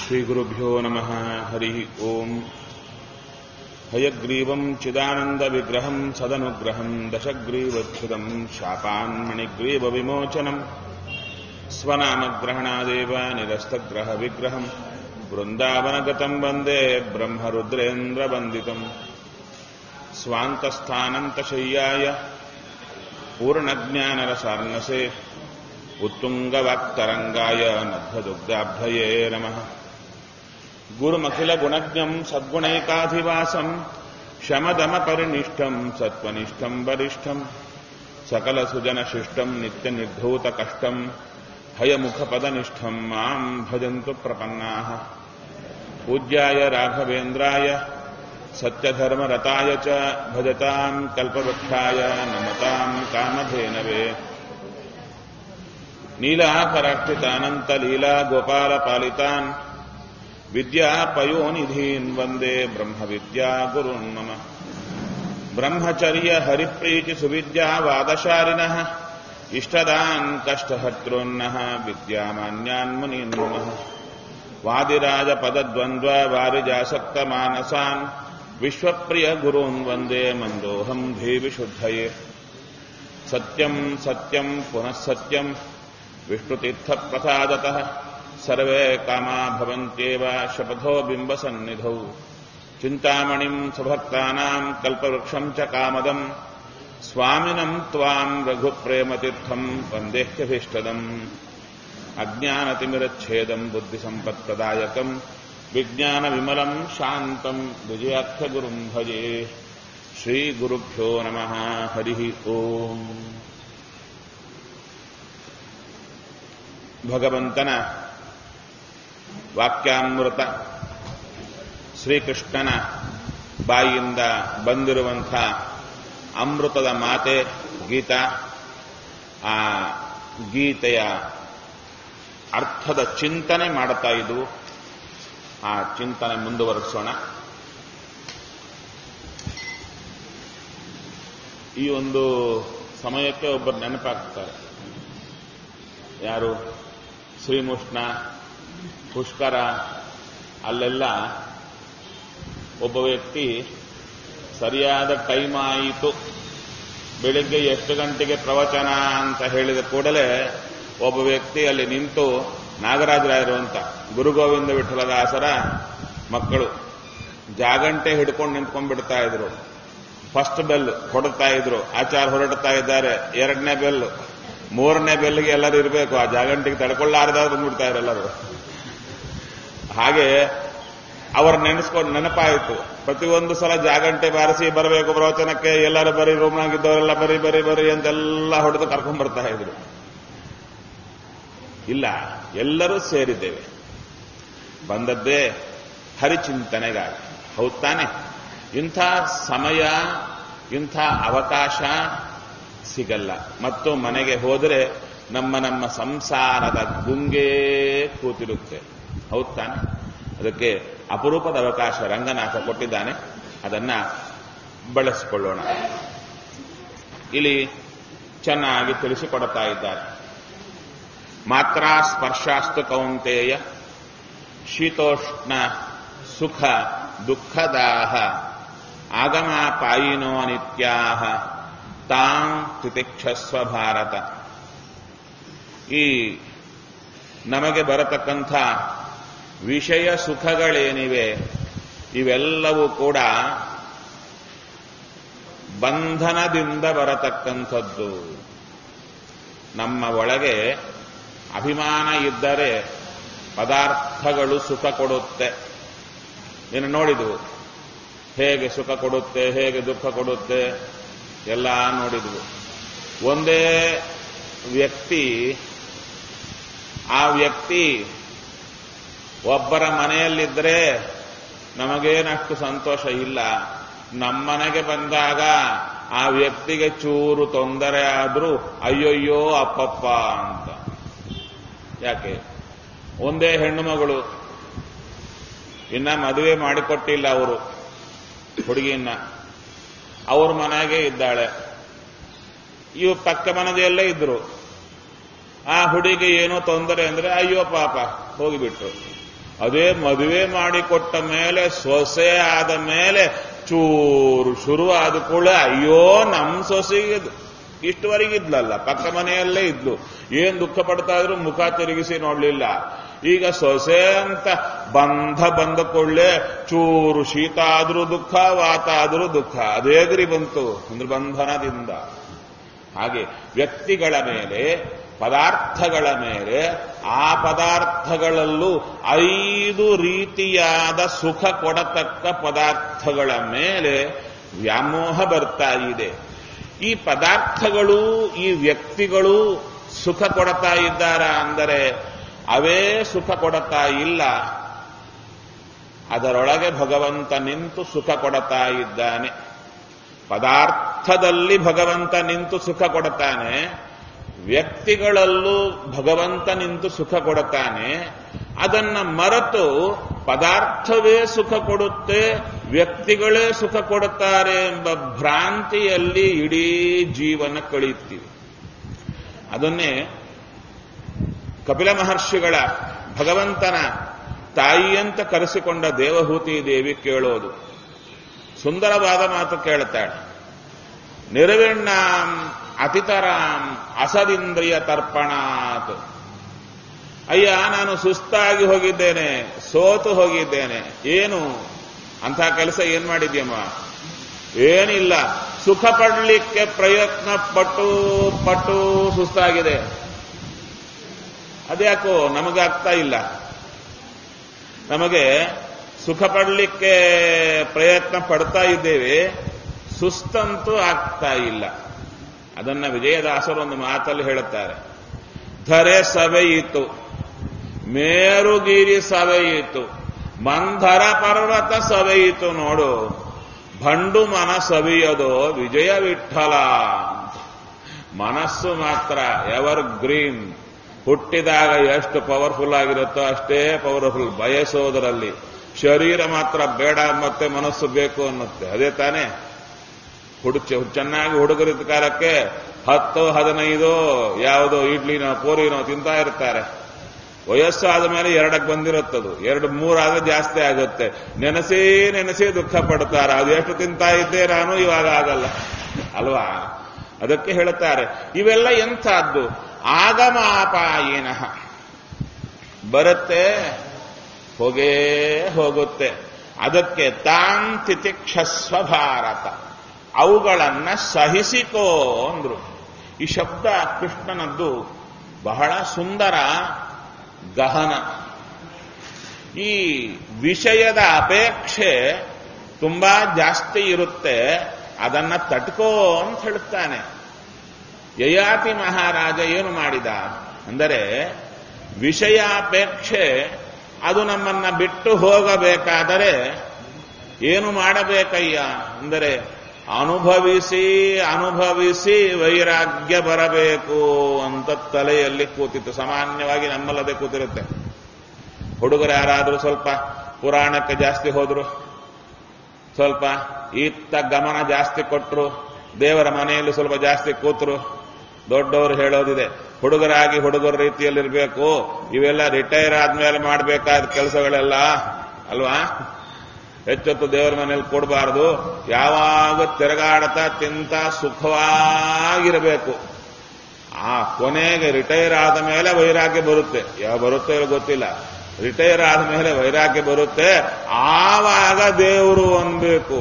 श्रीगुरुभ्यो नमः हरिः ओम् हयग्रीवम् चिदानन्दविग्रहम् सदनुग्रहम् दशग्रीवच्छुदम् शापान्मणिग्रीवविमोचनम् स्वनामग्रहणादेव निरस्तग्रहविग्रहम् वृन्दावनगतम् वन्दे ब्रह्मरुद्रेन्द्रवन्दितम् स्वान्तस्थानन्तशय्याय पूर्णज्ञानरसार्णसे उत्तुङ्गवाक्तरङ्गाय नभ्यदुग्धाभ्यये नमः गुरुमखिलगुणज्ञम् सद्गुणैकाधिवासम् शमदमपरिनिष्ठम् सत्त्वनिष्ठम् वरिष्ठम् सकलसुजनशिष्टम् नित्यनिर्धूतकष्टम् हयमुखपदनिष्ठम् माम् भजन्तु प्रपन्नाः पूज्याय राघवेन्द्राय सत्यधर्मरताय च भजताम् कल्पवृक्षाय नमताम् कामधेनवे नीलाकराक्षितानन्तलीला गोपालपालितान् विद्यापयोनिधीन् वन्दे ब्रह्मविद्या गुरुन् मम ब्रह्मचर्य हरिप्रीतिसुविद्यावादशालिनः इष्टदान् कष्टहर्तॄन्नः विद्यामान्यान् मुनीन् नमः वादिराजपदद्वन्द्ववारिजासक्तमानसान् विश्वप्रियगुरून् वन्दे मन्दोऽहम् धीविशुद्धये सत्यम् सत्यम् पुनः सत्यम् विष्णुतीर्थप्रसादतः सर्वे कामा भवन्त्येव शपथो बिम्बसन्निधौ चिन्तामणिम् सुभक्तानाम् कल्पवृक्षम् च कामदम् स्वामिनम् त्वाम् रघुप्रेमतीर्थम् वन्देह्यभीष्टदम् अज्ञानतिमिरच्छेदम् बुद्धिसम्पत्प्रदायकम् विज्ञानविमलम् शान्तम् विजयाख्यगुरुम् भजे श्रीगुरुभ्यो नमः हरिः ओम् ಭಗವಂತನ ವಾಕ್ಯಾಮೃತ ಶ್ರೀಕೃಷ್ಣನ ಬಾಯಿಯಿಂದ ಬಂದಿರುವಂಥ ಅಮೃತದ ಮಾತೆ ಗೀತಾ ಆ ಗೀತೆಯ ಅರ್ಥದ ಚಿಂತನೆ ಮಾಡುತ್ತಾ ಇದ್ವು ಆ ಚಿಂತನೆ ಮುಂದುವರಿಸೋಣ ಈ ಒಂದು ಸಮಯಕ್ಕೆ ಒಬ್ಬರು ನೆನಪಾಗ್ತಾರೆ ಯಾರು ಶ್ರೀಮುಷ್ಣ ಪುಷ್ಕರ ಅಲ್ಲೆಲ್ಲ ಒಬ್ಬ ವ್ಯಕ್ತಿ ಸರಿಯಾದ ಟೈಮ್ ಆಯಿತು ಬೆಳಿಗ್ಗೆ ಎಷ್ಟು ಗಂಟೆಗೆ ಪ್ರವಚನ ಅಂತ ಹೇಳಿದ ಕೂಡಲೇ ಒಬ್ಬ ವ್ಯಕ್ತಿ ಅಲ್ಲಿ ನಿಂತು ನಾಗರಾಜರಾಯರು ಅಂತ ಗುರುಗೋವಿಂದ ವಿಠಲದಾಸರ ಮಕ್ಕಳು ಜಾಗಂಟೆ ಹಿಡ್ಕೊಂಡು ನಿಂತ್ಕೊಂಡ್ಬಿಡ್ತಾ ಇದ್ರು ಫಸ್ಟ್ ಬೆಲ್ ಹೊಡುತ್ತಾ ಇದ್ರು ಆಚಾರ ಹೊರಡ್ತಾ ಇದ್ದಾರೆ ಎರಡನೇ ಬೆಲ್ ಮೂರನೇ ಬೆಲ್ಗೆ ಎಲ್ಲರೂ ಇರಬೇಕು ಆ ಜಾಗಂಟಿಗೆ ತಡ್ಕೊಳ್ಳಾರ್ದ ಬಂದ್ಬಿಡ್ತಾ ಎಲ್ಲರೂ ಹಾಗೆ ಅವ್ರ ನೆನೆಸ್ಕೊಂಡು ನೆನಪಾಯಿತು ಪ್ರತಿಯೊಂದು ಸಲ ಜಾಗಂಟೆ ಬಾರಿಸಿ ಬರಬೇಕು ಪ್ರವಚನಕ್ಕೆ ಎಲ್ಲರೂ ಬರೀ ರೂಮ್ನಾಗಿದ್ದವರೆಲ್ಲ ಬರೀ ಬರೀ ಬರೀ ಅಂತೆಲ್ಲ ಹೊಡೆದು ಕರ್ಕೊಂಡ್ ಬರ್ತಾ ಇದ್ರು ಇಲ್ಲ ಎಲ್ಲರೂ ಸೇರಿದ್ದೇವೆ ಬಂದದ್ದೇ ಹರಿಚಿಂತನೆಗಾಗಿ ಹೌದ್ ತಾನೆ ಇಂಥ ಸಮಯ ಇಂಥ ಅವಕಾಶ ಸಿಗಲ್ಲ ಮತ್ತು ಮನೆಗೆ ಹೋದರೆ ನಮ್ಮ ನಮ್ಮ ಸಂಸಾರದ ಗುಂಗೇ ಕೂತಿರುತ್ತೆ ಹೌದ್ ತಾನೆ ಅದಕ್ಕೆ ಅಪರೂಪದ ಅವಕಾಶ ರಂಗನಾಥ ಕೊಟ್ಟಿದ್ದಾನೆ ಅದನ್ನ ಬಳಸಿಕೊಳ್ಳೋಣ ಇಲ್ಲಿ ಚೆನ್ನಾಗಿ ತಿಳಿಸಿಕೊಡುತ್ತಾ ಇದ್ದಾರೆ ಮಾತ್ರ ಸ್ಪರ್ಶಾಸ್ತು ಕೌಂತೆಯ ಶೀತೋಷ್ಣ ಸುಖ ದುಃಖದಾಹ ಆಗಮಾಪಾಯಿನೋ ನಿತ್ಯಾಹ ತಾಂ ತಿತಿಕ್ಷಸ್ವ ಭಾರತ ಈ ನಮಗೆ ಬರತಕ್ಕಂಥ ವಿಷಯ ಸುಖಗಳೇನಿವೆ ಇವೆಲ್ಲವೂ ಕೂಡ ಬಂಧನದಿಂದ ಬರತಕ್ಕಂಥದ್ದು ನಮ್ಮ ಒಳಗೆ ಅಭಿಮಾನ ಇದ್ದರೆ ಪದಾರ್ಥಗಳು ಸುಖ ಕೊಡುತ್ತೆ ನೀನು ನೋಡಿದವು ಹೇಗೆ ಸುಖ ಕೊಡುತ್ತೆ ಹೇಗೆ ದುಃಖ ಕೊಡುತ್ತೆ ಎಲ್ಲ ನೋಡಿದ್ವು ಒಂದೇ ವ್ಯಕ್ತಿ ಆ ವ್ಯಕ್ತಿ ಒಬ್ಬರ ಮನೆಯಲ್ಲಿದ್ದರೆ ನಮಗೇನಷ್ಟು ಸಂತೋಷ ಇಲ್ಲ ನಮ್ಮನೆಗೆ ಬಂದಾಗ ಆ ವ್ಯಕ್ತಿಗೆ ಚೂರು ತೊಂದರೆ ಆದ್ರೂ ಅಯ್ಯಯ್ಯೋ ಅಪ್ಪಪ್ಪ ಅಂತ ಯಾಕೆ ಒಂದೇ ಹೆಣ್ಣು ಮಗಳು ಇನ್ನ ಮದುವೆ ಮಾಡಿಕೊಟ್ಟಿಲ್ಲ ಅವರು ಹುಡುಗಿಯನ್ನ ಅವ್ರ ಮನೆಗೆ ಇದ್ದಾಳೆ ಇವು ಪಕ್ಕ ಮನದೆಲ್ಲೇ ಇದ್ರು ಆ ಹುಡುಗಿ ಏನೋ ತೊಂದರೆ ಅಂದ್ರೆ ಅಯ್ಯೋ ಪಾಪ ಹೋಗಿಬಿಟ್ರು ಅದೇ ಮದುವೆ ಮಾಡಿಕೊಟ್ಟ ಮೇಲೆ ಸೊಸೆ ಆದ ಮೇಲೆ ಚೂರು ಶುರು ಆದ ಕೂಡ ಅಯ್ಯೋ ನಮ್ ಸೊಸೆಗೆ ಇಷ್ಟುವರೆಗಿದ್ಲಲ್ಲ ಪಕ್ಕ ಮನೆಯಲ್ಲೇ ಇದ್ಲು ಏನ್ ದುಃಖ ಪಡ್ತಾ ಇದ್ರು ಮುಖ ತಿರುಗಿಸಿ ನೋಡ್ಲಿಲ್ಲ ಈಗ ಸೊಸೆ ಅಂತ ಬಂಧ ಬಂದ ಕೊಳ್ಳೆ ಚೂರು ಶೀತ ಆದ್ರೂ ದುಃಖ ವಾತ ಆದ್ರೂ ದುಃಖ ಅದೇ ಗರಿ ಬಂತು ಅಂದ್ರೆ ಬಂಧನದಿಂದ ಹಾಗೆ ವ್ಯಕ್ತಿಗಳ ಮೇಲೆ ಪದಾರ್ಥಗಳ ಮೇಲೆ ಆ ಪದಾರ್ಥಗಳಲ್ಲೂ ಐದು ರೀತಿಯಾದ ಸುಖ ಕೊಡತಕ್ಕ ಪದಾರ್ಥಗಳ ಮೇಲೆ ವ್ಯಾಮೋಹ ಬರ್ತಾ ಇದೆ ಈ ಪದಾರ್ಥಗಳು ಈ ವ್ಯಕ್ತಿಗಳು ಸುಖ ಕೊಡ್ತಾ ಇದ್ದಾರ ಅಂದರೆ ಅವೇ ಸುಖ ಕೊಡ್ತಾ ಇಲ್ಲ ಅದರೊಳಗೆ ಭಗವಂತ ನಿಂತು ಸುಖ ಕೊಡ್ತಾ ಇದ್ದಾನೆ ಪದಾರ್ಥದಲ್ಲಿ ಭಗವಂತ ನಿಂತು ಸುಖ ಕೊಡುತ್ತಾನೆ ವ್ಯಕ್ತಿಗಳಲ್ಲೂ ಭಗವಂತ ನಿಂತು ಸುಖ ಕೊಡುತ್ತಾನೆ ಅದನ್ನ ಮರೆತು ಪದಾರ್ಥವೇ ಸುಖ ಕೊಡುತ್ತೆ ವ್ಯಕ್ತಿಗಳೇ ಸುಖ ಕೊಡುತ್ತಾರೆ ಎಂಬ ಭ್ರಾಂತಿಯಲ್ಲಿ ಇಡೀ ಜೀವನ ಕಳೆಯುತ್ತೀವಿ ಅದನ್ನೇ ಕಪಿಲ ಮಹರ್ಷಿಗಳ ಭಗವಂತನ ತಾಯಿ ಅಂತ ಕರೆಸಿಕೊಂಡ ದೇವಹೂತಿ ದೇವಿ ಕೇಳೋದು ಸುಂದರವಾದ ಮಾತು ಕೇಳುತ್ತಾಳೆ ನಿರ್ವಿಣ್ಣಾಂ ಅತಿತರಾಂ ಅಸದಿಂದ್ರಿಯ ತರ್ಪಣಾತ್ ಅಯ್ಯ ನಾನು ಸುಸ್ತಾಗಿ ಹೋಗಿದ್ದೇನೆ ಸೋತು ಹೋಗಿದ್ದೇನೆ ಏನು ಅಂಥ ಕೆಲಸ ಏನ್ ಮಾಡಿದ್ಯಮ್ಮ ಏನಿಲ್ಲ ಸುಖ ಪಡಲಿಕ್ಕೆ ಪ್ರಯತ್ನ ಪಟ್ಟು ಪಟ್ಟು ಸುಸ್ತಾಗಿದೆ ಅದ್ಯಾಕೋ ನಮಗಾಗ್ತಾ ಇಲ್ಲ ನಮಗೆ ಸುಖ ಪಡಲಿಕ್ಕೆ ಪ್ರಯತ್ನ ಪಡ್ತಾ ಇದ್ದೇವೆ ಸುಸ್ತಂತೂ ಆಗ್ತಾ ಇಲ್ಲ ಅದನ್ನ ವಿಜಯದಾಸರು ಒಂದು ಮಾತಲ್ಲಿ ಹೇಳುತ್ತಾರೆ ಧರೆ ಸವೆಯಿತು ಮೇರುಗಿರಿ ಸವೆಯಿತು ಮಂಧರ ಪರ್ವತ ಸವೆಯಿತು ನೋಡು ಭಂಡು ಮನ ಸವಿಯದೋ ವಿಜಯ ವಿಠಲ ಮನಸ್ಸು ಮಾತ್ರ ಎವರ್ ಗ್ರೀನ್ ಹುಟ್ಟಿದಾಗ ಎಷ್ಟು ಪವರ್ಫುಲ್ ಆಗಿರುತ್ತೋ ಅಷ್ಟೇ ಪವರ್ಫುಲ್ ಬಯಸೋದರಲ್ಲಿ ಶರೀರ ಮಾತ್ರ ಬೇಡ ಮತ್ತೆ ಮನಸ್ಸು ಬೇಕು ಅನ್ನುತ್ತೆ ಅದೇ ತಾನೇ ಹುಡು ಚೆನ್ನಾಗಿ ಹುಡುಗರಿದ್ದ ಕಾಲಕ್ಕೆ ಹತ್ತು ಹದಿನೈದು ಯಾವುದೋ ಇಡ್ಲಿನೋ ಪೂರಿನೋ ತಿಂತಾ ಇರ್ತಾರೆ ವಯಸ್ಸಾದ ಮೇಲೆ ಎರಡಕ್ಕೆ ಬಂದಿರುತ್ತದು ಎರಡು ಮೂರಾದ್ರೆ ಜಾಸ್ತಿ ಆಗುತ್ತೆ ನೆನೆಸೇ ನೆನೆಸೇ ದುಃಖ ಪಡ್ತಾರೆ ಅದು ಎಷ್ಟು ತಿಂತಾ ಇದ್ದೆ ನಾನು ಇವಾಗ ಆಗಲ್ಲ ಅಲ್ವಾ ಅದಕ್ಕೆ ಹೇಳುತ್ತಾರೆ ಇವೆಲ್ಲ ಎಂಥದ್ದು ಆಗಮಾಪಾಯಿನಃ ಬರುತ್ತೆ ಹೋಗೇ ಹೋಗುತ್ತೆ ಅದಕ್ಕೆ ತಾನ್ ತಿತಿಕ್ಷಸ್ವ ಭಾರತ ಅವುಗಳನ್ನ ಸಹಿಸಿಕೋ ಅಂದ್ರು ಈ ಶಬ್ದ ಕೃಷ್ಣನದ್ದು ಬಹಳ ಸುಂದರ ಗಹನ ಈ ವಿಷಯದ ಅಪೇಕ್ಷೆ ತುಂಬಾ ಜಾಸ್ತಿ ಇರುತ್ತೆ ಅದನ್ನ ತಟ್ಕೋ ಅಂತ ಹೇಳುತ್ತಾನೆ ಯಯಾತಿ ಮಹಾರಾಜ ಏನು ಮಾಡಿದ ಅಂದರೆ ವಿಷಯಾಪೇಕ್ಷೆ ಅದು ನಮ್ಮನ್ನ ಬಿಟ್ಟು ಹೋಗಬೇಕಾದರೆ ಏನು ಮಾಡಬೇಕಯ್ಯ ಅಂದರೆ ಅನುಭವಿಸಿ ಅನುಭವಿಸಿ ವೈರಾಗ್ಯ ಬರಬೇಕು ಅಂತ ತಲೆಯಲ್ಲಿ ಕೂತಿತ್ತು ಸಾಮಾನ್ಯವಾಗಿ ನಮ್ಮಲ್ಲದೆ ಕೂತಿರುತ್ತೆ ಹುಡುಗರು ಯಾರಾದರೂ ಸ್ವಲ್ಪ ಪುರಾಣಕ್ಕೆ ಜಾಸ್ತಿ ಹೋದ್ರು ಸ್ವಲ್ಪ ಇತ್ತ ಗಮನ ಜಾಸ್ತಿ ಕೊಟ್ಟರು ದೇವರ ಮನೆಯಲ್ಲಿ ಸ್ವಲ್ಪ ಜಾಸ್ತಿ ಕೂತರು ದೊಡ್ಡವರು ಹೇಳೋದಿದೆ ಹುಡುಗರಾಗಿ ಹುಡುಗರ ರೀತಿಯಲ್ಲಿರಬೇಕು ಇವೆಲ್ಲ ರಿಟೈರ್ ಆದ್ಮೇಲೆ ಮಾಡಬೇಕಾದ ಕೆಲಸಗಳೆಲ್ಲ ಅಲ್ವಾ ಹೆಚ್ಚೊತ್ತು ದೇವರ ಮನೇಲಿ ಕೊಡಬಾರದು ಯಾವಾಗ ತಿರುಗಾಡತಾ ತಿಂತ ಸುಖವಾಗಿರಬೇಕು ಆ ಕೊನೆಗೆ ರಿಟೈರ್ ಆದ ಮೇಲೆ ವೈರಾಗ್ಯ ಬರುತ್ತೆ ಯಾವ ಬರುತ್ತೋ ಇಲ್ಲೋ ಗೊತ್ತಿಲ್ಲ ರಿಟೈರ್ ಆದ ಮೇಲೆ ವೈರಾಗ್ಯ ಬರುತ್ತೆ ಆವಾಗ ದೇವರು ಅನ್ಬೇಕು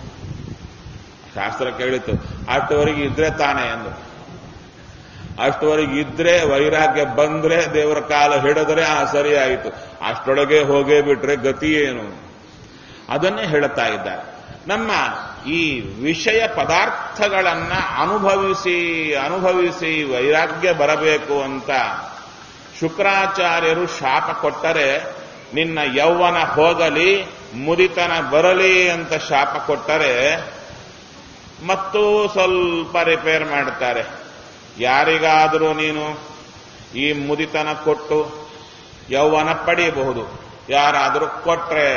ಶಾಸ್ತ್ರ ಕೇಳಿತು ಅಷ್ಟವರೆಗೆ ಇದ್ರೆ ತಾನೇ ಎಂದು ಅಷ್ಟವರೆಗೆ ಇದ್ರೆ ವೈರಾಗ್ಯ ಬಂದ್ರೆ ದೇವರ ಕಾಲ ಹಿಡಿದ್ರೆ ಆ ಸರಿ ಆಯಿತು ಅಷ್ಟೊಳಗೆ ಹೋಗೇ ಬಿಟ್ರೆ ಗತಿ ಏನು ಅದನ್ನೇ ಹೇಳುತ್ತಾ ಇದ್ದಾರೆ ನಮ್ಮ ಈ ವಿಷಯ ಪದಾರ್ಥಗಳನ್ನ ಅನುಭವಿಸಿ ಅನುಭವಿಸಿ ವೈರಾಗ್ಯ ಬರಬೇಕು ಅಂತ ಶುಕ್ರಾಚಾರ್ಯರು ಶಾಪ ಕೊಟ್ಟರೆ ನಿನ್ನ ಯೌವನ ಹೋಗಲಿ ಮುದಿತನ ಬರಲಿ ಅಂತ ಶಾಪ ಕೊಟ್ಟರೆ ಮತ್ತು ಸ್ವಲ್ಪ ರಿಪೇರ್ ಮಾಡ್ತಾರೆ ಯಾರಿಗಾದರೂ ನೀನು ಈ ಮುದಿತನ ಕೊಟ್ಟು ಯೌವನ ಪಡೆಯಬಹುದು ಯಾರಾದರೂ ಕೊಟ್ರೆ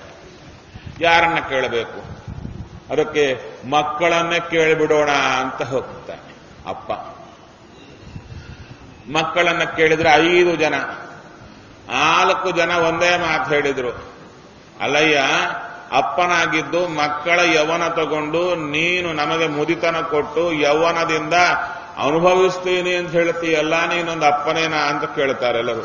ಯಾರನ್ನ ಕೇಳಬೇಕು ಅದಕ್ಕೆ ಮಕ್ಕಳನ್ನೇ ಕೇಳಿಬಿಡೋಣ ಅಂತ ಹೋಗ್ತಾನೆ ಅಪ್ಪ ಮಕ್ಕಳನ್ನ ಕೇಳಿದ್ರೆ ಐದು ಜನ ನಾಲ್ಕು ಜನ ಒಂದೇ ಮಾತು ಹೇಳಿದ್ರು ಅಲ್ಲಯ್ಯ ಅಪ್ಪನಾಗಿದ್ದು ಮಕ್ಕಳ ಯೌವನ ತಗೊಂಡು ನೀನು ನಮಗೆ ಮುದಿತನ ಕೊಟ್ಟು ಯೌವನದಿಂದ ಅನುಭವಿಸ್ತೀನಿ ಅಂತ ಹೇಳ್ತೀಯಲ್ಲ ನೀನೊಂದು ಅಪ್ಪನೇನಾ ಅಂತ ಕೇಳ್ತಾರೆ ಎಲ್ಲರೂ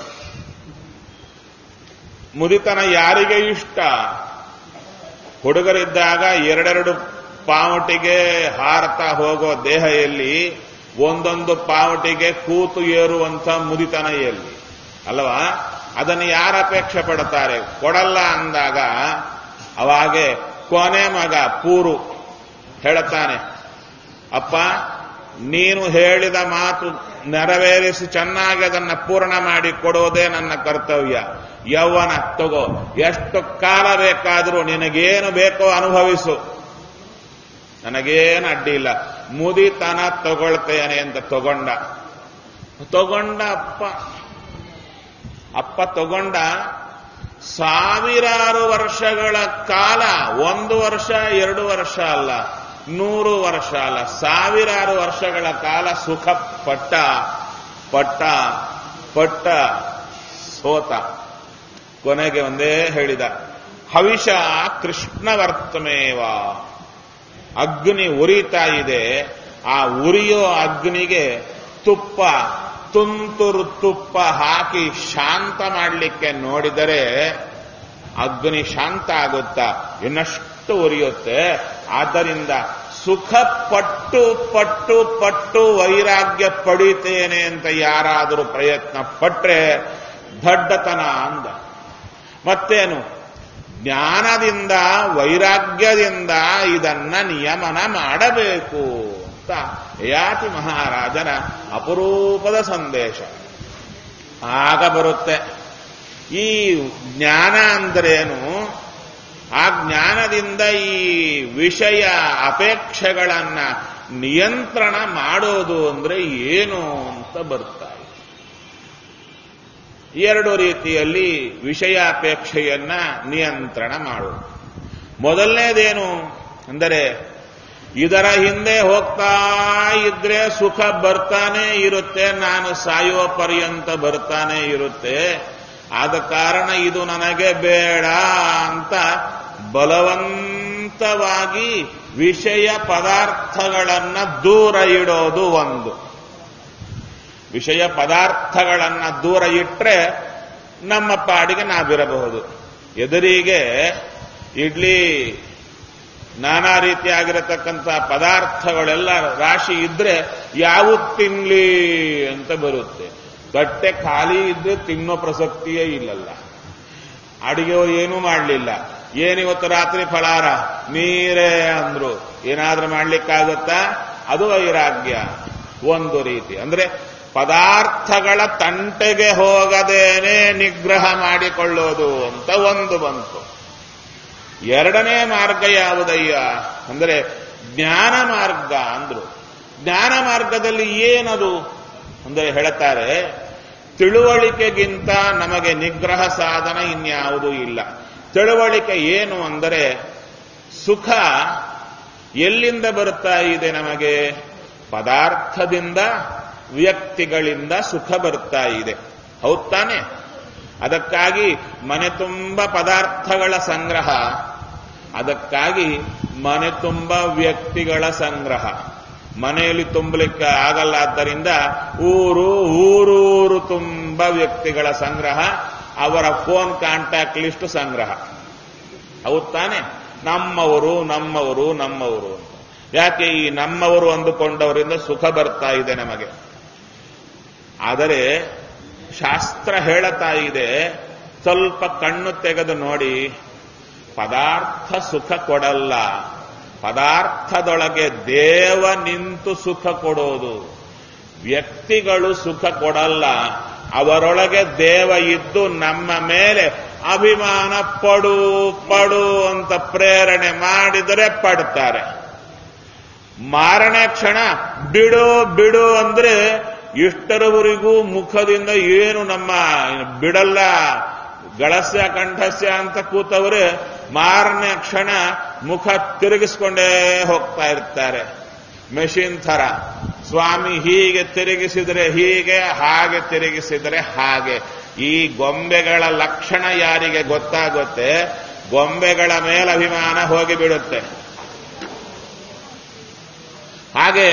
ಮುದಿತನ ಯಾರಿಗೆ ಇಷ್ಟ ಹುಡುಗರಿದ್ದಾಗ ಎರಡೆರಡು ಪಾವಟಿಗೆ ಹಾರತಾ ಹೋಗೋ ದೇಹ ಎಲ್ಲಿ ಒಂದೊಂದು ಪಾವಟಿಗೆ ಕೂತು ಏರುವಂತ ಮುದಿತನ ಎಲ್ಲಿ ಅಲ್ವಾ ಅದನ್ನು ಯಾರ ಅಪೇಕ್ಷೆ ಪಡ್ತಾರೆ ಕೊಡಲ್ಲ ಅಂದಾಗ ಅವಾಗೆ ಕೊನೆ ಮಗ ಪೂರು ಹೇಳುತ್ತಾನೆ ಅಪ್ಪ ನೀನು ಹೇಳಿದ ಮಾತು ನೆರವೇರಿಸಿ ಚೆನ್ನಾಗಿ ಅದನ್ನ ಪೂರ್ಣ ಮಾಡಿ ಕೊಡೋದೇ ನನ್ನ ಕರ್ತವ್ಯ ಯೌವನ ತಗೋ ಎಷ್ಟು ಕಾಲ ಬೇಕಾದರೂ ನಿನಗೇನು ಬೇಕೋ ಅನುಭವಿಸು ನನಗೇನು ಅಡ್ಡಿ ಇಲ್ಲ ಮುದಿತನ ತಗೊಳ್ತೇನೆ ಅಂತ ತಗೊಂಡ ತಗೊಂಡ ಅಪ್ಪ ಅಪ್ಪ ತಗೊಂಡ ಸಾವಿರಾರು ವರ್ಷಗಳ ಕಾಲ ಒಂದು ವರ್ಷ ಎರಡು ವರ್ಷ ಅಲ್ಲ ನೂರು ವರ್ಷ ಅಲ್ಲ ಸಾವಿರಾರು ವರ್ಷಗಳ ಕಾಲ ಸುಖ ಪಟ್ಟ ಪಟ್ಟ ಪಟ್ಟ ಸೋತ ಕೊನೆಗೆ ಒಂದೇ ಹೇಳಿದ ಹವಿಷ ಕೃಷ್ಣವರ್ತಮೇವ ಅಗ್ನಿ ಉರಿತಾ ಇದೆ ಆ ಉರಿಯೋ ಅಗ್ನಿಗೆ ತುಪ್ಪ ತುಂತುರು ತುಪ್ಪ ಹಾಕಿ ಶಾಂತ ಮಾಡಲಿಕ್ಕೆ ನೋಡಿದರೆ ಅಗ್ನಿ ಶಾಂತ ಆಗುತ್ತಾ ಇನ್ನಷ್ಟು ಉರಿಯುತ್ತೆ ಆದ್ದರಿಂದ ಸುಖ ಪಟ್ಟು ಪಟ್ಟು ಪಟ್ಟು ವೈರಾಗ್ಯ ಪಡಿತೇನೆ ಅಂತ ಯಾರಾದರೂ ಪ್ರಯತ್ನ ಪಟ್ರೆ ದಡ್ಡತನ ಅಂದ ಮತ್ತೇನು ಜ್ಞಾನದಿಂದ ವೈರಾಗ್ಯದಿಂದ ಇದನ್ನ ನಿಯಮನ ಮಾಡಬೇಕು ಅಂತ ಯಾತಿ ಮಹಾರಾಜನ ಅಪರೂಪದ ಸಂದೇಶ ಆಗ ಬರುತ್ತೆ ಈ ಜ್ಞಾನ ಅಂದ್ರೇನು ಆ ಜ್ಞಾನದಿಂದ ಈ ವಿಷಯ ಅಪೇಕ್ಷೆಗಳನ್ನ ನಿಯಂತ್ರಣ ಮಾಡೋದು ಅಂದ್ರೆ ಏನು ಅಂತ ಬರ್ತಾ ಇದೆ ಎರಡು ರೀತಿಯಲ್ಲಿ ವಿಷಯಾಪೇಕ್ಷೆಯನ್ನ ನಿಯಂತ್ರಣ ಮಾಡುವುದು ಮೊದಲನೇದೇನು ಅಂದರೆ ಇದರ ಹಿಂದೆ ಹೋಗ್ತಾ ಇದ್ರೆ ಸುಖ ಬರ್ತಾನೆ ಇರುತ್ತೆ ನಾನು ಸಾಯುವ ಪರ್ಯಂತ ಬರ್ತಾನೆ ಇರುತ್ತೆ ಆದ ಕಾರಣ ಇದು ನನಗೆ ಬೇಡ ಅಂತ ಬಲವಂತವಾಗಿ ವಿಷಯ ಪದಾರ್ಥಗಳನ್ನ ದೂರ ಇಡೋದು ಒಂದು ವಿಷಯ ಪದಾರ್ಥಗಳನ್ನ ದೂರ ಇಟ್ರೆ ನಮ್ಮ ಪಾಡಿಗೆ ನಾವಿರಬಹುದು ಎದುರಿಗೆ ಇಡ್ಲಿ ನಾನಾ ರೀತಿಯಾಗಿರತಕ್ಕಂಥ ಪದಾರ್ಥಗಳೆಲ್ಲ ರಾಶಿ ಇದ್ರೆ ಯಾವುದು ತಿನ್ಲಿ ಅಂತ ಬರುತ್ತೆ ಗಟ್ಟೆ ಖಾಲಿ ಇದ್ರೆ ತಿನ್ನೋ ಪ್ರಸಕ್ತಿಯೇ ಇಲ್ಲಲ್ಲ ಅಡಿಗೆಯವರು ಏನೂ ಮಾಡಲಿಲ್ಲ ಏನಿವತ್ತು ರಾತ್ರಿ ಫಲಾರ ನೀರೇ ಅಂದ್ರು ಏನಾದ್ರೂ ಮಾಡ್ಲಿಕ್ಕಾಗುತ್ತಾ ಅದು ವೈರಾಗ್ಯ ಒಂದು ರೀತಿ ಅಂದ್ರೆ ಪದಾರ್ಥಗಳ ತಂಟೆಗೆ ಹೋಗದೇನೆ ನಿಗ್ರಹ ಮಾಡಿಕೊಳ್ಳೋದು ಅಂತ ಒಂದು ಬಂತು ಎರಡನೇ ಮಾರ್ಗ ಯಾವುದಯ್ಯ ಅಂದರೆ ಜ್ಞಾನ ಮಾರ್ಗ ಅಂದ್ರು ಜ್ಞಾನ ಮಾರ್ಗದಲ್ಲಿ ಏನದು ಅಂದರೆ ಹೇಳುತ್ತಾರೆ ತಿಳುವಳಿಕೆಗಿಂತ ನಮಗೆ ನಿಗ್ರಹ ಸಾಧನ ಇನ್ಯಾವುದೂ ಇಲ್ಲ ತಿಳುವಳಿಕೆ ಏನು ಅಂದರೆ ಸುಖ ಎಲ್ಲಿಂದ ಬರುತ್ತಾ ಇದೆ ನಮಗೆ ಪದಾರ್ಥದಿಂದ ವ್ಯಕ್ತಿಗಳಿಂದ ಸುಖ ಬರ್ತಾ ಇದೆ ಹೌದ್ ತಾನೆ ಅದಕ್ಕಾಗಿ ಮನೆ ತುಂಬ ಪದಾರ್ಥಗಳ ಸಂಗ್ರಹ ಅದಕ್ಕಾಗಿ ಮನೆ ತುಂಬ ವ್ಯಕ್ತಿಗಳ ಸಂಗ್ರಹ ಮನೆಯಲ್ಲಿ ತುಂಬಲಿಕ್ಕೆ ಆಗಲ್ಲ ಆದ್ದರಿಂದ ಊರು ಊರೂರು ತುಂಬ ವ್ಯಕ್ತಿಗಳ ಸಂಗ್ರಹ ಅವರ ಫೋನ್ ಕಾಂಟ್ಯಾಕ್ಟ್ ಲಿಸ್ಟ್ ಸಂಗ್ರಹ ಹೌದ್ ತಾನೆ ನಮ್ಮವರು ನಮ್ಮವರು ನಮ್ಮವರು ಅಂತ ಯಾಕೆ ಈ ನಮ್ಮವರು ಅಂದುಕೊಂಡವರಿಂದ ಸುಖ ಬರ್ತಾ ಇದೆ ನಮಗೆ ಆದರೆ ಶಾಸ್ತ್ರ ಹೇಳುತ್ತಾ ಇದೆ ಸ್ವಲ್ಪ ಕಣ್ಣು ತೆಗೆದು ನೋಡಿ ಪದಾರ್ಥ ಸುಖ ಕೊಡಲ್ಲ ಪದಾರ್ಥದೊಳಗೆ ದೇವ ನಿಂತು ಸುಖ ಕೊಡೋದು ವ್ಯಕ್ತಿಗಳು ಸುಖ ಕೊಡಲ್ಲ ಅವರೊಳಗೆ ದೇವ ಇದ್ದು ನಮ್ಮ ಮೇಲೆ ಅಭಿಮಾನ ಪಡು ಪಡು ಅಂತ ಪ್ರೇರಣೆ ಮಾಡಿದರೆ ಪಡ್ತಾರೆ ಮಾರನೇ ಕ್ಷಣ ಬಿಡು ಬಿಡು ಅಂದ್ರೆ ಇಷ್ಟರವರೆಗೂ ಮುಖದಿಂದ ಏನು ನಮ್ಮ ಬಿಡಲ್ಲ ಗಳಸ್ಯ ಕಂಠಸ್ಯ ಅಂತ ಕೂತವರು ಮಾರನೇ ಕ್ಷಣ ಮುಖ ತಿರುಗಿಸ್ಕೊಂಡೇ ಹೋಗ್ತಾ ಇರ್ತಾರೆ ಮೆಷಿನ್ ಥರ ಸ್ವಾಮಿ ಹೀಗೆ ತಿರುಗಿಸಿದರೆ ಹೀಗೆ ಹಾಗೆ ತಿರುಗಿಸಿದರೆ ಹಾಗೆ ಈ ಗೊಂಬೆಗಳ ಲಕ್ಷಣ ಯಾರಿಗೆ ಗೊತ್ತಾಗುತ್ತೆ ಗೊಂಬೆಗಳ ಮೇಲೆ ಅಭಿಮಾನ ಹೋಗಿಬಿಡುತ್ತೆ ಹಾಗೆ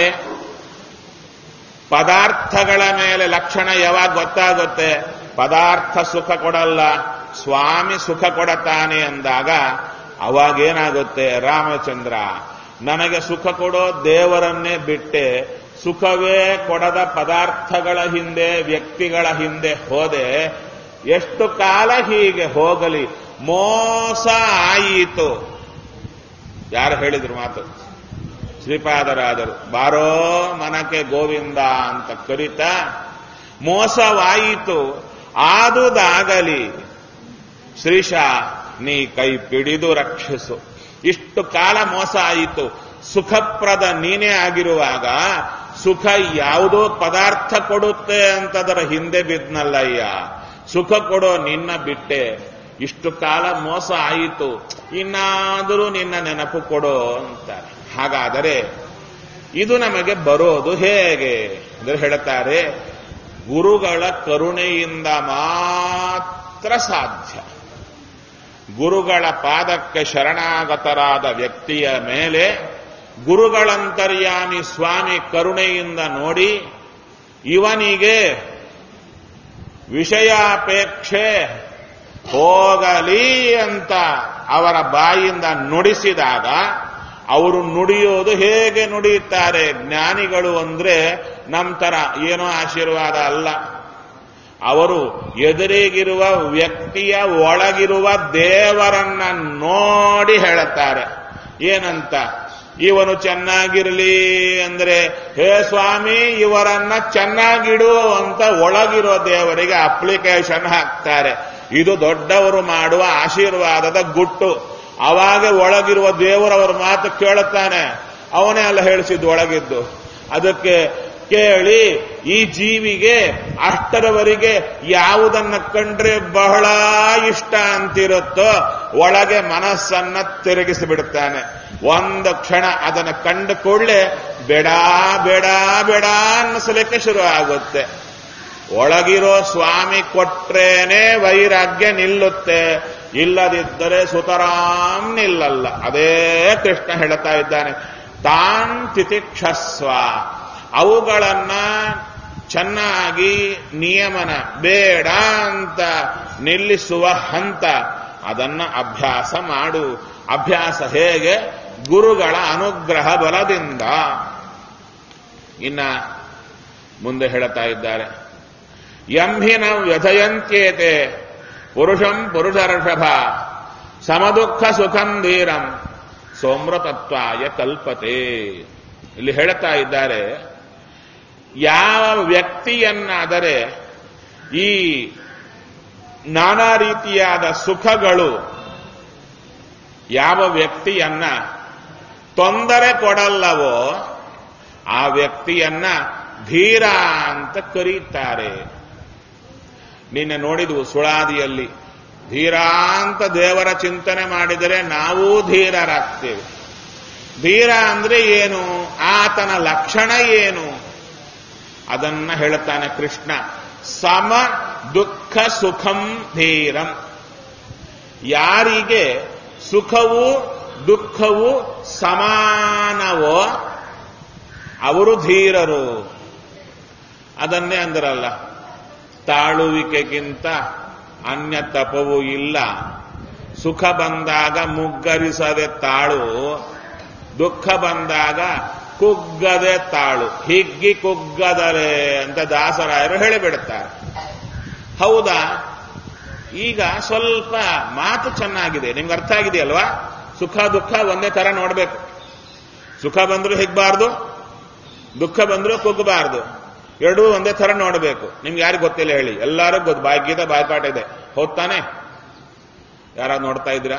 ಪದಾರ್ಥಗಳ ಮೇಲೆ ಲಕ್ಷಣ ಯಾವಾಗ ಗೊತ್ತಾಗುತ್ತೆ ಪದಾರ್ಥ ಸುಖ ಕೊಡಲ್ಲ ಸ್ವಾಮಿ ಸುಖ ಕೊಡತಾನೆ ಅಂದಾಗ ಅವಾಗೇನಾಗುತ್ತೆ ರಾಮಚಂದ್ರ ನನಗೆ ಸುಖ ಕೊಡೋ ದೇವರನ್ನೇ ಬಿಟ್ಟೆ ಸುಖವೇ ಕೊಡದ ಪದಾರ್ಥಗಳ ಹಿಂದೆ ವ್ಯಕ್ತಿಗಳ ಹಿಂದೆ ಹೋದೆ ಎಷ್ಟು ಕಾಲ ಹೀಗೆ ಹೋಗಲಿ ಮೋಸ ಆಯಿತು ಯಾರು ಹೇಳಿದ್ರು ಮಾತು ಶ್ರೀಪಾದರಾದರು ಬಾರೋ ಮನಕ್ಕೆ ಗೋವಿಂದ ಅಂತ ಕರಿತಾ ಮೋಸವಾಯಿತು ಆದುದಾಗಲಿ ಶ್ರೀಶ ನೀ ಕೈ ಪಿಡಿದು ರಕ್ಷಿಸು ಇಷ್ಟು ಕಾಲ ಮೋಸ ಆಯಿತು ಸುಖಪ್ರದ ನೀನೇ ಆಗಿರುವಾಗ ಸುಖ ಯಾವುದೋ ಪದಾರ್ಥ ಕೊಡುತ್ತೆ ಅಂತದರ ಹಿಂದೆ ಬಿದ್ನಲ್ಲಯ್ಯ ಸುಖ ಕೊಡೋ ನಿನ್ನ ಬಿಟ್ಟೆ ಇಷ್ಟು ಕಾಲ ಮೋಸ ಆಯಿತು ಇನ್ನಾದರೂ ನಿನ್ನ ನೆನಪು ಕೊಡೋ ಅಂತಾರೆ ಹಾಗಾದರೆ ಇದು ನಮಗೆ ಬರೋದು ಹೇಗೆ ಅಂದ್ರೆ ಹೇಳ್ತಾರೆ ಗುರುಗಳ ಕರುಣೆಯಿಂದ ಮಾತ್ರ ಸಾಧ್ಯ ಗುರುಗಳ ಪಾದಕ್ಕೆ ಶರಣಾಗತರಾದ ವ್ಯಕ್ತಿಯ ಮೇಲೆ ಗುರುಗಳಂತರ್ಯಾಮಿ ಸ್ವಾಮಿ ಕರುಣೆಯಿಂದ ನೋಡಿ ಇವನಿಗೆ ವಿಷಯಾಪೇಕ್ಷೆ ಹೋಗಲಿ ಅಂತ ಅವರ ಬಾಯಿಂದ ನುಡಿಸಿದಾಗ ಅವರು ನುಡಿಯೋದು ಹೇಗೆ ನುಡಿಯುತ್ತಾರೆ ಜ್ಞಾನಿಗಳು ಅಂದ್ರೆ ನಮ್ಮ ತರ ಏನೋ ಆಶೀರ್ವಾದ ಅಲ್ಲ ಅವರು ಎದುರಿಗಿರುವ ವ್ಯಕ್ತಿಯ ಒಳಗಿರುವ ದೇವರನ್ನ ನೋಡಿ ಹೇಳುತ್ತಾರೆ ಏನಂತ ಇವನು ಚೆನ್ನಾಗಿರಲಿ ಅಂದ್ರೆ ಹೇ ಸ್ವಾಮಿ ಇವರನ್ನ ಚೆನ್ನಾಗಿಡು ಅಂತ ಒಳಗಿರೋ ದೇವರಿಗೆ ಅಪ್ಲಿಕೇಶನ್ ಹಾಕ್ತಾರೆ ಇದು ದೊಡ್ಡವರು ಮಾಡುವ ಆಶೀರ್ವಾದದ ಗುಟ್ಟು ಅವಾಗ ಒಳಗಿರುವ ದೇವರವರ ಮಾತು ಕೇಳುತ್ತಾನೆ ಅವನೇ ಅಲ್ಲ ಹೇಳಿಸಿದ್ದು ಒಳಗಿದ್ದು ಅದಕ್ಕೆ ಕೇಳಿ ಈ ಜೀವಿಗೆ ಅಷ್ಟರವರೆಗೆ ಯಾವುದನ್ನ ಕಂಡ್ರೆ ಬಹಳ ಇಷ್ಟ ಅಂತಿರುತ್ತೋ ಒಳಗೆ ಮನಸ್ಸನ್ನ ತಿರುಗಿಸಿ ಬಿಡುತ್ತಾನೆ ಒಂದು ಕ್ಷಣ ಅದನ್ನ ಕಂಡ ಕೂಡಲೇ ಬೇಡ ಬೇಡ ಬೇಡ ಅನ್ನಿಸಲಿಕ್ಕೆ ಶುರು ಆಗುತ್ತೆ ಒಳಗಿರೋ ಸ್ವಾಮಿ ಕೊಟ್ರೇನೆ ವೈರಾಗ್ಯ ನಿಲ್ಲುತ್ತೆ ಇಲ್ಲದಿದ್ದರೆ ಸುತರಾಮ್ ನಿಲ್ಲಲ್ಲ ಅದೇ ಕೃಷ್ಣ ಹೇಳ್ತಾ ಇದ್ದಾನೆ ತಾನ್ ತಿತಿಕ್ಷಸ್ವ ಅವುಗಳನ್ನ ಚೆನ್ನಾಗಿ ನಿಯಮನ ಬೇಡ ಅಂತ ನಿಲ್ಲಿಸುವ ಹಂತ ಅದನ್ನ ಅಭ್ಯಾಸ ಮಾಡು ಅಭ್ಯಾಸ ಹೇಗೆ ಗುರುಗಳ ಅನುಗ್ರಹ ಬಲದಿಂದ ಇನ್ನ ಮುಂದೆ ಹೇಳ್ತಾ ಇದ್ದಾರೆ ಎಂಹಿನ ವ್ಯಥಯಂತ್ಯೇತೆ ಪುರುಷಂ ಪುರುಷರ್ಷಭ ಸಮದುಃಖ ಸುಖಂ ಧೀರಂ ಸೋಮ್ರತತ್ವಾಯ ಕಲ್ಪತೆ ಇಲ್ಲಿ ಹೇಳ್ತಾ ಇದ್ದಾರೆ ಯಾವ ವ್ಯಕ್ತಿಯನ್ನಾದರೆ ಈ ನಾನಾ ರೀತಿಯಾದ ಸುಖಗಳು ಯಾವ ವ್ಯಕ್ತಿಯನ್ನ ತೊಂದರೆ ಕೊಡಲ್ಲವೋ ಆ ವ್ಯಕ್ತಿಯನ್ನ ಧೀರ ಅಂತ ಕರೀತಾರೆ ನಿನ್ನೆ ನೋಡಿದ್ವು ಸುಳಾದಿಯಲ್ಲಿ ಧೀರ ಅಂತ ದೇವರ ಚಿಂತನೆ ಮಾಡಿದರೆ ನಾವೂ ಧೀರರಾಗ್ತೇವೆ ಧೀರ ಅಂದ್ರೆ ಏನು ಆತನ ಲಕ್ಷಣ ಏನು ಅದನ್ನ ಹೇಳುತ್ತಾನೆ ಕೃಷ್ಣ ಸಮ ದುಃಖ ಸುಖಂ ಧೀರಂ ಯಾರಿಗೆ ಸುಖವು ದುಃಖವು ಸಮಾನವೋ ಅವರು ಧೀರರು ಅದನ್ನೇ ಅಂದರಲ್ಲ ತಾಳುವಿಕೆಗಿಂತ ಅನ್ಯ ತಪವೂ ಇಲ್ಲ ಸುಖ ಬಂದಾಗ ಮುಗ್ಗರಿಸದೆ ತಾಳು ದುಃಖ ಬಂದಾಗ ಕುಗ್ಗದೆ ತಾಳು ಹಿಗ್ಗಿ ಕುಗ್ಗದರೆ ಅಂತ ದಾಸರಾಯರು ಹೇಳಿಬಿಡುತ್ತಾರೆ ಹೌದಾ ಈಗ ಸ್ವಲ್ಪ ಮಾತು ಚೆನ್ನಾಗಿದೆ ನಿಮ್ಗೆ ಅರ್ಥ ಆಗಿದೆಯಲ್ವಾ ಸುಖ ದುಃಖ ಒಂದೇ ತರ ನೋಡ್ಬೇಕು ಸುಖ ಬಂದರೂ ಹಿಗ್ಬಾರ್ದು ದುಃಖ ಬಂದರೂ ಕುಗ್ಗಬಾರ್ದು ಎರಡೂ ಒಂದೇ ತರ ನೋಡಬೇಕು ನಿಮ್ಗೆ ಯಾರಿಗೆ ಗೊತ್ತಿಲ್ಲ ಹೇಳಿ ಎಲ್ಲರೂ ಗೊತ್ತು ಭಾಗ್ಯದ ಬಾಯ್ಪಾಠ ಇದೆ ಹೋಗ್ತಾನೆ ಯಾರಾದ್ರು ನೋಡ್ತಾ ಇದ್ದೀರಾ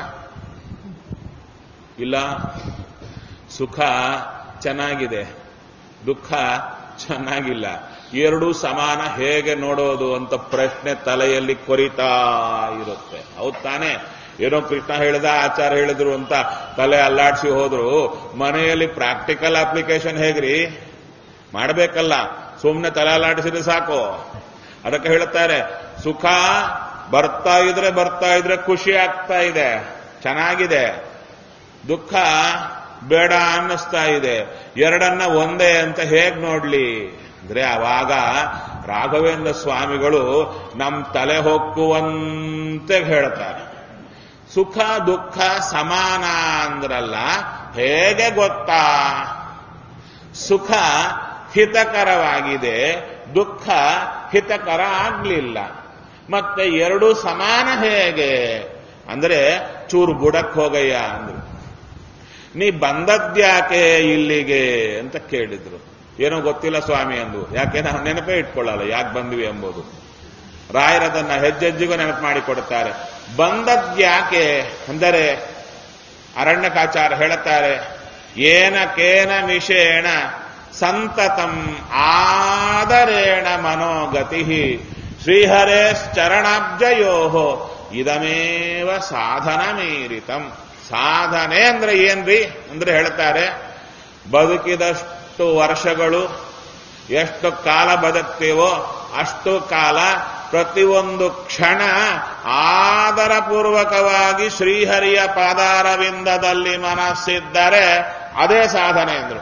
ಇಲ್ಲ ಸುಖ ಚೆನ್ನಾಗಿದೆ ದುಃಖ ಚೆನ್ನಾಗಿಲ್ಲ ಎರಡೂ ಸಮಾನ ಹೇಗೆ ನೋಡೋದು ಅಂತ ಪ್ರಶ್ನೆ ತಲೆಯಲ್ಲಿ ಕೊರಿತಾ ಇರುತ್ತೆ ಹೌದ್ ತಾನೆ ಏನೋ ಕೃಷ್ಣ ಹೇಳಿದ ಆಚಾರ ಹೇಳಿದ್ರು ಅಂತ ತಲೆ ಅಲ್ಲಾಡಿಸಿ ಹೋದ್ರು ಮನೆಯಲ್ಲಿ ಪ್ರಾಕ್ಟಿಕಲ್ ಅಪ್ಲಿಕೇಶನ್ ಹೇಗ್ರಿ ಮಾಡಬೇಕಲ್ಲ ಸುಮ್ಮನೆ ತಲೆ ಅಲ್ಲಾಡಿಸಿದ್ರೆ ಸಾಕು ಅದಕ್ಕೆ ಹೇಳುತ್ತಾರೆ ಸುಖ ಬರ್ತಾ ಇದ್ರೆ ಬರ್ತಾ ಇದ್ರೆ ಖುಷಿ ಆಗ್ತಾ ಇದೆ ಚೆನ್ನಾಗಿದೆ ದುಃಖ ಬೇಡ ಅನ್ನಿಸ್ತಾ ಇದೆ ಎರಡನ್ನ ಒಂದೇ ಅಂತ ಹೇಗ್ ನೋಡ್ಲಿ ಅಂದ್ರೆ ಅವಾಗ ರಾಘವೇಂದ್ರ ಸ್ವಾಮಿಗಳು ನಮ್ ತಲೆ ಹೊಕ್ಕುವಂತೆ ಹೇಳ್ತಾರೆ ಸುಖ ದುಃಖ ಸಮಾನ ಅಂದ್ರಲ್ಲ ಹೇಗೆ ಗೊತ್ತಾ ಸುಖ ಹಿತಕರವಾಗಿದೆ ದುಃಖ ಹಿತಕರ ಆಗ್ಲಿಲ್ಲ ಮತ್ತೆ ಎರಡು ಸಮಾನ ಹೇಗೆ ಅಂದ್ರೆ ಚೂರು ಬುಡಕ್ ಹೋಗಯ್ಯ ಅಂದ್ರು ನೀ ಬಂದದ್ಯಾಕೆ ಇಲ್ಲಿಗೆ ಅಂತ ಕೇಳಿದ್ರು ಏನೋ ಗೊತ್ತಿಲ್ಲ ಸ್ವಾಮಿ ಅಂದು ಯಾಕೆ ನಾವು ನೆನಪೇ ಇಟ್ಕೊಳ್ಳಲ್ಲ ಯಾಕೆ ಬಂದ್ವಿ ಎಂಬುದು ರಾಯರದನ್ನ ಹೆಜ್ಜೆಜ್ಜಿಗೂ ನೆನಪು ಮಾಡಿಕೊಡುತ್ತಾರೆ ಬಂದದ್ಯಾಕೆ ಅಂದರೆ ಅರಣ್ಯಕಾಚಾರ ಹೇಳುತ್ತಾರೆ ಏನ ಕೇನ ನಿಷೇಣ ಸಂತತಂ ಆದರೇಣ ಮನೋಗತಿ ಶ್ರೀಹರೇಶ್ಚರಣಾಬ್ಜಯೋ ಇದಮೇವ ಸಾಧನ ಮೀರಿತಂ ಸಾಧನೆ ಅಂದ್ರೆ ಏನ್ರಿ ಅಂದ್ರೆ ಹೇಳ್ತಾರೆ ಬದುಕಿದಷ್ಟು ವರ್ಷಗಳು ಎಷ್ಟು ಕಾಲ ಬದುಕ್ತೀವೋ ಅಷ್ಟು ಕಾಲ ಪ್ರತಿಯೊಂದು ಕ್ಷಣ ಆದರಪೂರ್ವಕವಾಗಿ ಶ್ರೀಹರಿಯ ಪಾದಾರವಿಂದದಲ್ಲಿ ಮನಸ್ಸಿದ್ದರೆ ಅದೇ ಸಾಧನೆ ಅಂದ್ರು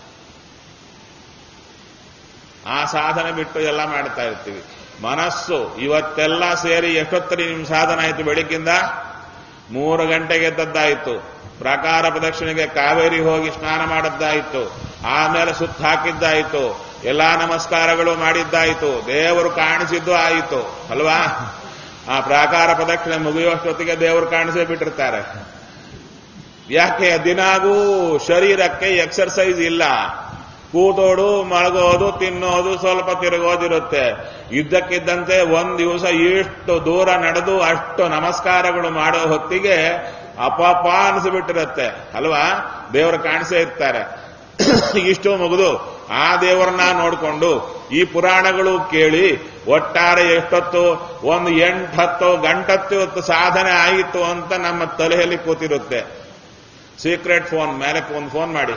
ಆ ಸಾಧನೆ ಬಿಟ್ಟು ಎಲ್ಲ ಮಾಡ್ತಾ ಇರ್ತೀವಿ ಮನಸ್ಸು ಇವತ್ತೆಲ್ಲ ಸೇರಿ ಎಷ್ಟೊತ್ತರಿ ನಿಮ್ ಸಾಧನ ಆಯ್ತು ಬೆಳಿಗ್ಗಿಂದ ಮೂರು ಗಂಟೆಗೆ ಎದ್ದದ್ದಾಯಿತು ಪ್ರಾಕಾರ ಪ್ರದಕ್ಷಿಣೆಗೆ ಕಾವೇರಿ ಹೋಗಿ ಸ್ನಾನ ಮಾಡದ್ದಾಯಿತು ಆಮೇಲೆ ಸುತ್ತ ಹಾಕಿದ್ದಾಯಿತು ಎಲ್ಲಾ ನಮಸ್ಕಾರಗಳು ಮಾಡಿದ್ದಾಯಿತು ದೇವರು ಕಾಣಿಸಿದ್ದು ಆಯಿತು ಅಲ್ವಾ ಆ ಪ್ರಾಕಾರ ಪ್ರದಕ್ಷಿಣೆ ಮುಗಿಯುವಷ್ಟೊತ್ತಿಗೆ ದೇವರು ಕಾಣಿಸೇ ಬಿಟ್ಟಿರ್ತಾರೆ ಯಾಕೆ ದಿನಾಗೂ ಶರೀರಕ್ಕೆ ಎಕ್ಸರ್ಸೈಸ್ ಇಲ್ಲ ಕೂತೋಡು ಮಲಗೋದು ತಿನ್ನೋದು ಸ್ವಲ್ಪ ತಿರುಗೋದಿರುತ್ತೆ ಇದ್ದಕ್ಕಿದ್ದಂತೆ ಒಂದ್ ದಿವಸ ಇಷ್ಟು ದೂರ ನಡೆದು ಅಷ್ಟು ನಮಸ್ಕಾರಗಳು ಮಾಡೋ ಹೊತ್ತಿಗೆ ಅಪಾಪ ಅನಿಸ್ಬಿಟ್ಟಿರುತ್ತೆ ಅಲ್ವಾ ದೇವರು ಕಾಣಿಸೇ ಇರ್ತಾರೆ ಇಷ್ಟು ಮುಗಿದು ಆ ದೇವರನ್ನ ನೋಡಿಕೊಂಡು ಈ ಪುರಾಣಗಳು ಕೇಳಿ ಒಟ್ಟಾರೆ ಎಷ್ಟೊತ್ತು ಒಂದು ಎಂಟು ಹತ್ತು ಗಂಟತ್ತು ಹೊತ್ತು ಸಾಧನೆ ಆಯಿತು ಅಂತ ನಮ್ಮ ತಲೆಯಲ್ಲಿ ಕೂತಿರುತ್ತೆ ಸೀಕ್ರೆಟ್ ಫೋನ್ ಮೇಲೆ ಒಂದು ಫೋನ್ ಮಾಡಿ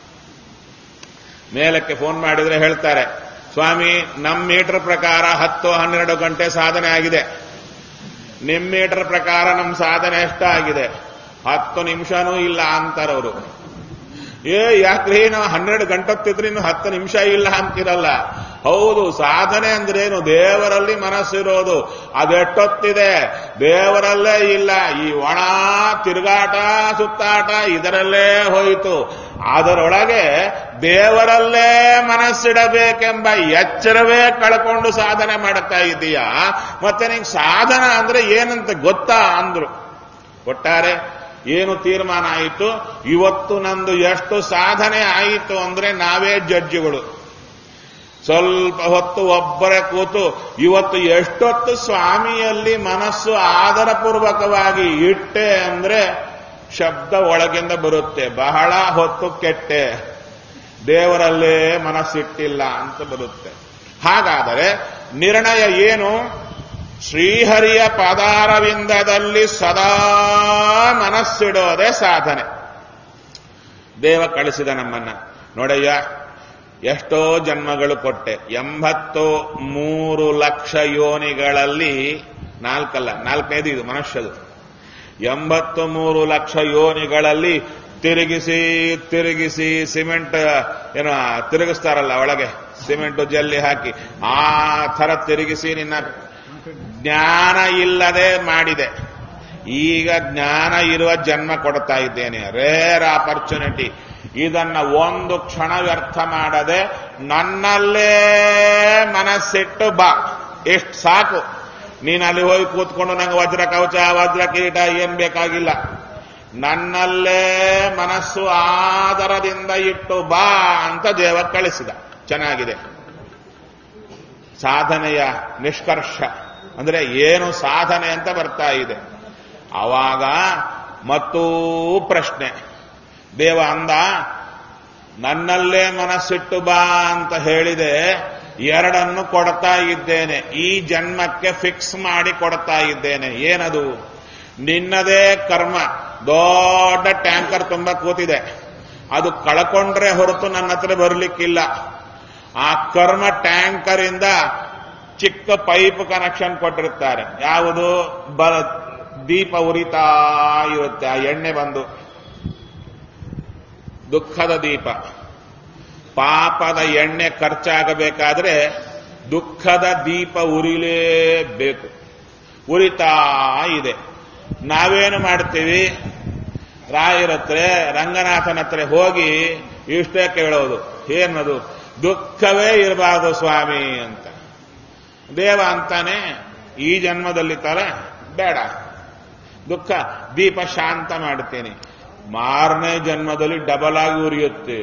ಮೇಲಕ್ಕೆ ಫೋನ್ ಮಾಡಿದ್ರೆ ಹೇಳ್ತಾರೆ ಸ್ವಾಮಿ ನಮ್ಮ ಮೀಟರ್ ಪ್ರಕಾರ ಹತ್ತು ಹನ್ನೆರಡು ಗಂಟೆ ಸಾಧನೆ ಆಗಿದೆ ನಿಮ್ಮ ಮೀಟರ್ ಪ್ರಕಾರ ನಮ್ಮ ಸಾಧನೆ ಎಷ್ಟಾಗಿದೆ ಹತ್ತು ನಿಮಿಷನೂ ಇಲ್ಲ ಅಂತಾರವರು ಏ ಯಾಕ್ರಿ ನಾವು ಹನ್ನೆರಡು ಗಂಟತ್ತಿದ್ರೆ ಇನ್ನು ಹತ್ತು ನಿಮಿಷ ಇಲ್ಲ ಅಂತಿರಲ್ಲ ಹೌದು ಸಾಧನೆ ಅಂದ್ರೇನು ದೇವರಲ್ಲಿ ಮನಸ್ಸಿರೋದು ಅದೆಷ್ಟೊತ್ತಿದೆ ದೇವರಲ್ಲೇ ಇಲ್ಲ ಈ ಒಣ ತಿರುಗಾಟ ಸುತ್ತಾಟ ಇದರಲ್ಲೇ ಹೋಯಿತು ಅದರೊಳಗೆ ದೇವರಲ್ಲೇ ಮನಸ್ಸಿಡಬೇಕೆಂಬ ಎಚ್ಚರವೇ ಕಳ್ಕೊಂಡು ಸಾಧನೆ ಮಾಡುತ್ತಾ ಇದೀಯಾ ಮತ್ತೆ ನಿಂಗೆ ಸಾಧನ ಅಂದ್ರೆ ಏನಂತ ಗೊತ್ತಾ ಅಂದ್ರು ಒಟ್ಟಾರೆ ಏನು ತೀರ್ಮಾನ ಆಯಿತು ಇವತ್ತು ನಂದು ಎಷ್ಟು ಸಾಧನೆ ಆಯಿತು ಅಂದ್ರೆ ನಾವೇ ಜಡ್ಜಿಗಳು ಸ್ವಲ್ಪ ಹೊತ್ತು ಒಬ್ಬರೇ ಕೂತು ಇವತ್ತು ಎಷ್ಟೊತ್ತು ಸ್ವಾಮಿಯಲ್ಲಿ ಮನಸ್ಸು ಆದರಪೂರ್ವಕವಾಗಿ ಇಟ್ಟೆ ಅಂದ್ರೆ ಶಬ್ದ ಒಳಗಿಂದ ಬರುತ್ತೆ ಬಹಳ ಹೊತ್ತು ಕೆಟ್ಟೆ ದೇವರಲ್ಲೇ ಮನಸ್ಸಿಟ್ಟಿಲ್ಲ ಅಂತ ಬರುತ್ತೆ ಹಾಗಾದರೆ ನಿರ್ಣಯ ಏನು ಶ್ರೀಹರಿಯ ಪದಾರವಿಂದದಲ್ಲಿ ಸದಾ ಮನಸ್ಸಿಡೋದೇ ಸಾಧನೆ ದೇವ ಕಳಿಸಿದ ನಮ್ಮನ್ನ ನೋಡಯ್ಯ ಎಷ್ಟೋ ಜನ್ಮಗಳು ಕೊಟ್ಟೆ ಎಂಬತ್ತು ಮೂರು ಲಕ್ಷ ಯೋನಿಗಳಲ್ಲಿ ನಾಲ್ಕಲ್ಲ ನಾಲ್ಕನೇದು ಇದು ಮನುಷ್ಯದು ಎಂಬತ್ತು ಮೂರು ಲಕ್ಷ ಯೋನಿಗಳಲ್ಲಿ ತಿರುಗಿಸಿ ತಿರುಗಿಸಿ ಸಿಮೆಂಟ್ ಏನೋ ತಿರುಗಿಸ್ತಾರಲ್ಲ ಒಳಗೆ ಸಿಮೆಂಟ್ ಜಲ್ಲಿ ಹಾಕಿ ಆ ಥರ ತಿರುಗಿಸಿ ನಿನ್ನ ಜ್ಞಾನ ಇಲ್ಲದೆ ಮಾಡಿದೆ ಈಗ ಜ್ಞಾನ ಇರುವ ಜನ್ಮ ಕೊಡ್ತಾ ಇದ್ದೇನೆ ರೇರ್ ಆಪರ್ಚುನಿಟಿ ಇದನ್ನ ಒಂದು ಕ್ಷಣ ವ್ಯರ್ಥ ಮಾಡದೆ ನನ್ನಲ್ಲೇ ಮನಸ್ಸಿಟ್ಟು ಬಾ ಎಷ್ಟು ಸಾಕು ನೀನು ಅಲ್ಲಿ ಹೋಗಿ ಕೂತ್ಕೊಂಡು ನಂಗೆ ವಜ್ರ ಕವಚ ವಜ್ರ ಕಿರೀಟ ಏನ್ ಬೇಕಾಗಿಲ್ಲ ನನ್ನಲ್ಲೇ ಮನಸ್ಸು ಆದರದಿಂದ ಇಟ್ಟು ಬಾ ಅಂತ ದೇವ ಕಳಿಸಿದ ಚೆನ್ನಾಗಿದೆ ಸಾಧನೆಯ ನಿಷ್ಕರ್ಷ ಅಂದ್ರೆ ಏನು ಸಾಧನೆ ಅಂತ ಬರ್ತಾ ಇದೆ ಆವಾಗ ಮತ್ತೂ ಪ್ರಶ್ನೆ ದೇವ ಅಂದ ನನ್ನಲ್ಲೇ ಮನಸ್ಸಿಟ್ಟು ಬಾ ಅಂತ ಹೇಳಿದೆ ಎರಡನ್ನು ಕೊಡ್ತಾ ಇದ್ದೇನೆ ಈ ಜನ್ಮಕ್ಕೆ ಫಿಕ್ಸ್ ಮಾಡಿ ಕೊಡ್ತಾ ಇದ್ದೇನೆ ಏನದು ನಿನ್ನದೇ ಕರ್ಮ ದೊಡ್ಡ ಟ್ಯಾಂಕರ್ ತುಂಬ ಕೂತಿದೆ ಅದು ಕಳ್ಕೊಂಡ್ರೆ ಹೊರತು ನನ್ನ ಹತ್ರ ಬರಲಿಕ್ಕಿಲ್ಲ ಆ ಕರ್ಮ ಟ್ಯಾಂಕರ್ ಇಂದ ಚಿಕ್ಕ ಪೈಪ್ ಕನೆಕ್ಷನ್ ಕೊಟ್ಟಿರ್ತಾರೆ ಯಾವುದು ಬ ದೀಪ ಉರಿತಾ ಇರುತ್ತೆ ಆ ಎಣ್ಣೆ ಬಂದು ದುಃಖದ ದೀಪ ಪಾಪದ ಎಣ್ಣೆ ಖರ್ಚಾಗಬೇಕಾದ್ರೆ ದುಃಖದ ದೀಪ ಉರಿಲೇಬೇಕು ಉರಿತಾ ಇದೆ ನಾವೇನು ಮಾಡ್ತೀವಿ ರಾಯರ ಹತ್ರ ರಂಗನಾಥನ ಹತ್ರ ಹೋಗಿ ಇಷ್ಟೇ ಕೇಳೋದು ಏನದು ದುಃಖವೇ ಇರಬಾರದು ಸ್ವಾಮಿ ಅಂತ ದೇವ ಅಂತಾನೆ ಈ ಜನ್ಮದಲ್ಲಿ ತರ ಬೇಡ ದುಃಖ ದೀಪ ಶಾಂತ ಮಾಡ್ತೇನೆ ಮಾರನೇ ಜನ್ಮದಲ್ಲಿ ಡಬಲ್ ಆಗಿ ಉರಿಯುತ್ತೆ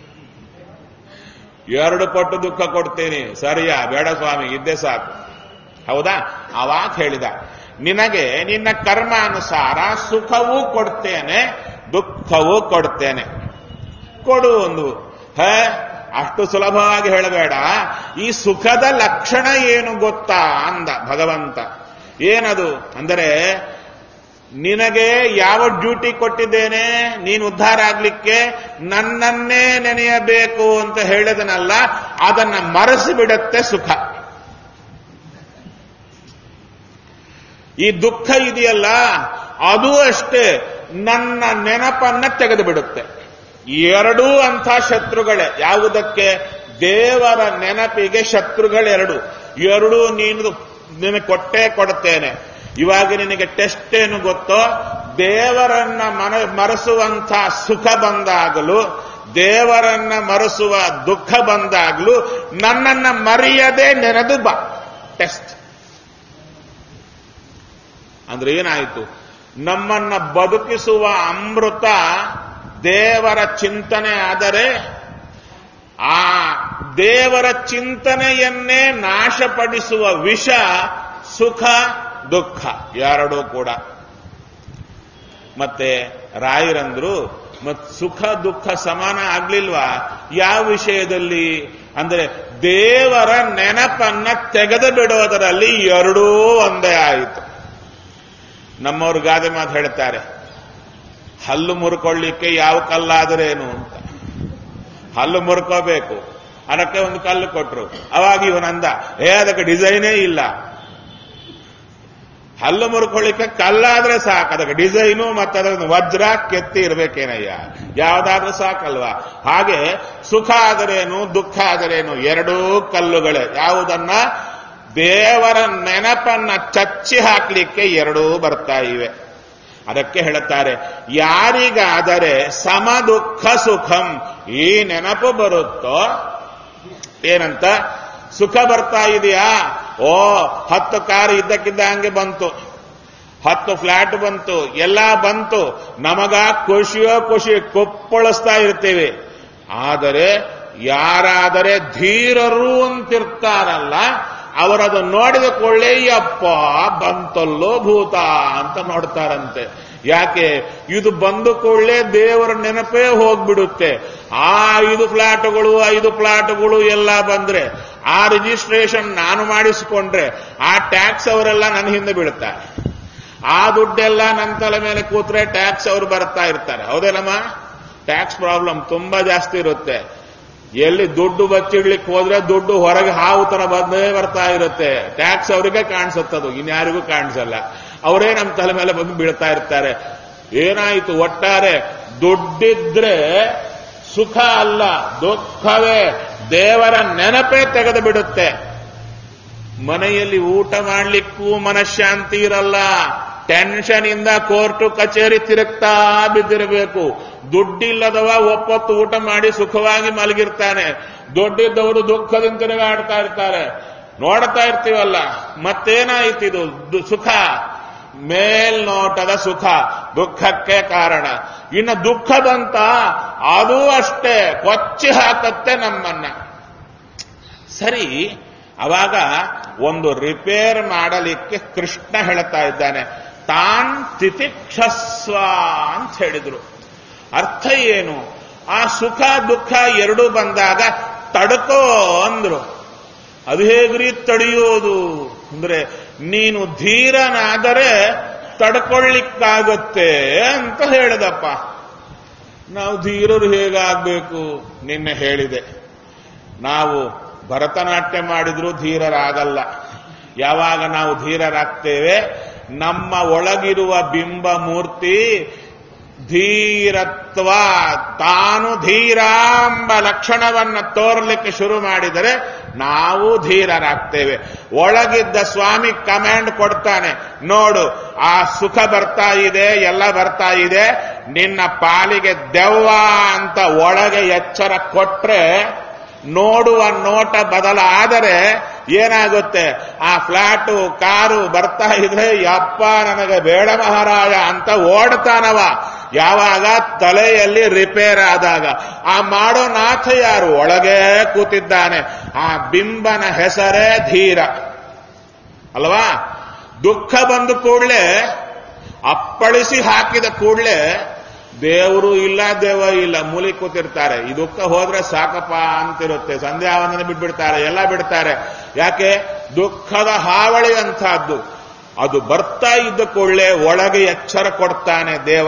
ಎರಡು ಪಟ್ಟು ದುಃಖ ಕೊಡ್ತೇನೆ ಸರಿಯಾ ಬೇಡ ಸ್ವಾಮಿ ಇದ್ದೇ ಸಾಕು ಹೌದಾ ಅವಾಗ ಹೇಳಿದ ನಿನಗೆ ನಿನ್ನ ಕರ್ಮಾನುಸಾರ ಸುಖವೂ ಕೊಡ್ತೇನೆ ದುಃಖವೂ ಕೊಡ್ತೇನೆ ಕೊಡು ಒಂದು ಹೇ ಅಷ್ಟು ಸುಲಭವಾಗಿ ಹೇಳಬೇಡ ಈ ಸುಖದ ಲಕ್ಷಣ ಏನು ಗೊತ್ತಾ ಅಂದ ಭಗವಂತ ಏನದು ಅಂದರೆ ನಿನಗೆ ಯಾವ ಡ್ಯೂಟಿ ಕೊಟ್ಟಿದ್ದೇನೆ ನೀನು ಉದ್ಧಾರ ಆಗ್ಲಿಕ್ಕೆ ನನ್ನನ್ನೇ ನೆನೆಯಬೇಕು ಅಂತ ಹೇಳಿದನಲ್ಲ ಅದನ್ನ ಮರೆಸಿ ಬಿಡುತ್ತೆ ಸುಖ ಈ ದುಃಖ ಇದೆಯಲ್ಲ ಅದು ಅಷ್ಟೇ ನನ್ನ ನೆನಪನ್ನ ತೆಗೆದು ಬಿಡುತ್ತೆ ಎರಡೂ ಅಂಥ ಶತ್ರುಗಳೇ ಯಾವುದಕ್ಕೆ ದೇವರ ನೆನಪಿಗೆ ಶತ್ರುಗಳೆರಡು ಎರಡೂ ನೀನು ನಿನಗೆ ಕೊಟ್ಟೇ ಕೊಡ್ತೇನೆ ಇವಾಗ ನಿನಗೆ ಟೆಸ್ಟ್ ಏನು ಗೊತ್ತೋ ದೇವರನ್ನ ಮನ ಮರೆಸುವಂಥ ಸುಖ ಬಂದಾಗಲೂ ದೇವರನ್ನ ಮರೆಸುವ ದುಃಖ ಬಂದಾಗಲೂ ನನ್ನನ್ನ ಮರೆಯದೆ ನೆನೆದು ಬಾ ಟೆಸ್ಟ್ ಅಂದ್ರೆ ಏನಾಯಿತು ನಮ್ಮನ್ನ ಬದುಕಿಸುವ ಅಮೃತ ದೇವರ ಚಿಂತನೆ ಆದರೆ ಆ ದೇವರ ಚಿಂತನೆಯನ್ನೇ ನಾಶಪಡಿಸುವ ವಿಷ ಸುಖ ದುಃಖ ಎರಡೂ ಕೂಡ ಮತ್ತೆ ರಾಯರಂದ್ರು ಮತ್ ಸುಖ ದುಃಖ ಸಮಾನ ಆಗ್ಲಿಲ್ವಾ ಯಾವ ವಿಷಯದಲ್ಲಿ ಅಂದ್ರೆ ದೇವರ ನೆನಪನ್ನ ತೆಗೆದು ಬಿಡೋದರಲ್ಲಿ ಎರಡೂ ಒಂದೇ ಆಯಿತು ನಮ್ಮವ್ರು ಗಾದೆ ಮಾತು ಹೇಳ್ತಾರೆ ಹಲ್ಲು ಮುರ್ಕೊಳ್ಳಿಕ್ಕೆ ಯಾವ ಕಲ್ಲಾದರೇನು ಅಂತ ಹಲ್ಲು ಮುರ್ಕೋಬೇಕು ಅದಕ್ಕೆ ಒಂದು ಕಲ್ಲು ಕೊಟ್ರು ಅವಾಗ ಇವನಂದ ಏ ಅದಕ್ಕೆ ಡಿಸೈನೇ ಇಲ್ಲ ಹಲ್ಲು ಮುರ್ಕೊಳ್ಳಿಕ್ಕೆ ಕಲ್ಲಾದ್ರೆ ಸಾಕು ಅದಕ್ಕೆ ಡಿಸೈನು ಮತ್ತೆ ಅದಕ್ಕೆ ವಜ್ರ ಕೆತ್ತಿ ಇರ್ಬೇಕೇನಯ್ಯ ಯಾವ್ದಾದ್ರೂ ಸಾಕಲ್ವಾ ಹಾಗೆ ಸುಖ ಆದರೇನು ದುಃಖ ಆದರೇನು ಎರಡೂ ಕಲ್ಲುಗಳೇ ಯಾವುದನ್ನ ದೇವರ ನೆನಪನ್ನ ಚಚ್ಚಿ ಹಾಕ್ಲಿಕ್ಕೆ ಎರಡೂ ಬರ್ತಾ ಇವೆ ಅದಕ್ಕೆ ಹೇಳುತ್ತಾರೆ ಯಾರಿಗಾದರೆ ಸಮ ದುಃಖ ಸುಖಂ ಈ ನೆನಪು ಬರುತ್ತೋ ಏನಂತ ಸುಖ ಬರ್ತಾ ಇದೆಯಾ ಓ ಹತ್ತು ಕಾರ್ ಇದ್ದಕ್ಕಿದ್ದ ಹಂಗೆ ಬಂತು ಹತ್ತು ಫ್ಲಾಟ್ ಬಂತು ಎಲ್ಲ ಬಂತು ನಮಗ ಖುಷಿಯೋ ಖುಷಿ ಕೊಪ್ಪಳಿಸ್ತಾ ಇರ್ತೀವಿ ಆದರೆ ಯಾರಾದರೆ ಧೀರರು ಅಂತಿರ್ತಾರಲ್ಲ ಅವರದು ನೋಡಿದ ಕೊಳ್ಳೆ ಅಪ್ಪ ಬಂತಲ್ಲೋ ಭೂತ ಅಂತ ನೋಡ್ತಾರಂತೆ ಯಾಕೆ ಇದು ಬಂದು ಕೊಳ್ಳೆ ದೇವರ ನೆನಪೇ ಹೋಗ್ಬಿಡುತ್ತೆ ಆ ಐದು ಫ್ಲಾಟ್ಗಳು ಐದು ಫ್ಲಾಟ್ಗಳು ಎಲ್ಲ ಬಂದ್ರೆ ಆ ರಿಜಿಸ್ಟ್ರೇಷನ್ ನಾನು ಮಾಡಿಸಿಕೊಂಡ್ರೆ ಆ ಟ್ಯಾಕ್ಸ್ ಅವರೆಲ್ಲ ನನ್ನ ಹಿಂದೆ ಬೀಳುತ್ತಾರೆ ಆ ದುಡ್ಡೆಲ್ಲ ನನ್ನ ತಲೆ ಮೇಲೆ ಕೂತ್ರೆ ಟ್ಯಾಕ್ಸ್ ಅವರು ಬರ್ತಾ ಇರ್ತಾರೆ ಹೌದೇನಮ್ಮ ಟ್ಯಾಕ್ಸ್ ಪ್ರಾಬ್ಲಮ್ ತುಂಬಾ ಜಾಸ್ತಿ ಇರುತ್ತೆ ಎಲ್ಲಿ ದುಡ್ಡು ಬಚ್ಚಿಡ್ಲಿಕ್ಕೆ ಹೋದ್ರೆ ದುಡ್ಡು ಹೊರಗೆ ಹಾವು ತರ ಬಂದೇ ಬರ್ತಾ ಇರುತ್ತೆ ಟ್ಯಾಕ್ಸ್ ಅವರಿಗೆ ಕಾಣಿಸುತ್ತದು ಇನ್ಯಾರಿಗೂ ಕಾಣಿಸಲ್ಲ ಅವರೇ ನಮ್ಮ ತಲೆ ಮೇಲೆ ಬಂದು ಬೀಳ್ತಾ ಇರ್ತಾರೆ ಏನಾಯಿತು ಒಟ್ಟಾರೆ ದುಡ್ಡಿದ್ರೆ ಸುಖ ಅಲ್ಲ ದುಃಖವೇ ದೇವರ ನೆನಪೇ ತೆಗೆದು ಬಿಡುತ್ತೆ ಮನೆಯಲ್ಲಿ ಊಟ ಮಾಡ್ಲಿಕ್ಕೂ ಮನಃಶಾಂತಿ ಇರಲ್ಲ ಟೆನ್ಷನ್ ಇಂದ ಕೋರ್ಟು ಕಚೇರಿ ತಿರುಗ್ತಾ ಬಿದ್ದಿರಬೇಕು ದುಡ್ಡಿಲ್ಲದವ ಒಪ್ಪತ್ತು ಊಟ ಮಾಡಿ ಸುಖವಾಗಿ ಮಲಗಿರ್ತಾನೆ ದುಡ್ಡಿದ್ದವರು ದುಃಖದಿಂದ ತಿರುಗಾಡ್ತಾ ಇರ್ತಾರೆ ನೋಡ್ತಾ ಇರ್ತೀವಲ್ಲ ಮತ್ತೇನಾಯ್ತಿದು ದು- ಸುಖ ಮೇಲ್ನೋಟದ ಸುಖ ದುಃಖಕ್ಕೆ ಕಾರಣ ಇನ್ನು ದುಃಖ ಬಂತ ಅದೂ ಅಷ್ಟೇ ಕೊಚ್ಚಿ ಹಾಕತ್ತೆ ನಮ್ಮನ್ನ ಸರಿ ಅವಾಗ ಒಂದು ರಿಪೇರ್ ಮಾಡಲಿಕ್ಕೆ ಕೃಷ್ಣ ಹೇಳ್ತಾ ಇದ್ದಾನೆ ತಾನ್ ತಿತಿಕ್ಷಸ್ವ ಅಂತ ಹೇಳಿದ್ರು ಅರ್ಥ ಏನು ಆ ಸುಖ ದುಃಖ ಎರಡೂ ಬಂದಾಗ ತಡ್ಕೋ ಅಂದ್ರು ಅದು ಹೇಗ್ರಿ ತಡೆಯೋದು ಅಂದ್ರೆ ನೀನು ಧೀರನಾದರೆ ತಡ್ಕೊಳ್ಳಿಕ್ಕಾಗತ್ತೆ ಅಂತ ಹೇಳಿದಪ್ಪ ನಾವು ಧೀರರು ಹೇಗಾಗಬೇಕು ನಿನ್ನೆ ಹೇಳಿದೆ ನಾವು ಭರತನಾಟ್ಯ ಮಾಡಿದ್ರೂ ಧೀರರಾಗಲ್ಲ ಯಾವಾಗ ನಾವು ಧೀರರಾಗ್ತೇವೆ ನಮ್ಮ ಒಳಗಿರುವ ಬಿಂಬ ಮೂರ್ತಿ ಧೀರತ್ವ ತಾನು ಧೀರ ಎಂಬ ಲಕ್ಷಣವನ್ನ ತೋರ್ಲಿಕ್ಕೆ ಶುರು ಮಾಡಿದರೆ ನಾವು ಧೀರರಾಗ್ತೇವೆ ಒಳಗಿದ್ದ ಸ್ವಾಮಿ ಕಮಾಂಡ್ ಕೊಡ್ತಾನೆ ನೋಡು ಆ ಸುಖ ಬರ್ತಾ ಇದೆ ಎಲ್ಲ ಬರ್ತಾ ಇದೆ ನಿನ್ನ ಪಾಲಿಗೆ ದೆವ್ವ ಅಂತ ಒಳಗೆ ಎಚ್ಚರ ಕೊಟ್ರೆ ನೋಡುವ ನೋಟ ಬದಲಾದರೆ ಏನಾಗುತ್ತೆ ಆ ಫ್ಲಾಟು ಕಾರು ಬರ್ತಾ ಇದ್ರೆ ಯಪ್ಪ ನನಗೆ ಬೇಡ ಮಹಾರಾಜ ಅಂತ ಓಡ್ತಾನವ ಯಾವಾಗ ತಲೆಯಲ್ಲಿ ರಿಪೇರ್ ಆದಾಗ ಆ ಮಾಡೋ ನಾಥ ಯಾರು ಒಳಗೆ ಕೂತಿದ್ದಾನೆ ಆ ಬಿಂಬನ ಹೆಸರೇ ಧೀರ ಅಲ್ವಾ ದುಃಖ ಬಂದ ಕೂಡಲೇ ಅಪ್ಪಳಿಸಿ ಹಾಕಿದ ಕೂಡಲೇ ದೇವರು ಇಲ್ಲ ದೇವ ಇಲ್ಲ ಮೂಲಿ ಕೂತಿರ್ತಾರೆ ಈ ದುಃಖ ಹೋದ್ರೆ ಸಾಕಪ್ಪ ಅಂತಿರುತ್ತೆ ಸಂಧ್ಯಾ ವಂದನೆ ಬಿಟ್ಬಿಡ್ತಾರೆ ಎಲ್ಲ ಬಿಡ್ತಾರೆ ಯಾಕೆ ದುಃಖದ ಹಾವಳಿ ಅಂತಹದ್ದು ಅದು ಬರ್ತಾ ಇದ್ದ ಕೂಡಲೇ ಒಳಗೆ ಎಚ್ಚರ ಕೊಡ್ತಾನೆ ದೇವ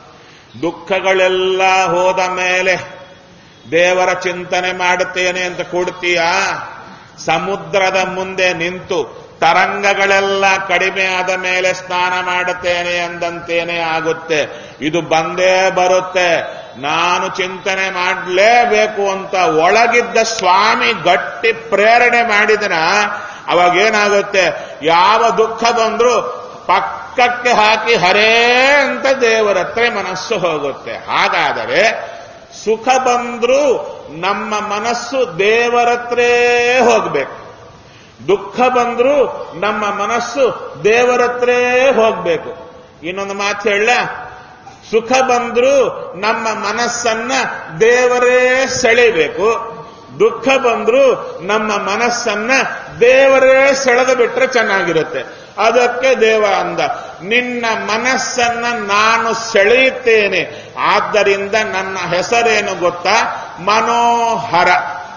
ದುಃಖಗಳೆಲ್ಲ ಹೋದ ಮೇಲೆ ದೇವರ ಚಿಂತನೆ ಮಾಡುತ್ತೇನೆ ಅಂತ ಕೊಡ್ತೀಯಾ ಸಮುದ್ರದ ಮುಂದೆ ನಿಂತು ತರಂಗಗಳೆಲ್ಲ ಕಡಿಮೆ ಆದ ಮೇಲೆ ಸ್ನಾನ ಮಾಡುತ್ತೇನೆ ಅಂದಂತೇನೆ ಆಗುತ್ತೆ ಇದು ಬಂದೇ ಬರುತ್ತೆ ನಾನು ಚಿಂತನೆ ಮಾಡಲೇಬೇಕು ಅಂತ ಒಳಗಿದ್ದ ಸ್ವಾಮಿ ಗಟ್ಟಿ ಪ್ರೇರಣೆ ಮಾಡಿದನ ಅವಾಗೇನಾಗುತ್ತೆ ಯಾವ ದುಃಖ ಬಂದ್ರೂ ಪಕ್ಕಕ್ಕೆ ಹಾಕಿ ಹರೇ ಅಂತ ದೇವರ ಹತ್ರ ಮನಸ್ಸು ಹೋಗುತ್ತೆ ಹಾಗಾದರೆ ಸುಖ ಬಂದ್ರೂ ನಮ್ಮ ಮನಸ್ಸು ದೇವರತ್ರೇ ಹೋಗ್ಬೇಕು ದುಃಖ ಬಂದ್ರೂ ನಮ್ಮ ಮನಸ್ಸು ದೇವರತ್ರೇ ಹೋಗ್ಬೇಕು ಇನ್ನೊಂದು ಮಾತು ಹೇಳ ಸುಖ ಬಂದ್ರೂ ನಮ್ಮ ಮನಸ್ಸನ್ನ ದೇವರೇ ಸೆಳಿಬೇಕು ದುಃಖ ಬಂದ್ರೂ ನಮ್ಮ ಮನಸ್ಸನ್ನ ದೇವರೇ ಸೆಳೆದು ಬಿಟ್ರೆ ಚೆನ್ನಾಗಿರುತ್ತೆ ಅದಕ್ಕೆ ದೇವ ಅಂದ ನಿನ್ನ ಮನಸ್ಸನ್ನ ನಾನು ಸೆಳೆಯುತ್ತೇನೆ ಆದ್ದರಿಂದ ನನ್ನ ಹೆಸರೇನು ಗೊತ್ತಾ ಮನೋಹರ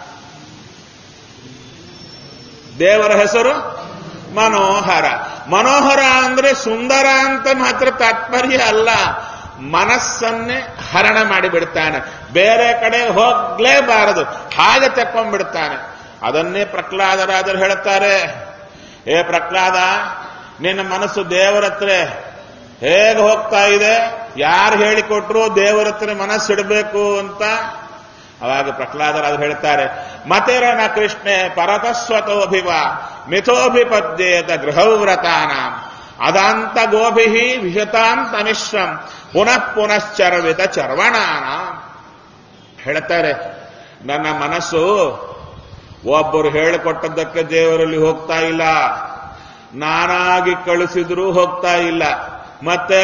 ದೇವರ ಹೆಸರು ಮನೋಹರ ಮನೋಹರ ಅಂದ್ರೆ ಸುಂದರ ಅಂತ ಮಾತ್ರ ತಾತ್ಪರ್ಯ ಅಲ್ಲ ಮನಸ್ಸನ್ನೇ ಹರಣ ಮಾಡಿಬಿಡ್ತಾನೆ ಬೇರೆ ಕಡೆ ಹೋಗ್ಲೇಬಾರದು ಹಾಗೆ ತಕ್ಕೊಂಡ್ಬಿಡ್ತಾನೆ ಅದನ್ನೇ ಪ್ರಹ್ಲಾದರಾದರು ಹೇಳುತ್ತಾರೆ ಏ ಪ್ರಹ್ಲಾದ ನಿನ್ನ ಮನಸ್ಸು ದೇವರ ಹತ್ರ ಹೇಗೆ ಹೋಗ್ತಾ ಇದೆ ಯಾರು ಹೇಳಿಕೊಟ್ರು ದೇವರ ಹತ್ರ ಮನಸ್ಸಿಡಬೇಕು ಅಂತ ಅವಾಗ ಪ್ರಹ್ಲಾದರಾದ್ರು ಹೇಳ್ತಾರೆ ಮತೇರನ ಕೃಷ್ಣೆ ಪರತಸ್ವತೋಭಿವ ಮಿಥೋಭಿಪದ್ಯೇತ ಗೃಹವ್ರತಾನ ಅದಾಂತ ಗೋಭಿ ವಿಷತಾಂ ತಮಿಶ್ರಂ ಪುನಃ ಪುನಶ್ಚರ್ವಿತ ಚರ್ವಣಾನ ಹೇಳ್ತಾರೆ ನನ್ನ ಮನಸ್ಸು ಒಬ್ಬರು ಹೇಳಿಕೊಟ್ಟದ್ದಕ್ಕೆ ದೇವರಲ್ಲಿ ಹೋಗ್ತಾ ಇಲ್ಲ ನಾನಾಗಿ ಕಳಿಸಿದ್ರೂ ಹೋಗ್ತಾ ಇಲ್ಲ ಮತ್ತೆ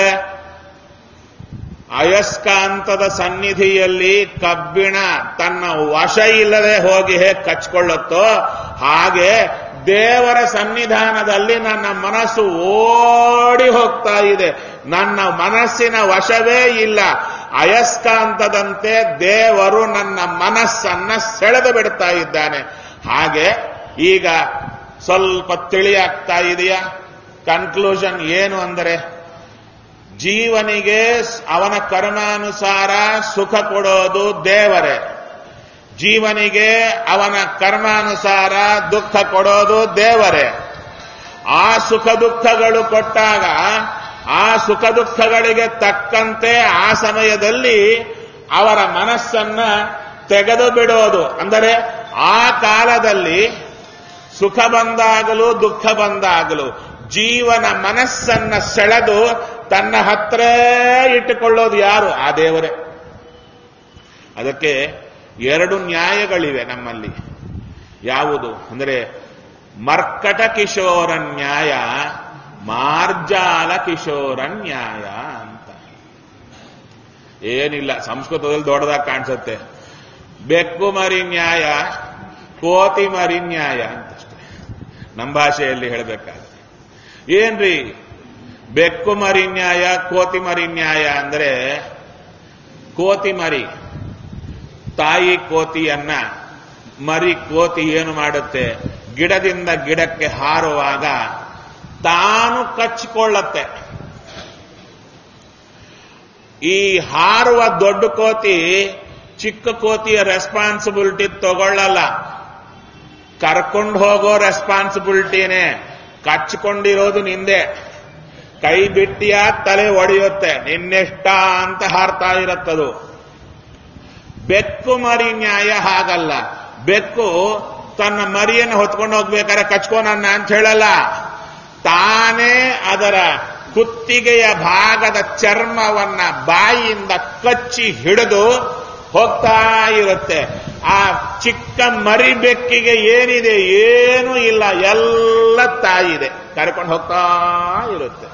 ಅಯಸ್ಕಾಂತದ ಸನ್ನಿಧಿಯಲ್ಲಿ ಕಬ್ಬಿಣ ತನ್ನ ವಶ ಇಲ್ಲದೆ ಹೋಗಿ ಹೇಗೆ ಕಚ್ಕೊಳ್ಳುತ್ತೋ ಹಾಗೆ ದೇವರ ಸನ್ನಿಧಾನದಲ್ಲಿ ನನ್ನ ಮನಸ್ಸು ಓಡಿ ಹೋಗ್ತಾ ಇದೆ ನನ್ನ ಮನಸ್ಸಿನ ವಶವೇ ಇಲ್ಲ ಅಯಸ್ಕಾಂತದಂತೆ ದೇವರು ನನ್ನ ಮನಸ್ಸನ್ನ ಸೆಳೆದು ಬಿಡ್ತಾ ಇದ್ದಾನೆ ಹಾಗೆ ಈಗ ಸ್ವಲ್ಪ ತಿಳಿಯಾಗ್ತಾ ಇದೆಯಾ ಕನ್ಕ್ಲೂಷನ್ ಏನು ಅಂದರೆ ಜೀವನಿಗೆ ಅವನ ಕರ್ಮಾನುಸಾರ ಸುಖ ಕೊಡೋದು ದೇವರೇ ಜೀವನಿಗೆ ಅವನ ಕರ್ಮಾನುಸಾರ ದುಃಖ ಕೊಡೋದು ದೇವರೇ ಆ ಸುಖ ದುಃಖಗಳು ಕೊಟ್ಟಾಗ ಆ ಸುಖ ದುಃಖಗಳಿಗೆ ತಕ್ಕಂತೆ ಆ ಸಮಯದಲ್ಲಿ ಅವರ ಮನಸ್ಸನ್ನ ತೆಗೆದು ಬಿಡೋದು ಅಂದರೆ ಆ ಕಾಲದಲ್ಲಿ ಸುಖ ಬಂದಾಗಲೂ ದುಃಖ ಬಂದಾಗಲೂ ಜೀವನ ಮನಸ್ಸನ್ನ ಸೆಳೆದು ತನ್ನ ಹತ್ರ ಇಟ್ಟುಕೊಳ್ಳೋದು ಯಾರು ಆ ದೇವರೇ ಅದಕ್ಕೆ ಎರಡು ನ್ಯಾಯಗಳಿವೆ ನಮ್ಮಲ್ಲಿ ಯಾವುದು ಅಂದರೆ ಮರ್ಕಟ ಕಿಶೋರ ನ್ಯಾಯ ಮಾರ್ಜಾಲ ಕಿಶೋರ ನ್ಯಾಯ ಅಂತ ಏನಿಲ್ಲ ಸಂಸ್ಕೃತದಲ್ಲಿ ದೊಡ್ಡದಾಗಿ ಕಾಣಿಸುತ್ತೆ ಬೆಕ್ಕು ಮರಿ ನ್ಯಾಯ ಕೋತಿ ಮರಿ ನ್ಯಾಯ ಅಂತಷ್ಟೇ ನಮ್ಮ ಭಾಷೆಯಲ್ಲಿ ಹೇಳಬೇಕಾದ್ರೆ ಏನ್ರಿ ಬೆಕ್ಕು ಮರಿ ನ್ಯಾಯ ಕೋತಿ ಮರಿ ನ್ಯಾಯ ಅಂದ್ರೆ ಕೋತಿ ಮರಿ ತಾಯಿ ಕೋತಿಯನ್ನ ಮರಿ ಕೋತಿ ಏನು ಮಾಡುತ್ತೆ ಗಿಡದಿಂದ ಗಿಡಕ್ಕೆ ಹಾರುವಾಗ ತಾನು ಕಚ್ಚಿಕೊಳ್ಳತ್ತೆ ಈ ಹಾರುವ ದೊಡ್ಡ ಕೋತಿ ಚಿಕ್ಕ ಕೋತಿಯ ರೆಸ್ಪಾನ್ಸಿಬಿಲಿಟಿ ತಗೊಳ್ಳಲ್ಲ ಕರ್ಕೊಂಡು ಹೋಗೋ ರೆಸ್ಪಾನ್ಸಿಬಿಲಿಟಿನೇ ಕಚ್ಕೊಂಡಿರೋದು ನಿಂದೆ ಕೈ ಬಿಟ್ಟಿಯ ತಲೆ ಒಡೆಯುತ್ತೆ ನಿನ್ನೆಷ್ಟ ಅಂತ ಹಾರ್ತಾ ಇರತ್ತದು ಬೆಕ್ಕು ಮರಿ ನ್ಯಾಯ ಹಾಗಲ್ಲ ಬೆಕ್ಕು ತನ್ನ ಮರಿಯನ್ನು ಹೊತ್ಕೊಂಡು ಹೋಗ್ಬೇಕಾದ್ರೆ ಕಚ್ಕೋನನ್ನ ಅಂತ ಹೇಳಲ್ಲ ತಾನೇ ಅದರ ಕುತ್ತಿಗೆಯ ಭಾಗದ ಚರ್ಮವನ್ನ ಬಾಯಿಯಿಂದ ಕಚ್ಚಿ ಹಿಡಿದು ಹೋಗ್ತಾ ಇರುತ್ತೆ ಆ ಚಿಕ್ಕ ಮರಿ ಬೆಕ್ಕಿಗೆ ಏನಿದೆ ಏನೂ ಇಲ್ಲ ಎಲ್ಲ ತಾಯಿದೆ ಕರ್ಕೊಂಡು ಹೋಗ್ತಾ ಇರುತ್ತೆ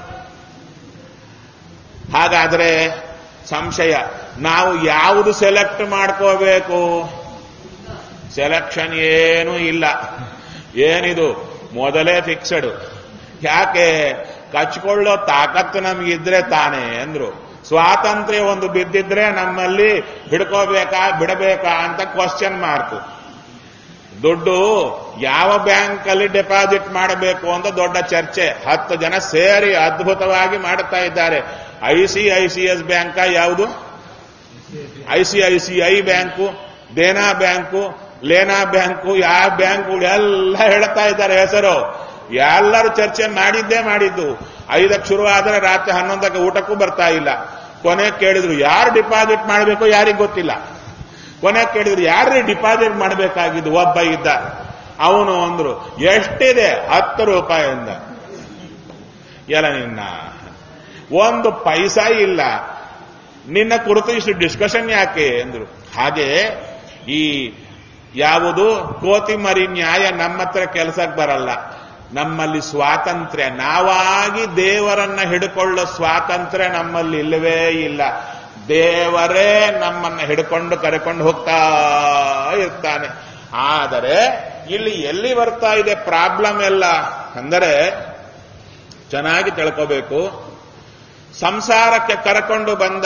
ಹಾಗಾದ್ರೆ ಸಂಶಯ ನಾವು ಯಾವುದು ಸೆಲೆಕ್ಟ್ ಮಾಡ್ಕೋಬೇಕು ಸೆಲೆಕ್ಷನ್ ಏನೂ ಇಲ್ಲ ಏನಿದು ಮೊದಲೇ ಫಿಕ್ಸಡ್ ಯಾಕೆ ಕಚ್ಕೊಳ್ಳೋ ತಾಕತ್ತು ನಮಗಿದ್ರೆ ತಾನೇ ಅಂದ್ರು ಸ್ವಾತಂತ್ರ್ಯ ಒಂದು ಬಿದ್ದಿದ್ರೆ ನಮ್ಮಲ್ಲಿ ಹಿಡ್ಕೋಬೇಕಾ ಬಿಡಬೇಕಾ ಅಂತ ಕ್ವಶನ್ ಮಾರ್ಕು ದುಡ್ಡು ಯಾವ ಬ್ಯಾಂಕ್ ಅಲ್ಲಿ ಡೆಪಾಸಿಟ್ ಮಾಡಬೇಕು ಅಂತ ದೊಡ್ಡ ಚರ್ಚೆ ಹತ್ತು ಜನ ಸೇರಿ ಅದ್ಭುತವಾಗಿ ಮಾಡುತ್ತಾ ಇದ್ದಾರೆ I C I C S bank ಯಾವುದು I C I C I bank Dena bank ಲೇನಾ ಬ್ಯಾಂಕು ಯಾವ ಬ್ಯಾಂಕು ಎಲ್ಲ ಹೇಳ್ತಾ ಇದ್ದಾರೆ ಹೆಸರು ಎಲ್ಲರೂ ಚರ್ಚೆ ಮಾಡಿದ್ದೇ ಮಾಡಿದ್ದು ಐದಕ್ಕೆ ಶುರು ಆದರೆ ರಾತ್ರಿ ಹನ್ನೊಂದಕ್ಕೆ ಊಟಕ್ಕೂ ಬರ್ತಾ ಇಲ್ಲ ಕೊನೆ ಕೇಳಿದ್ರು ಯಾರು ಡಿಪಾಸಿಟ್ ಮಾಡಬೇಕು ಯಾರಿಗೂ ಗೊತ್ತಿಲ್ಲ ಕೊನೆ ಕೇಳಿದ್ರು ಯಾರು ಡಿಪಾಸಿಟ್ ಮಾಡಬೇಕಾಗಿದ್ದು ಒಬ್ಬ ಇದ್ದ ಅವನು ಅಂದ್ರು ಎಷ್ಟಿದೆ ಹತ್ತು ರೂಪಾಯಿಂದ ಎಲ್ಲ ನಿನ್ನ ಒಂದು ಪೈಸಾ ಇಲ್ಲ ನಿನ್ನ ಕುರಿತು ಇಷ್ಟು ಡಿಸ್ಕಷನ್ ಯಾಕೆ ಅಂದ್ರು ಹಾಗೆ ಈ ಯಾವುದು ಕೋತಿ ಮರಿ ನ್ಯಾಯ ನಮ್ಮ ಹತ್ರ ಕೆಲಸಕ್ಕೆ ಬರಲ್ಲ ನಮ್ಮಲ್ಲಿ ಸ್ವಾತಂತ್ರ್ಯ ನಾವಾಗಿ ದೇವರನ್ನ ಹಿಡ್ಕೊಳ್ಳೋ ಸ್ವಾತಂತ್ರ್ಯ ನಮ್ಮಲ್ಲಿ ಇಲ್ಲವೇ ಇಲ್ಲ ದೇವರೇ ನಮ್ಮನ್ನ ಹಿಡ್ಕೊಂಡು ಕರೆಕೊಂಡು ಹೋಗ್ತಾ ಇರ್ತಾನೆ ಆದರೆ ಇಲ್ಲಿ ಎಲ್ಲಿ ಬರ್ತಾ ಇದೆ ಪ್ರಾಬ್ಲಮ್ ಎಲ್ಲ ಅಂದರೆ ಚೆನ್ನಾಗಿ ತಿಳ್ಕೋಬೇಕು ಸಂಸಾರಕ್ಕೆ ಕರಕೊಂಡು ಬಂದ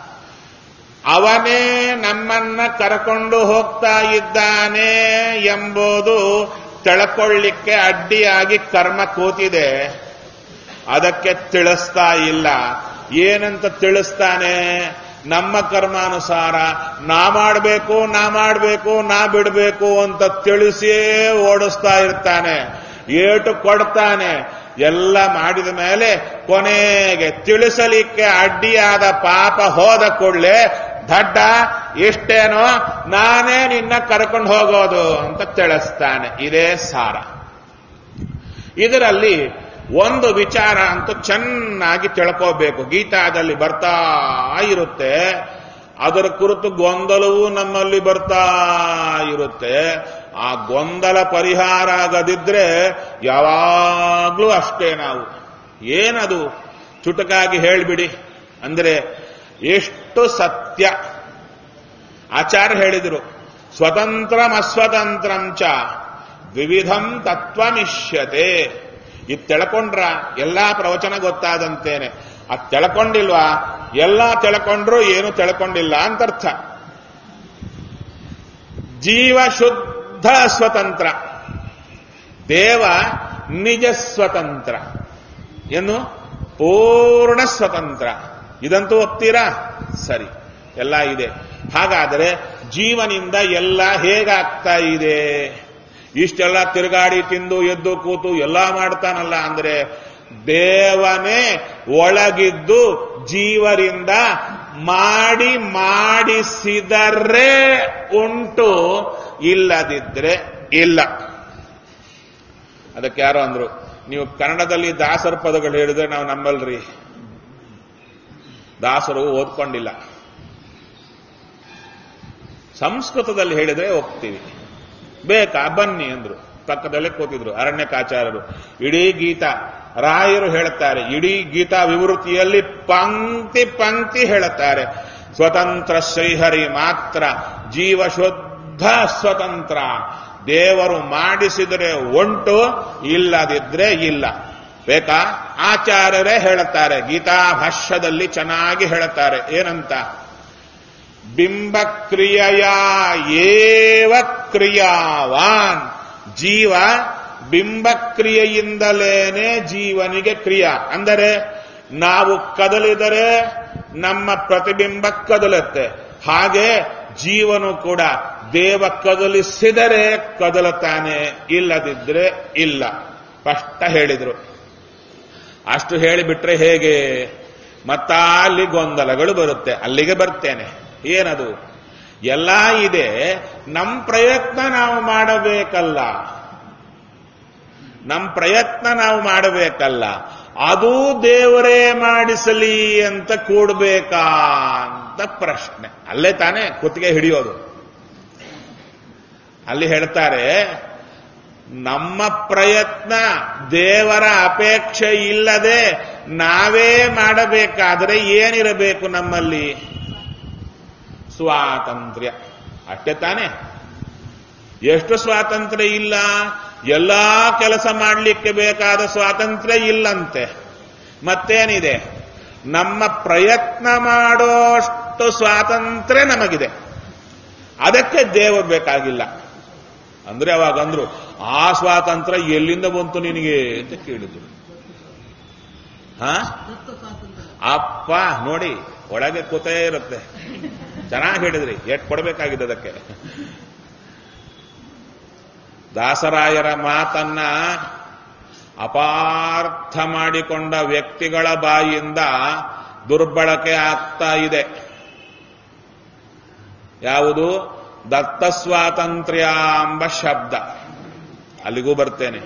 ಅವನೇ ನಮ್ಮನ್ನ ಕರಕೊಂಡು ಹೋಗ್ತಾ ಇದ್ದಾನೆ ಎಂಬುದು ತಿಳ್ಕೊಳ್ಳಿಕ್ಕೆ ಅಡ್ಡಿಯಾಗಿ ಕರ್ಮ ಕೂತಿದೆ ಅದಕ್ಕೆ ತಿಳಿಸ್ತಾ ಇಲ್ಲ ಏನಂತ ತಿಳಿಸ್ತಾನೆ ನಮ್ಮ ಕರ್ಮಾನುಸಾರ ನಾ ಮಾಡಬೇಕು ನಾ ಮಾಡಬೇಕು ನಾ ಬಿಡಬೇಕು ಅಂತ ತಿಳಿಸಿಯೇ ಓಡಿಸ್ತಾ ಇರ್ತಾನೆ ಏಟು ಕೊಡ್ತಾನೆ ಎಲ್ಲ ಮಾಡಿದ ಮೇಲೆ ಕೊನೆಗೆ ತಿಳಿಸಲಿಕ್ಕೆ ಅಡ್ಡಿಯಾದ ಪಾಪ ಹೋದ ಕೂಡಲೇ ದಡ್ಡ ಇಷ್ಟೇನೋ ನಾನೇ ನಿನ್ನ ಕರ್ಕೊಂಡು ಹೋಗೋದು ಅಂತ ತಿಳಿಸ್ತಾನೆ ಇದೇ ಸಾರ ಇದರಲ್ಲಿ ಒಂದು ವಿಚಾರ ಅಂತೂ ಚೆನ್ನಾಗಿ ತಿಳ್ಕೋಬೇಕು ಗೀತಾದಲ್ಲಿ ಬರ್ತಾ ಇರುತ್ತೆ ಅದರ ಕುರಿತು ಗೊಂದಲವೂ ನಮ್ಮಲ್ಲಿ ಬರ್ತಾ ಇರುತ್ತೆ ಆ ಗೊಂದಲ ಪರಿಹಾರ ಆಗದಿದ್ರೆ ಯಾವಾಗ್ಲೂ ಅಷ್ಟೇ ನಾವು ಏನದು ಚುಟಕಾಗಿ ಹೇಳ್ಬಿಡಿ ಅಂದ್ರೆ ಎಷ್ಟು ಸತ್ಯ ಆಚಾರ್ಯ ಹೇಳಿದರು ಸ್ವತಂತ್ರಂ ಅಸ್ವತಂತ್ರಂ ಚ ವಿವಿಧಂ ತತ್ವಮಿಷ್ಯತೆ ಇದು ತಿಳ್ಕೊಂಡ್ರ ಎಲ್ಲಾ ಪ್ರವಚನ ಗೊತ್ತಾದಂತೇನೆ ಅದು ತಿಳ್ಕೊಂಡಿಲ್ವಾ ಎಲ್ಲ ತಿಳ್ಕೊಂಡ್ರು ಏನು ತಿಳ್ಕೊಂಡಿಲ್ಲ ಅಂತ ಅರ್ಥ ಜೀವ ಶುದ್ಧ ಸ್ವತಂತ್ರ ದೇವ ನಿಜ ಸ್ವತಂತ್ರ ಏನು ಪೂರ್ಣ ಸ್ವತಂತ್ರ ಇದಂತೂ ಒಪ್ತೀರಾ ಸರಿ ಎಲ್ಲ ಇದೆ ಹಾಗಾದರೆ ಜೀವನಿಂದ ಎಲ್ಲ ಹೇಗಾಗ್ತಾ ಇದೆ ಇಷ್ಟೆಲ್ಲ ತಿರುಗಾಡಿ ತಿಂದು ಎದ್ದು ಕೂತು ಎಲ್ಲ ಮಾಡ್ತಾನಲ್ಲ ಅಂದ್ರೆ ದೇವನೇ ಒಳಗಿದ್ದು ಜೀವರಿಂದ ಮಾಡಿ ಮಾಡಿಸಿದರೆ ಉಂಟು ಇಲ್ಲದಿದ್ರೆ ಇಲ್ಲ ಅದಕ್ಕೆ ಯಾರೋ ಅಂದ್ರು ನೀವು ಕನ್ನಡದಲ್ಲಿ ದಾಸರ ಪದಗಳು ಹೇಳಿದ್ರೆ ನಾವು ನಂಬಲ್ರಿ ದಾಸರು ಓದ್ಕೊಂಡಿಲ್ಲ ಸಂಸ್ಕೃತದಲ್ಲಿ ಹೇಳಿದ್ರೆ ಒಪ್ತೀವಿ ಬೇಕಾ ಬನ್ನಿ ಅಂದ್ರು ಪಕ್ಕದಲ್ಲೇ ಕೂತಿದ್ರು ಅರಣ್ಯಕಾಚಾರ್ಯರು ಇಡೀ ಗೀತಾ ರಾಯರು ಹೇಳುತ್ತಾರೆ ಇಡೀ ಗೀತಾ ವಿವೃತಿಯಲ್ಲಿ ಪಂಕ್ತಿ ಪಂಕ್ತಿ ಹೇಳುತ್ತಾರೆ ಸ್ವತಂತ್ರ ಶ್ರೀಹರಿ ಮಾತ್ರ ಜೀವ ಶುದ್ಧ ಸ್ವತಂತ್ರ ದೇವರು ಮಾಡಿಸಿದರೆ ಉಂಟು ಇಲ್ಲದಿದ್ರೆ ಇಲ್ಲ ಬೇಕಾ ಆಚಾರ್ಯರೇ ಹೇಳುತ್ತಾರೆ ಗೀತಾ ಭಾಷ್ಯದಲ್ಲಿ ಚೆನ್ನಾಗಿ ಹೇಳುತ್ತಾರೆ ಏನಂತ ಬಿಂಬಕ್ರಿಯೆಯ ಏವ ಕ್ರಿಯಾವಾನ್ ಜೀವ ಬಿಂಬಕ್ರಿಯೆಯಿಂದಲೇನೆ ಜೀವನಿಗೆ ಕ್ರಿಯಾ ಅಂದರೆ ನಾವು ಕದಲಿದರೆ ನಮ್ಮ ಪ್ರತಿಬಿಂಬ ಕದಲುತ್ತೆ ಹಾಗೆ ಜೀವನು ಕೂಡ ದೇವ ಕದಲಿಸಿದರೆ ಕದಲುತ್ತಾನೆ ಇಲ್ಲದಿದ್ರೆ ಇಲ್ಲ ಸ್ಪಷ್ಟ ಹೇಳಿದ್ರು ಅಷ್ಟು ಹೇಳಿಬಿಟ್ರೆ ಹೇಗೆ ಮತ್ತ ಅಲ್ಲಿ ಗೊಂದಲಗಳು ಬರುತ್ತೆ ಅಲ್ಲಿಗೆ ಬರ್ತೇನೆ ಏನದು ಎಲ್ಲ ಇದೆ ನಮ್ಮ ಪ್ರಯತ್ನ ನಾವು ಮಾಡಬೇಕಲ್ಲ ನಮ್ಮ ಪ್ರಯತ್ನ ನಾವು ಮಾಡಬೇಕಲ್ಲ ಅದು ದೇವರೇ ಮಾಡಿಸಲಿ ಅಂತ ಕೂಡ್ಬೇಕಾ ಅಂತ ಪ್ರಶ್ನೆ ಅಲ್ಲೇ ತಾನೇ ಕುತ್ತಿಗೆ ಹಿಡಿಯೋದು ಅಲ್ಲಿ ಹೇಳ್ತಾರೆ ನಮ್ಮ ಪ್ರಯತ್ನ ದೇವರ ಅಪೇಕ್ಷೆ ಇಲ್ಲದೆ ನಾವೇ ಮಾಡಬೇಕಾದರೆ ಏನಿರಬೇಕು ನಮ್ಮಲ್ಲಿ ಸ್ವಾತಂತ್ರ್ಯ ಅಷ್ಟೇ ತಾನೇ ಎಷ್ಟು ಸ್ವಾತಂತ್ರ್ಯ ಇಲ್ಲ ಎಲ್ಲಾ ಕೆಲಸ ಮಾಡಲಿಕ್ಕೆ ಬೇಕಾದ ಸ್ವಾತಂತ್ರ್ಯ ಇಲ್ಲಂತೆ ಮತ್ತೇನಿದೆ ನಮ್ಮ ಪ್ರಯತ್ನ ಮಾಡೋಷ್ಟು ಸ್ವಾತಂತ್ರ್ಯ ನಮಗಿದೆ ಅದಕ್ಕೆ ದೇವರು ಬೇಕಾಗಿಲ್ಲ ಅಂದ್ರೆ ಅವಾಗ ಅಂದ್ರು ಆ ಸ್ವಾತಂತ್ರ್ಯ ಎಲ್ಲಿಂದ ಬಂತು ನಿನಗೆ ಅಂತ ಕೇಳಿದ್ರು ಹಾ ಅಪ್ಪ ನೋಡಿ ಒಳಗೆ ಕೂತೇ ಇರುತ್ತೆ ಚೆನ್ನಾಗಿ ಹೇಳಿದ್ರಿ ಎಟ್ ಕೊಡಬೇಕಾಗಿದೆ ಅದಕ್ಕೆ ದಾಸರಾಯರ ಮಾತನ್ನ ಅಪಾರ್ಥ ಮಾಡಿಕೊಂಡ ವ್ಯಕ್ತಿಗಳ ಬಾಯಿಯಿಂದ ದುರ್ಬಳಕೆ ಆಗ್ತಾ ಇದೆ ಯಾವುದು ದತ್ತ ಸ್ವಾತಂತ್ರ್ಯ ಎಂಬ ಶಬ್ದ ಅಲ್ಲಿಗೂ ಬರ್ತೇನೆ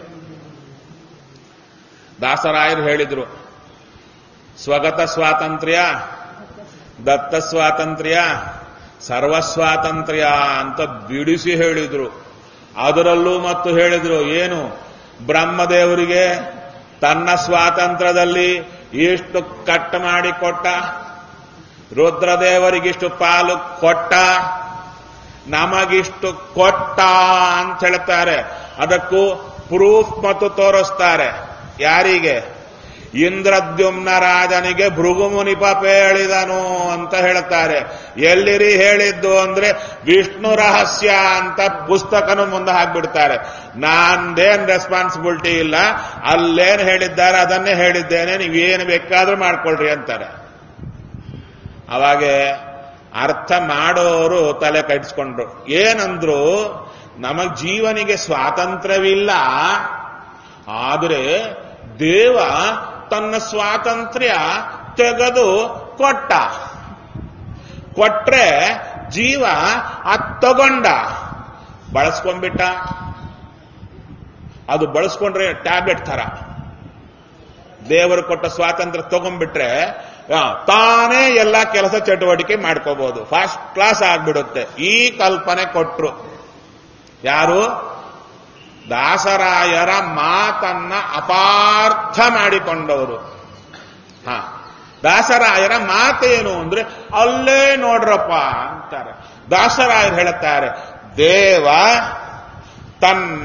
ದಾಸರಾಯರು ಹೇಳಿದ್ರು ಸ್ವಗತ ಸ್ವಾತಂತ್ರ್ಯ ದತ್ತ ಸ್ವಾತಂತ್ರ್ಯ ಸರ್ವ ಸ್ವಾತಂತ್ರ್ಯ ಅಂತ ಬಿಡಿಸಿ ಹೇಳಿದ್ರು ಅದರಲ್ಲೂ ಮತ್ತು ಹೇಳಿದ್ರು ಏನು ಬ್ರಹ್ಮದೇವರಿಗೆ ತನ್ನ ಸ್ವಾತಂತ್ರ್ಯದಲ್ಲಿ ಇಷ್ಟು ಕಟ್ ಮಾಡಿ ಕೊಟ್ಟ ರುದ್ರದೇವರಿಗಿಷ್ಟು ಪಾಲು ಕೊಟ್ಟ ನಮಗಿಷ್ಟು ಕೊಟ್ಟ ಅಂತ ಹೇಳ್ತಾರೆ ಅದಕ್ಕೂ ಪ್ರೂಫ್ ಮತ್ತು ತೋರಿಸ್ತಾರೆ ಯಾರಿಗೆ ಇಂದ್ರದ್ಯುಮ್ನ ರಾಜನಿಗೆ ಭೃಗುಮುನಿಪ ಹೇಳಿದನು ಅಂತ ಹೇಳ್ತಾರೆ ಎಲ್ಲಿರಿ ಹೇಳಿದ್ದು ಅಂದ್ರೆ ವಿಷ್ಣು ರಹಸ್ಯ ಅಂತ ಪುಸ್ತಕನು ಮುಂದೆ ಹಾಕ್ಬಿಡ್ತಾರೆ ನಾನ್ದೇನ್ ರೆಸ್ಪಾನ್ಸಿಬಿಲಿಟಿ ಇಲ್ಲ ಅಲ್ಲೇನ್ ಹೇಳಿದ್ದಾರೆ ಅದನ್ನೇ ಹೇಳಿದ್ದೇನೆ ನೀವೇನು ಬೇಕಾದ್ರೂ ಮಾಡ್ಕೊಳ್ರಿ ಅಂತಾರೆ ಅವಾಗೆ ಅರ್ಥ ಮಾಡೋರು ತಲೆ ಕಟ್ಟಿಸ್ಕೊಂಡ್ರು ಏನಂದ್ರು ನಮಗ್ ಜೀವನಿಗೆ ಸ್ವಾತಂತ್ರ್ಯವಿಲ್ಲ ಆದರೆ ದೇವ ತನ್ನ ಸ್ವಾತಂತ್ರ್ಯ ತೆಗೆದು ಕೊಟ್ಟ ಕೊಟ್ರೆ ಜೀವ ಅದ್ ತಗೊಂಡ ಬಳಸ್ಕೊಂಡ್ಬಿಟ್ಟ ಅದು ಬಳಸ್ಕೊಂಡ್ರೆ ಟ್ಯಾಬ್ಲೆಟ್ ತರ ದೇವರು ಕೊಟ್ಟ ಸ್ವಾತಂತ್ರ್ಯ ತಗೊಂಡ್ಬಿಟ್ರೆ ಆ, ತಾನೇ ಎಲ್ಲ ಕೆಲಸ ಚಟುವಟಿಕೆ ಮಾಡ್ಕೋಬಹುದು ಫಸ್ಟ್ ಕ್ಲಾಸ್ ಆಗ್ಬಿಡುತ್ತೆ ಈ ಕಲ್ಪನೆ ಕೊಟ್ರು ಯಾರು ದಾಸರಾಯರ ಮಾತನ್ನ ಅಪಾರ್ಥ ಮಾಡಿಕೊಂಡವರು ಹ ದಾಸರಾಯರ ಮಾತೇನು ಅಂದ್ರೆ ಅಲ್ಲೇ ನೋಡ್ರಪ್ಪ ಅಂತಾರೆ ದಾಸರಾಯರು ಹೇಳುತ್ತಾರೆ ದೇವ ತನ್ನ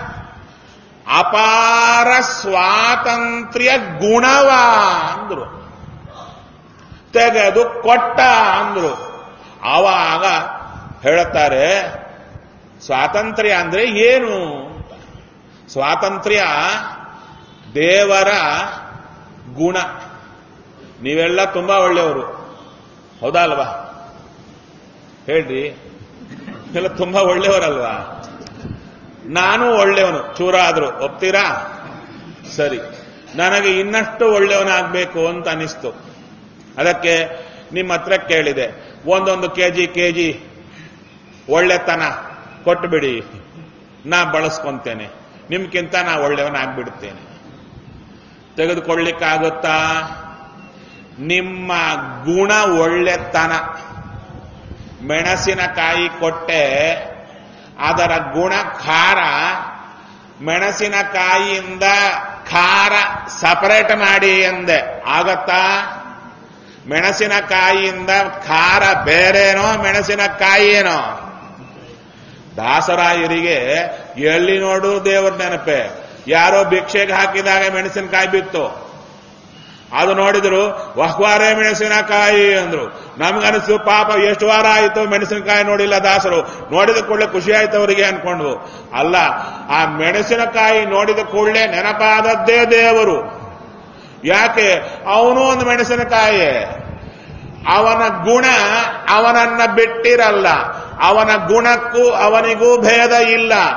ಅಪಾರ ಸ್ವಾತಂತ್ರ್ಯ ಗುಣವ ಅಂದ್ರು ತೆಗೆದು ಕೊಟ್ಟ ಅಂದ್ರು ಆವಾಗ ಹೇಳುತ್ತಾರೆ ಸ್ವಾತಂತ್ರ್ಯ ಅಂದ್ರೆ ಏನು ಅಂತ. ಸ್ವಾತಂತ್ರ್ಯ ದೇವರ ಗುಣ ನೀವೆಲ್ಲ ತುಂಬಾ ಒಳ್ಳೆಯವರು ಹೌದಾ ಅಲ್ವಾ ಹೇಳ್ರಿ ಎಲ್ಲ ತುಂಬಾ ಒಳ್ಳೆಯವರಲ್ವಾ ನಾನು ಒಳ್ಳೆಯವನು ಚೂರ ಆದ್ರು ಒಪ್ತೀರಾ ಸರಿ ನನಗೆ ಇನ್ನಷ್ಟು ಒಳ್ಳೆಯವನಾಗಬೇಕು ಅಂತ ಅನಿಸ್ತು ಅದಕ್ಕೆ ನಿಮ್ಮ ಹತ್ರ ಕೇಳಿದೆ ಒಂದೊಂದು ಕೆಜಿ ಕೆಜಿ ಒಳ್ಳೆತನ ಕೊಟ್ಟುಬಿಡಿ ನಾ ಬಳಸ್ಕೊಂತೇನೆ ನಿಮ್ಗಿಂತ ನಾ ಒಳ್ಳೆಯವನಾಗ್ಬಿಡ್ತೇನೆ ತೆಗೆದುಕೊಳ್ಳಿಕ್ಕಾಗುತ್ತಾ ನಿಮ್ಮ ಗುಣ ಒಳ್ಳೆತನ ಮೆಣಸಿನಕಾಯಿ ಕೊಟ್ಟೆ ಅದರ ಗುಣ ಖಾರ ಮೆಣಸಿನಕಾಯಿಯಿಂದ ಖಾರ ಸಪರೇಟ್ ಮಾಡಿ ಎಂದೆ ಆಗತ್ತಾ ಮೆಣಸಿನಕಾಯಿಯಿಂದ ಖಾರ ಬೇರೇನೋ ಮೆಣಸಿನಕಾಯಿನೋ ದಾಸರಾಯರಿಗೆ ಎಲ್ಲಿ ನೋಡು ದೇವರ ನೆನಪೆ ಯಾರೋ ಭಿಕ್ಷೆಗೆ ಹಾಕಿದಾಗ ಮೆಣಸಿನಕಾಯಿ ಬಿತ್ತು ಅದು ನೋಡಿದ್ರು ವಹ್ವಾರೇ ಮೆಣಸಿನಕಾಯಿ ಅಂದ್ರು ನಮ್ಗನಿಸ್ತು ಪಾಪ ಎಷ್ಟು ವಾರ ಆಯಿತು ಮೆಣಸಿನಕಾಯಿ ನೋಡಿಲ್ಲ ದಾಸರು ನೋಡಿದ ಕೂಡಲೇ ಖುಷಿ ಆಯ್ತು ಅವರಿಗೆ ಅನ್ಕೊಂಡ್ವು ಅಲ್ಲ ಆ ಮೆಣಸಿನಕಾಯಿ ನೋಡಿದ ಕೂಡಲೇ ನೆನಪಾದದ್ದೇ ದೇವರು ಯಾಕೆ ಅವನು ಒಂದು ಮೆಣಸಿನಕಾಯಿ ಅವನ ಗುಣ ಅವನನ್ನ ಬಿಟ್ಟಿರಲ್ಲ ಅವನ ಗುಣಕ್ಕೂ ಅವನಿಗೂ ಭೇದ ಇಲ್ಲ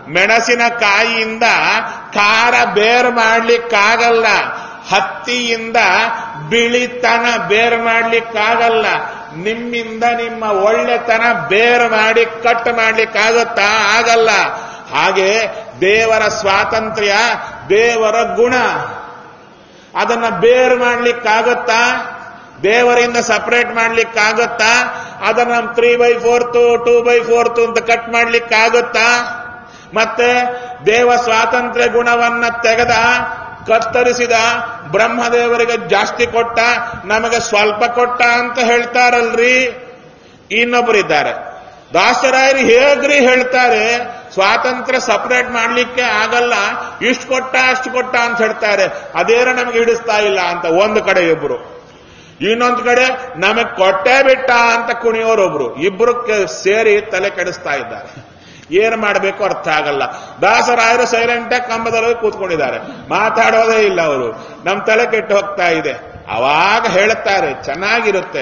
ಮೆಣಸಿನಕಾಯಿಯಿಂದ ಖಾರ ಬೇರ್ ಮಾಡ್ಲಿಕ್ಕಾಗಲ್ಲ ಹತ್ತಿಯಿಂದ ಬಿಳಿತನ ಬೇರ್ ಮಾಡ್ಲಿಕ್ಕಾಗಲ್ಲ ನಿಮ್ಮಿಂದ ನಿಮ್ಮ ಒಳ್ಳೆತನ ಬೇರ್ ಮಾಡಿ ಕಟ್ ಮಾಡ್ಲಿಕ್ಕಾಗತ್ತಾ ಆಗಲ್ಲ ಹಾಗೆ ದೇವರ ಸ್ವಾತಂತ್ರ್ಯ ದೇವರ ಗುಣ ಅದನ್ನ ಬೇರ್ ಮಾಡ್ಲಿಕ್ಕಾಗತ್ತಾ ದೇವರಿಂದ ಸಪರೇಟ್ ಮಾಡ್ಲಿಕ್ಕಾಗತ್ತಾ ಅದನ್ನ three by fourth two by fourth ಅಂತ ಕಟ್ ಮಾಡ್ಲಿಕ್ಕಾಗತ್ತಾ ಮತ್ತೆ ದೇವ ಸ್ವಾತಂತ್ರ್ಯ ಗುಣವನ್ನ ತೆಗೆದ ಕತ್ತರಿಸಿದ ಬ್ರಹ್ಮದೇವರಿಗೆ ಜಾಸ್ತಿ ಕೊಟ್ಟ ನಮಗೆ ಸ್ವಲ್ಪ ಕೊಟ್ಟ ಅಂತ ಹೇಳ್ತಾರಲ್ರಿ ಇನ್ನೊಬ್ಬರಿದ್ದಾರೆ ದಾಸರಾಯರು ಹೇಗ್ರಿ ಹೇಳ್ತಾರೆ ಸ್ವಾತಂತ್ರ್ಯ ಸಪರೇಟ್ ಮಾಡ್ಲಿಕ್ಕೆ ಆಗಲ್ಲ ಇಷ್ಟು ಕೊಟ್ಟ ಅಷ್ಟು ಕೊಟ್ಟ ಅಂತ ಹೇಳ್ತಾರೆ ಅದೇನ ನಮಗೆ ಹಿಡಿಸ್ತಾ ಇಲ್ಲ ಅಂತ ಒಂದು ಕಡೆ ಇಬ್ರು ಇನ್ನೊಂದು ಕಡೆ ನಮಗ್ ಕೊಟ್ಟೇ ಬಿಟ್ಟ ಅಂತ ಕುಣಿಯೋರೊಬ್ರು ಇಬ್ರು ಕೆ- ಸೇರಿ ತಲೆ ಕೆಡಿಸ್ತಾ ಇದ್ದಾರೆ ಏನ್ ಮಾಡಬೇಕು ಅರ್ಥ ಆಗಲ್ಲ ದಾಸರಾಯರು ಸೈಲೆಂಟ್ ಆಗಿ ಕಂಬದಲ್ಲಿ ಹೋಗಿ ಕೂತ್ಕೊಂಡಿದ್ದಾರೆ ಮಾತಾಡೋದೇ ಇಲ್ಲ ಅವರು ನಮ್ ತಲೆ ಕೆಟ್ಟು ಹೋಗ್ತಾ ಇದೆ ಅವಾಗ ಹೇಳುತ್ತಾರೆ ಚೆನ್ನಾಗಿರುತ್ತೆ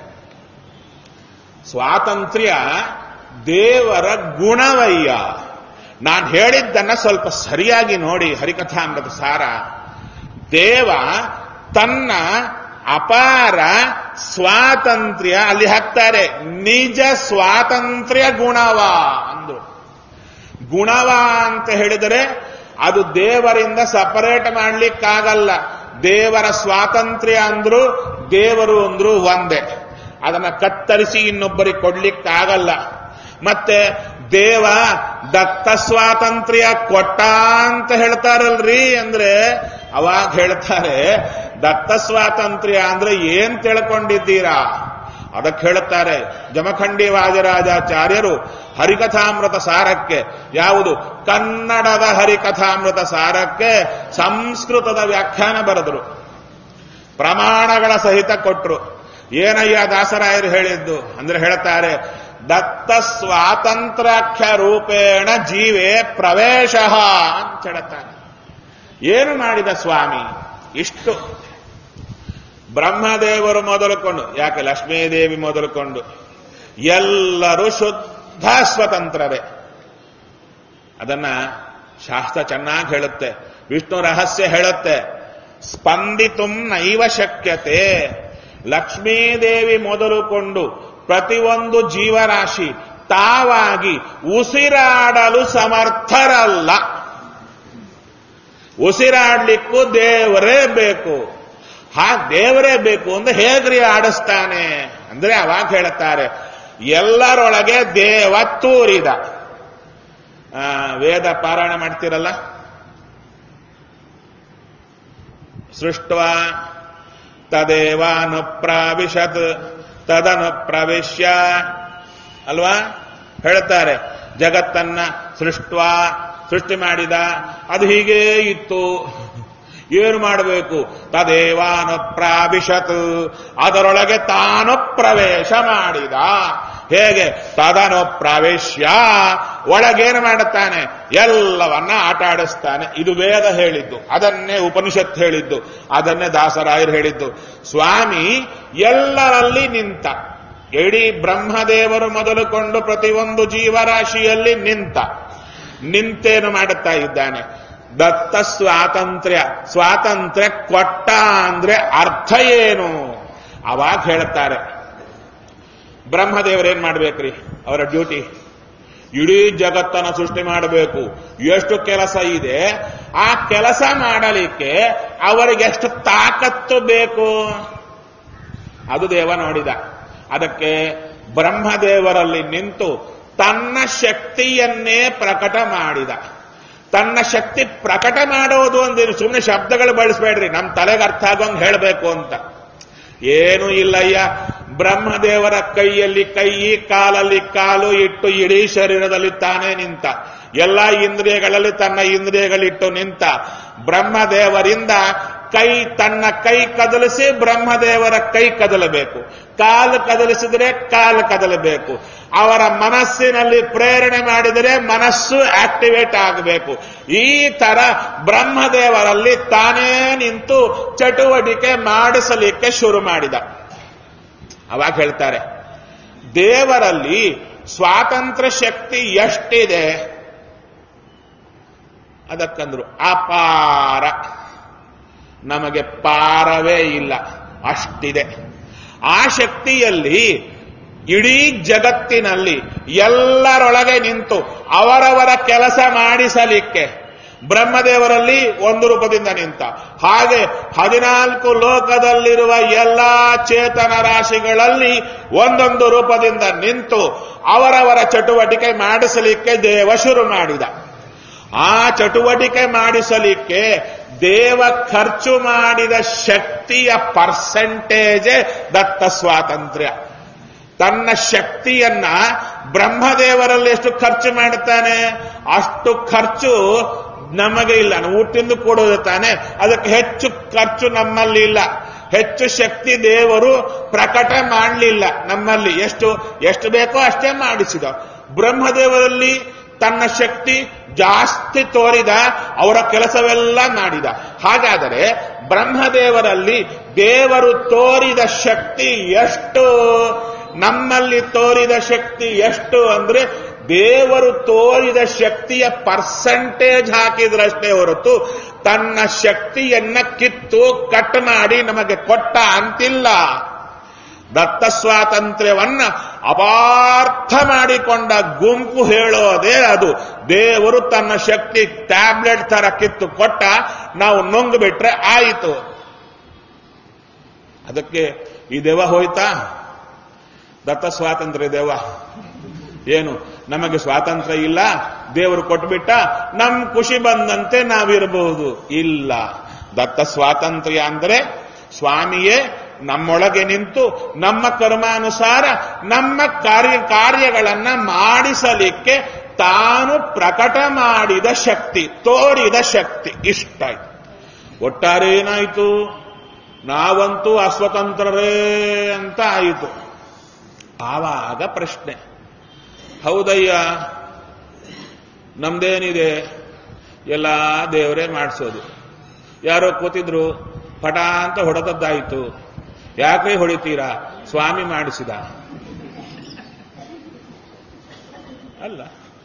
ಸ್ವಾತಂತ್ರ್ಯ ದೇವರ ಗುಣವಯ್ಯ ನಾನು ಹೇಳಿದ್ದನ್ನ ಸ್ವಲ್ಪ ಸರಿಯಾಗಿ ನೋಡಿ ಹರಿಕಥಾಮೃತ ಸಾರ ದೇವ ತನ್ನ ಅಪಾರ ಸ್ವಾತಂತ್ರ್ಯ ಅಲ್ಲಿ ಹಾಕ್ತಾರೆ ನಿಜ ಸ್ವಾತಂತ್ರ್ಯ ಗುಣವ ಅಂದ್ರು ಗುಣವ ಅಂತ ಹೇಳಿದರೆ ಅದು ದೇವರಿಂದ ಸಪರೇಟ್ ಮಾಡ್ಲಿಕ್ಕಾಗಲ್ಲ ದೇವರ ಸ್ವಾತಂತ್ರ್ಯ ಅಂದ್ರು ದೇವರು ಅಂದ್ರು ಒಂದೇ ಅದನ್ನ ಕತ್ತರಿಸಿ ಇನ್ನೊಬ್ಬರಿಗೆ ಕೊಡ್ಲಿಕ್ಕಾಗಲ್ಲ ಮತ್ತೆ ದೇವ ದತ್ತ ಸ್ವಾತಂತ್ರ್ಯ ಕೊಟ್ಟ ಅಂತ ಹೇಳ್ತಾರಲ್ರಿ ಅಂದ್ರೆ ಅವಾಗ ಹೇಳ್ತಾರೆ ದತ್ತ ಸ್ವಾತಂತ್ರ್ಯ ಅಂದ್ರೆ ಏನ್ ತಿಳ್ಕೊಂಡಿದ್ದೀರಾ ಅದಕ್ಕೆ ಹೇಳುತ್ತಾರೆ ಜಮಖಂಡಿ ವಾಜರಾಜಾಚಾರ್ಯರು ಹರಿಕಥಾಮೃತ ಸಾರಕ್ಕೆ ಯಾವುದು ಕನ್ನಡದ ಹರಿಕಥಾಮೃತ ಸಾರಕ್ಕೆ ಸಂಸ್ಕೃತದ ವ್ಯಾಖ್ಯಾನ ಬರೆದರು ಪ್ರಮಾಣಗಳ ಸಹಿತ ಕೊಟ್ರು ಏನಯ್ಯ ದಾಸರಾಯರು ಹೇಳಿದ್ದು ಅಂದ್ರೆ ಹೇಳ್ತಾರೆ ದತ್ತ ಸ್ವಾತಂತ್ರ್ಯಾಖ್ಯ ರೂಪೇಣ ಜೀವೇ ಪ್ರವೇಶ ಅಂತ ಹೇಳುತ್ತಾರೆ ಏನು ಮಾಡಿದ ಸ್ವಾಮಿ ಇಷ್ಟು ಬ್ರಹ್ಮದೇವರು ಮೊದಲುಕೊಂಡು ಯಾಕೆ ಲಕ್ಷ್ಮೀದೇವಿ ಮೊದಲುಕೊಂಡು ಎಲ್ಲರೂ ಶುದ್ಧ ಸ್ವತಂತ್ರರೇ ಅದನ್ನ ಶಾಸ್ತ್ರ ಚೆನ್ನಾಗಿ ಹೇಳುತ್ತೆ ವಿಷ್ಣು ರಹಸ್ಯ ಹೇಳುತ್ತೆ ಸ್ಪಂದಿತು ನೈವ ಶಕ್ಯತೆ ಲಕ್ಷ್ಮೀದೇವಿ ಮೊದಲುಕೊಂಡು ಪ್ರತಿಯೊಂದು ಜೀವರಾಶಿ ತಾವಾಗಿ ಉಸಿರಾಡಲು ಸಮರ್ಥರಲ್ಲ ಉಸಿರಾಡ್ಲಿಕ್ಕೂ ದೇವರೇ ಬೇಕು ಹಾ ದೇವರೇ ಬೇಕು ಅಂದ್ರೆ ಹೇಗ್ರಿ ಆಡಿಸ್ತಾನೆ ಅಂದ್ರೆ ಅವಾಗ ಹೇಳುತ್ತಾರೆ ಎಲ್ಲರೊಳಗೆ ದೇವ ತೂರಿದ ಆ, ವೇದ ಪಾರಾಯಣ ಮಾಡ್ತಿರಲ್ಲ ಸೃಷ್ಟ ತದೇವಾನು ಪ್ರಾವಿಶತ್ ತದನು ಪ್ರವೇಶ್ಯ ಅಲ್ವಾ ಹೇಳ್ತಾರೆ ಜಗತ್ತನ್ನ ಸೃಷ್ಟ ಸೃಷ್ಟಿ ಮಾಡಿದ ಅದು ಹೀಗೇ ಇತ್ತು ಏನು ಮಾಡಬೇಕು ತದೇವಾನು ಪ್ರಾವಿಶತ್ ಅದರೊಳಗೆ ತಾನು ಪ್ರವೇಶ ಮಾಡಿದ ಹೇಗೆ ತದನು ಪ್ರವೇಶ್ಯ ಒಳಗೇನು ಮಾಡುತ್ತಾನೆ ಎಲ್ಲವನ್ನ ಆಟ ಆಡಿಸ್ತಾನೆ ಇದು ವೇದ ಹೇಳಿದ್ದು ಅದನ್ನೇ ಉಪನಿಷತ್ ಹೇಳಿದ್ದು ಅದನ್ನೇ ದಾಸರಾಯರು ಹೇಳಿದ್ದು ಸ್ವಾಮಿ ಎಲ್ಲರಲ್ಲಿ ನಿಂತ ಇಡೀ ಬ್ರಹ್ಮದೇವರು ಮೊದಲುಕೊಂಡು ಪ್ರತಿಯೊಂದು ಜೀವರಾಶಿಯಲ್ಲಿ ನಿಂತ ನಿಂತೇನು ಮಾಡುತ್ತಾ ಇದ್ದಾನೆ ದತ್ತ ಸ್ವಾತಂತ್ರ್ಯ ಸ್ವಾತಂತ್ರ್ಯ ಕೊಟ್ಟ ಅಂದ್ರೆ ಅರ್ಥ ಏನು ಅವಾಗ ಹೇಳುತ್ತಾರೆ ಬ್ರಹ್ಮದೇವರೇನ್ ಮಾಡ್ಬೇಕ್ರಿ ಅವರ ಡ್ಯೂಟಿ ಇಡೀ ಜಗತ್ತನ್ನು ಸೃಷ್ಟಿ ಮಾಡಬೇಕು ಎಷ್ಟು ಕೆಲಸ ಇದೆ ಆ ಕೆಲಸ ಮಾಡಲಿಕ್ಕೆ ಅವರಿಗೆ ಎಷ್ಟು ತಾಕತ್ತು ಬೇಕು ಅದು ದೇವ ನೋಡಿದ ಅದಕ್ಕೆ ಬ್ರಹ್ಮದೇವರಲ್ಲಿ ನಿಂತು ತನ್ನ ಶಕ್ತಿಯನ್ನೇ ಪ್ರಕಟ ಮಾಡಿದ ತನ್ನ ಶಕ್ತಿ ಪ್ರಕಟ ಮಾಡೋದು ಅಂದ್ರೆ ಸುಮ್ಮನೆ ಶಬ್ದಗಳು ಬಳಸಬೇಡ್ರಿ ನಮ್ಮ ತಲೆಗೆ ಅರ್ಥ ಆಗೋಂಗ್ ಹೇಳಬೇಕು ಅಂತ ಏನು ಇಲ್ಲಯ್ಯ ಬ್ರಹ್ಮದೇವರ ಕೈಯಲ್ಲಿ ಕೈ ಕಾಲಲ್ಲಿ ಕಾಲು ಇಟ್ಟು ಇಡೀ ಶರೀರದಲ್ಲಿ ತಾನೇ ನಿಂತ ಎಲ್ಲ ಇಂದ್ರಿಯಗಳಲ್ಲಿ ತನ್ನ ಇಂದ್ರಿಯಗಳಿಟ್ಟು ನಿಂತ ಬ್ರಹ್ಮದೇವರಿಂದ ಕೈ ತನ್ನ ಕೈ ಕದಲಿಸಿ ಬ್ರಹ್ಮದೇವರ ಕೈ ಕದಲಬೇಕು ಕಾಲು ಕದಲಿಸಿದರೆ ಕಾಲು ಕದಲಬೇಕು ಅವರ ಮನಸ್ಸಿನಲ್ಲಿ ಪ್ರೇರಣೆ ಮಾಡಿದರೆ ಮನಸ್ಸು ಆಕ್ಟಿವೇಟ್ ಆಗಬೇಕು ಈ ತರ ಬ್ರಹ್ಮದೇವರಲ್ಲಿ ತಾನೇ ನಿಂತು ಚಟುವಟಿಕೆ ಮಾಡಿಸಲಿಕ್ಕೆ ಶುರು ಮಾಡಿದ ಅವಾಗ ಹೇಳ್ತಾರೆ ದೇವರಲ್ಲಿ ಸ್ವಾತಂತ್ರ್ಯ ಶಕ್ತಿ ಎಷ್ಟಿದೆ ಅದಕ್ಕಂದ್ರು ಅಪಾರ ನಮಗೆ ಪಾರವೇ ಇಲ್ಲ ಅಷ್ಟಿದೆ ಆ ಶಕ್ತಿಯಲ್ಲಿ ಇಡೀ ಜಗತ್ತಿನಲ್ಲಿ ಎಲ್ಲರೊಳಗೆ ನಿಂತು ಅವರವರ ಕೆಲಸ ಮಾಡಿಸಲಿಕ್ಕೆ ಬ್ರಹ್ಮದೇವರಲ್ಲಿ ಒಂದು ರೂಪದಿಂದ ನಿಂತ ಹಾಗೆ ಹದಿನಾಲ್ಕು ಲೋಕದಲ್ಲಿರುವ ಎಲ್ಲಾ ಚೇತನ ರಾಶಿಗಳಲ್ಲಿ ಒಂದೊಂದು ರೂಪದಿಂದ ನಿಂತು ಅವರವರ ಚಟುವಟಿಕೆ ಮಾಡಿಸಲಿಕ್ಕೆ ದೇವ ಶುರು ಮಾಡಿದ ಆ ಚಟುವಟಿಕೆ ಮಾಡಿಸಲಿಕ್ಕೆ ದೇವ ಖರ್ಚು ಮಾಡಿದ ಶಕ್ತಿಯ ಪರ್ಸೆಂಟೇಜೇ ದತ್ತ ಸ್ವಾತಂತ್ರ್ಯ ತನ್ನ ಶಕ್ತಿಯನ್ನ ಬ್ರಹ್ಮದೇವರಲ್ಲಿ ಎಷ್ಟು ಖರ್ಚು ಮಾಡುತ್ತಾನೆ ಅಷ್ಟು ಖರ್ಚು ನಮಗೆ ಇಲ್ಲ ನಾವು ಊಟಿಂದು ಕೊಡೋದು ತಾನೆ ಅದಕ್ಕೆ ಹೆಚ್ಚು ಖರ್ಚು ನಮ್ಮಲ್ಲಿ ಇಲ್ಲ ಹೆಚ್ಚು ಶಕ್ತಿ ದೇವರು ಪ್ರಕಟ ಮಾಡಲಿಲ್ಲ ನಮ್ಮಲ್ಲಿ ಎಷ್ಟು ಎಷ್ಟು ಬೇಕೋ ಅಷ್ಟೇ ಮಾಡಿಸಿದ ಬ್ರಹ್ಮದೇವರಲ್ಲಿ ತನ್ನ ಶಕ್ತಿ ಜಾಸ್ತಿ ತೋರಿದ ಅವರ ಕೆಲಸವೆಲ್ಲ ಮಾಡಿದ ಹಾಗಾದರೆ ಬ್ರಹ್ಮದೇವರಲ್ಲಿ ದೇವರು ತೋರಿದ ಶಕ್ತಿ ಎಷ್ಟು ನಮ್ಮಲ್ಲಿ ತೋರಿದ ಶಕ್ತಿ ಎಷ್ಟು ಅಂದ್ರೆ ದೇವರು ತೋರಿದ ಶಕ್ತಿಯ ಪರ್ಸೆಂಟೇಜ್ ಹಾಕಿದ್ರಷ್ಟೇ ಹೊರತು ತನ್ನ ಶಕ್ತಿಯನ್ನ ಕಿತ್ತು ಕಟ್ ಮಾಡಿ ನಮಗೆ ಕೊಟ್ಟ ಅಂತಿಲ್ಲ ದತ್ತ ಸ್ವಾತಂತ್ರ್ಯವನ್ನ ಅಪಾರ್ಥ ಮಾಡಿಕೊಂಡ ಗುಂಪು ಹೇಳೋದೇ ಅದು ದೇವರು ತನ್ನ ಶಕ್ತಿ ಟ್ಯಾಬ್ಲೆಟ್ ತರ ಕಿತ್ತು ಕೊಟ್ಟ ನಾವು ನುಂಗು ಬಿಟ್ರೆ ಆಯಿತು ಅದಕ್ಕೆ ಈ ದೇವ ಹೋಯ್ತಾ ದತ್ತ ಸ್ವಾತಂತ್ರ್ಯ ದೇವ ಏನು ನಮಗೆ ಸ್ವಾತಂತ್ರ್ಯ ಇಲ್ಲ ದೇವರು ಕೊಟ್ಬಿಟ್ಟ ನಮ್ ಖುಷಿ ಬಂದಂತೆ ನಾವಿರಬಹುದು ಇಲ್ಲ ದತ್ತ ಸ್ವಾತಂತ್ರ್ಯ ಅಂದ್ರೆ ಸ್ವಾಮಿಯೇ ನಮ್ಮೊಳಗೆ ನಿಂತು ನಮ್ಮ ಕರ್ಮಾನುಸಾರ ನಮ್ಮ ಕಾರ್ಯ ಕಾರ್ಯಗಳನ್ನ ಮಾಡಿಸಲಿಕ್ಕೆ ತಾನು ಪ್ರಕಟ ಮಾಡಿದ ಶಕ್ತಿ ತೋರಿದ ಶಕ್ತಿ ಇಷ್ಟ ಒಟ್ಟಾರೆ ಏನಾಯಿತು ನಾವಂತೂ ಅಸ್ವತಂತ್ರರೇ ಅಂತ ಆಯಿತು ಆವಾಗ ಪ್ರಶ್ನೆ ಹೌದಯ್ಯ ನಮ್ದೇನಿದೆ ಎಲ್ಲ ದೇವರೇ ಮಾಡಿಸೋದು ಯಾರೋ ಕೂತಿದ್ರು ಪಟ ಅಂತ ಹೊಡೆದದ್ದಾಯಿತು ಯಾಕೆ ಹೊಡಿತೀರಾ ಸ್ವಾಮಿ ಮಾಡಿಸಿದ ಅಲ್ಲ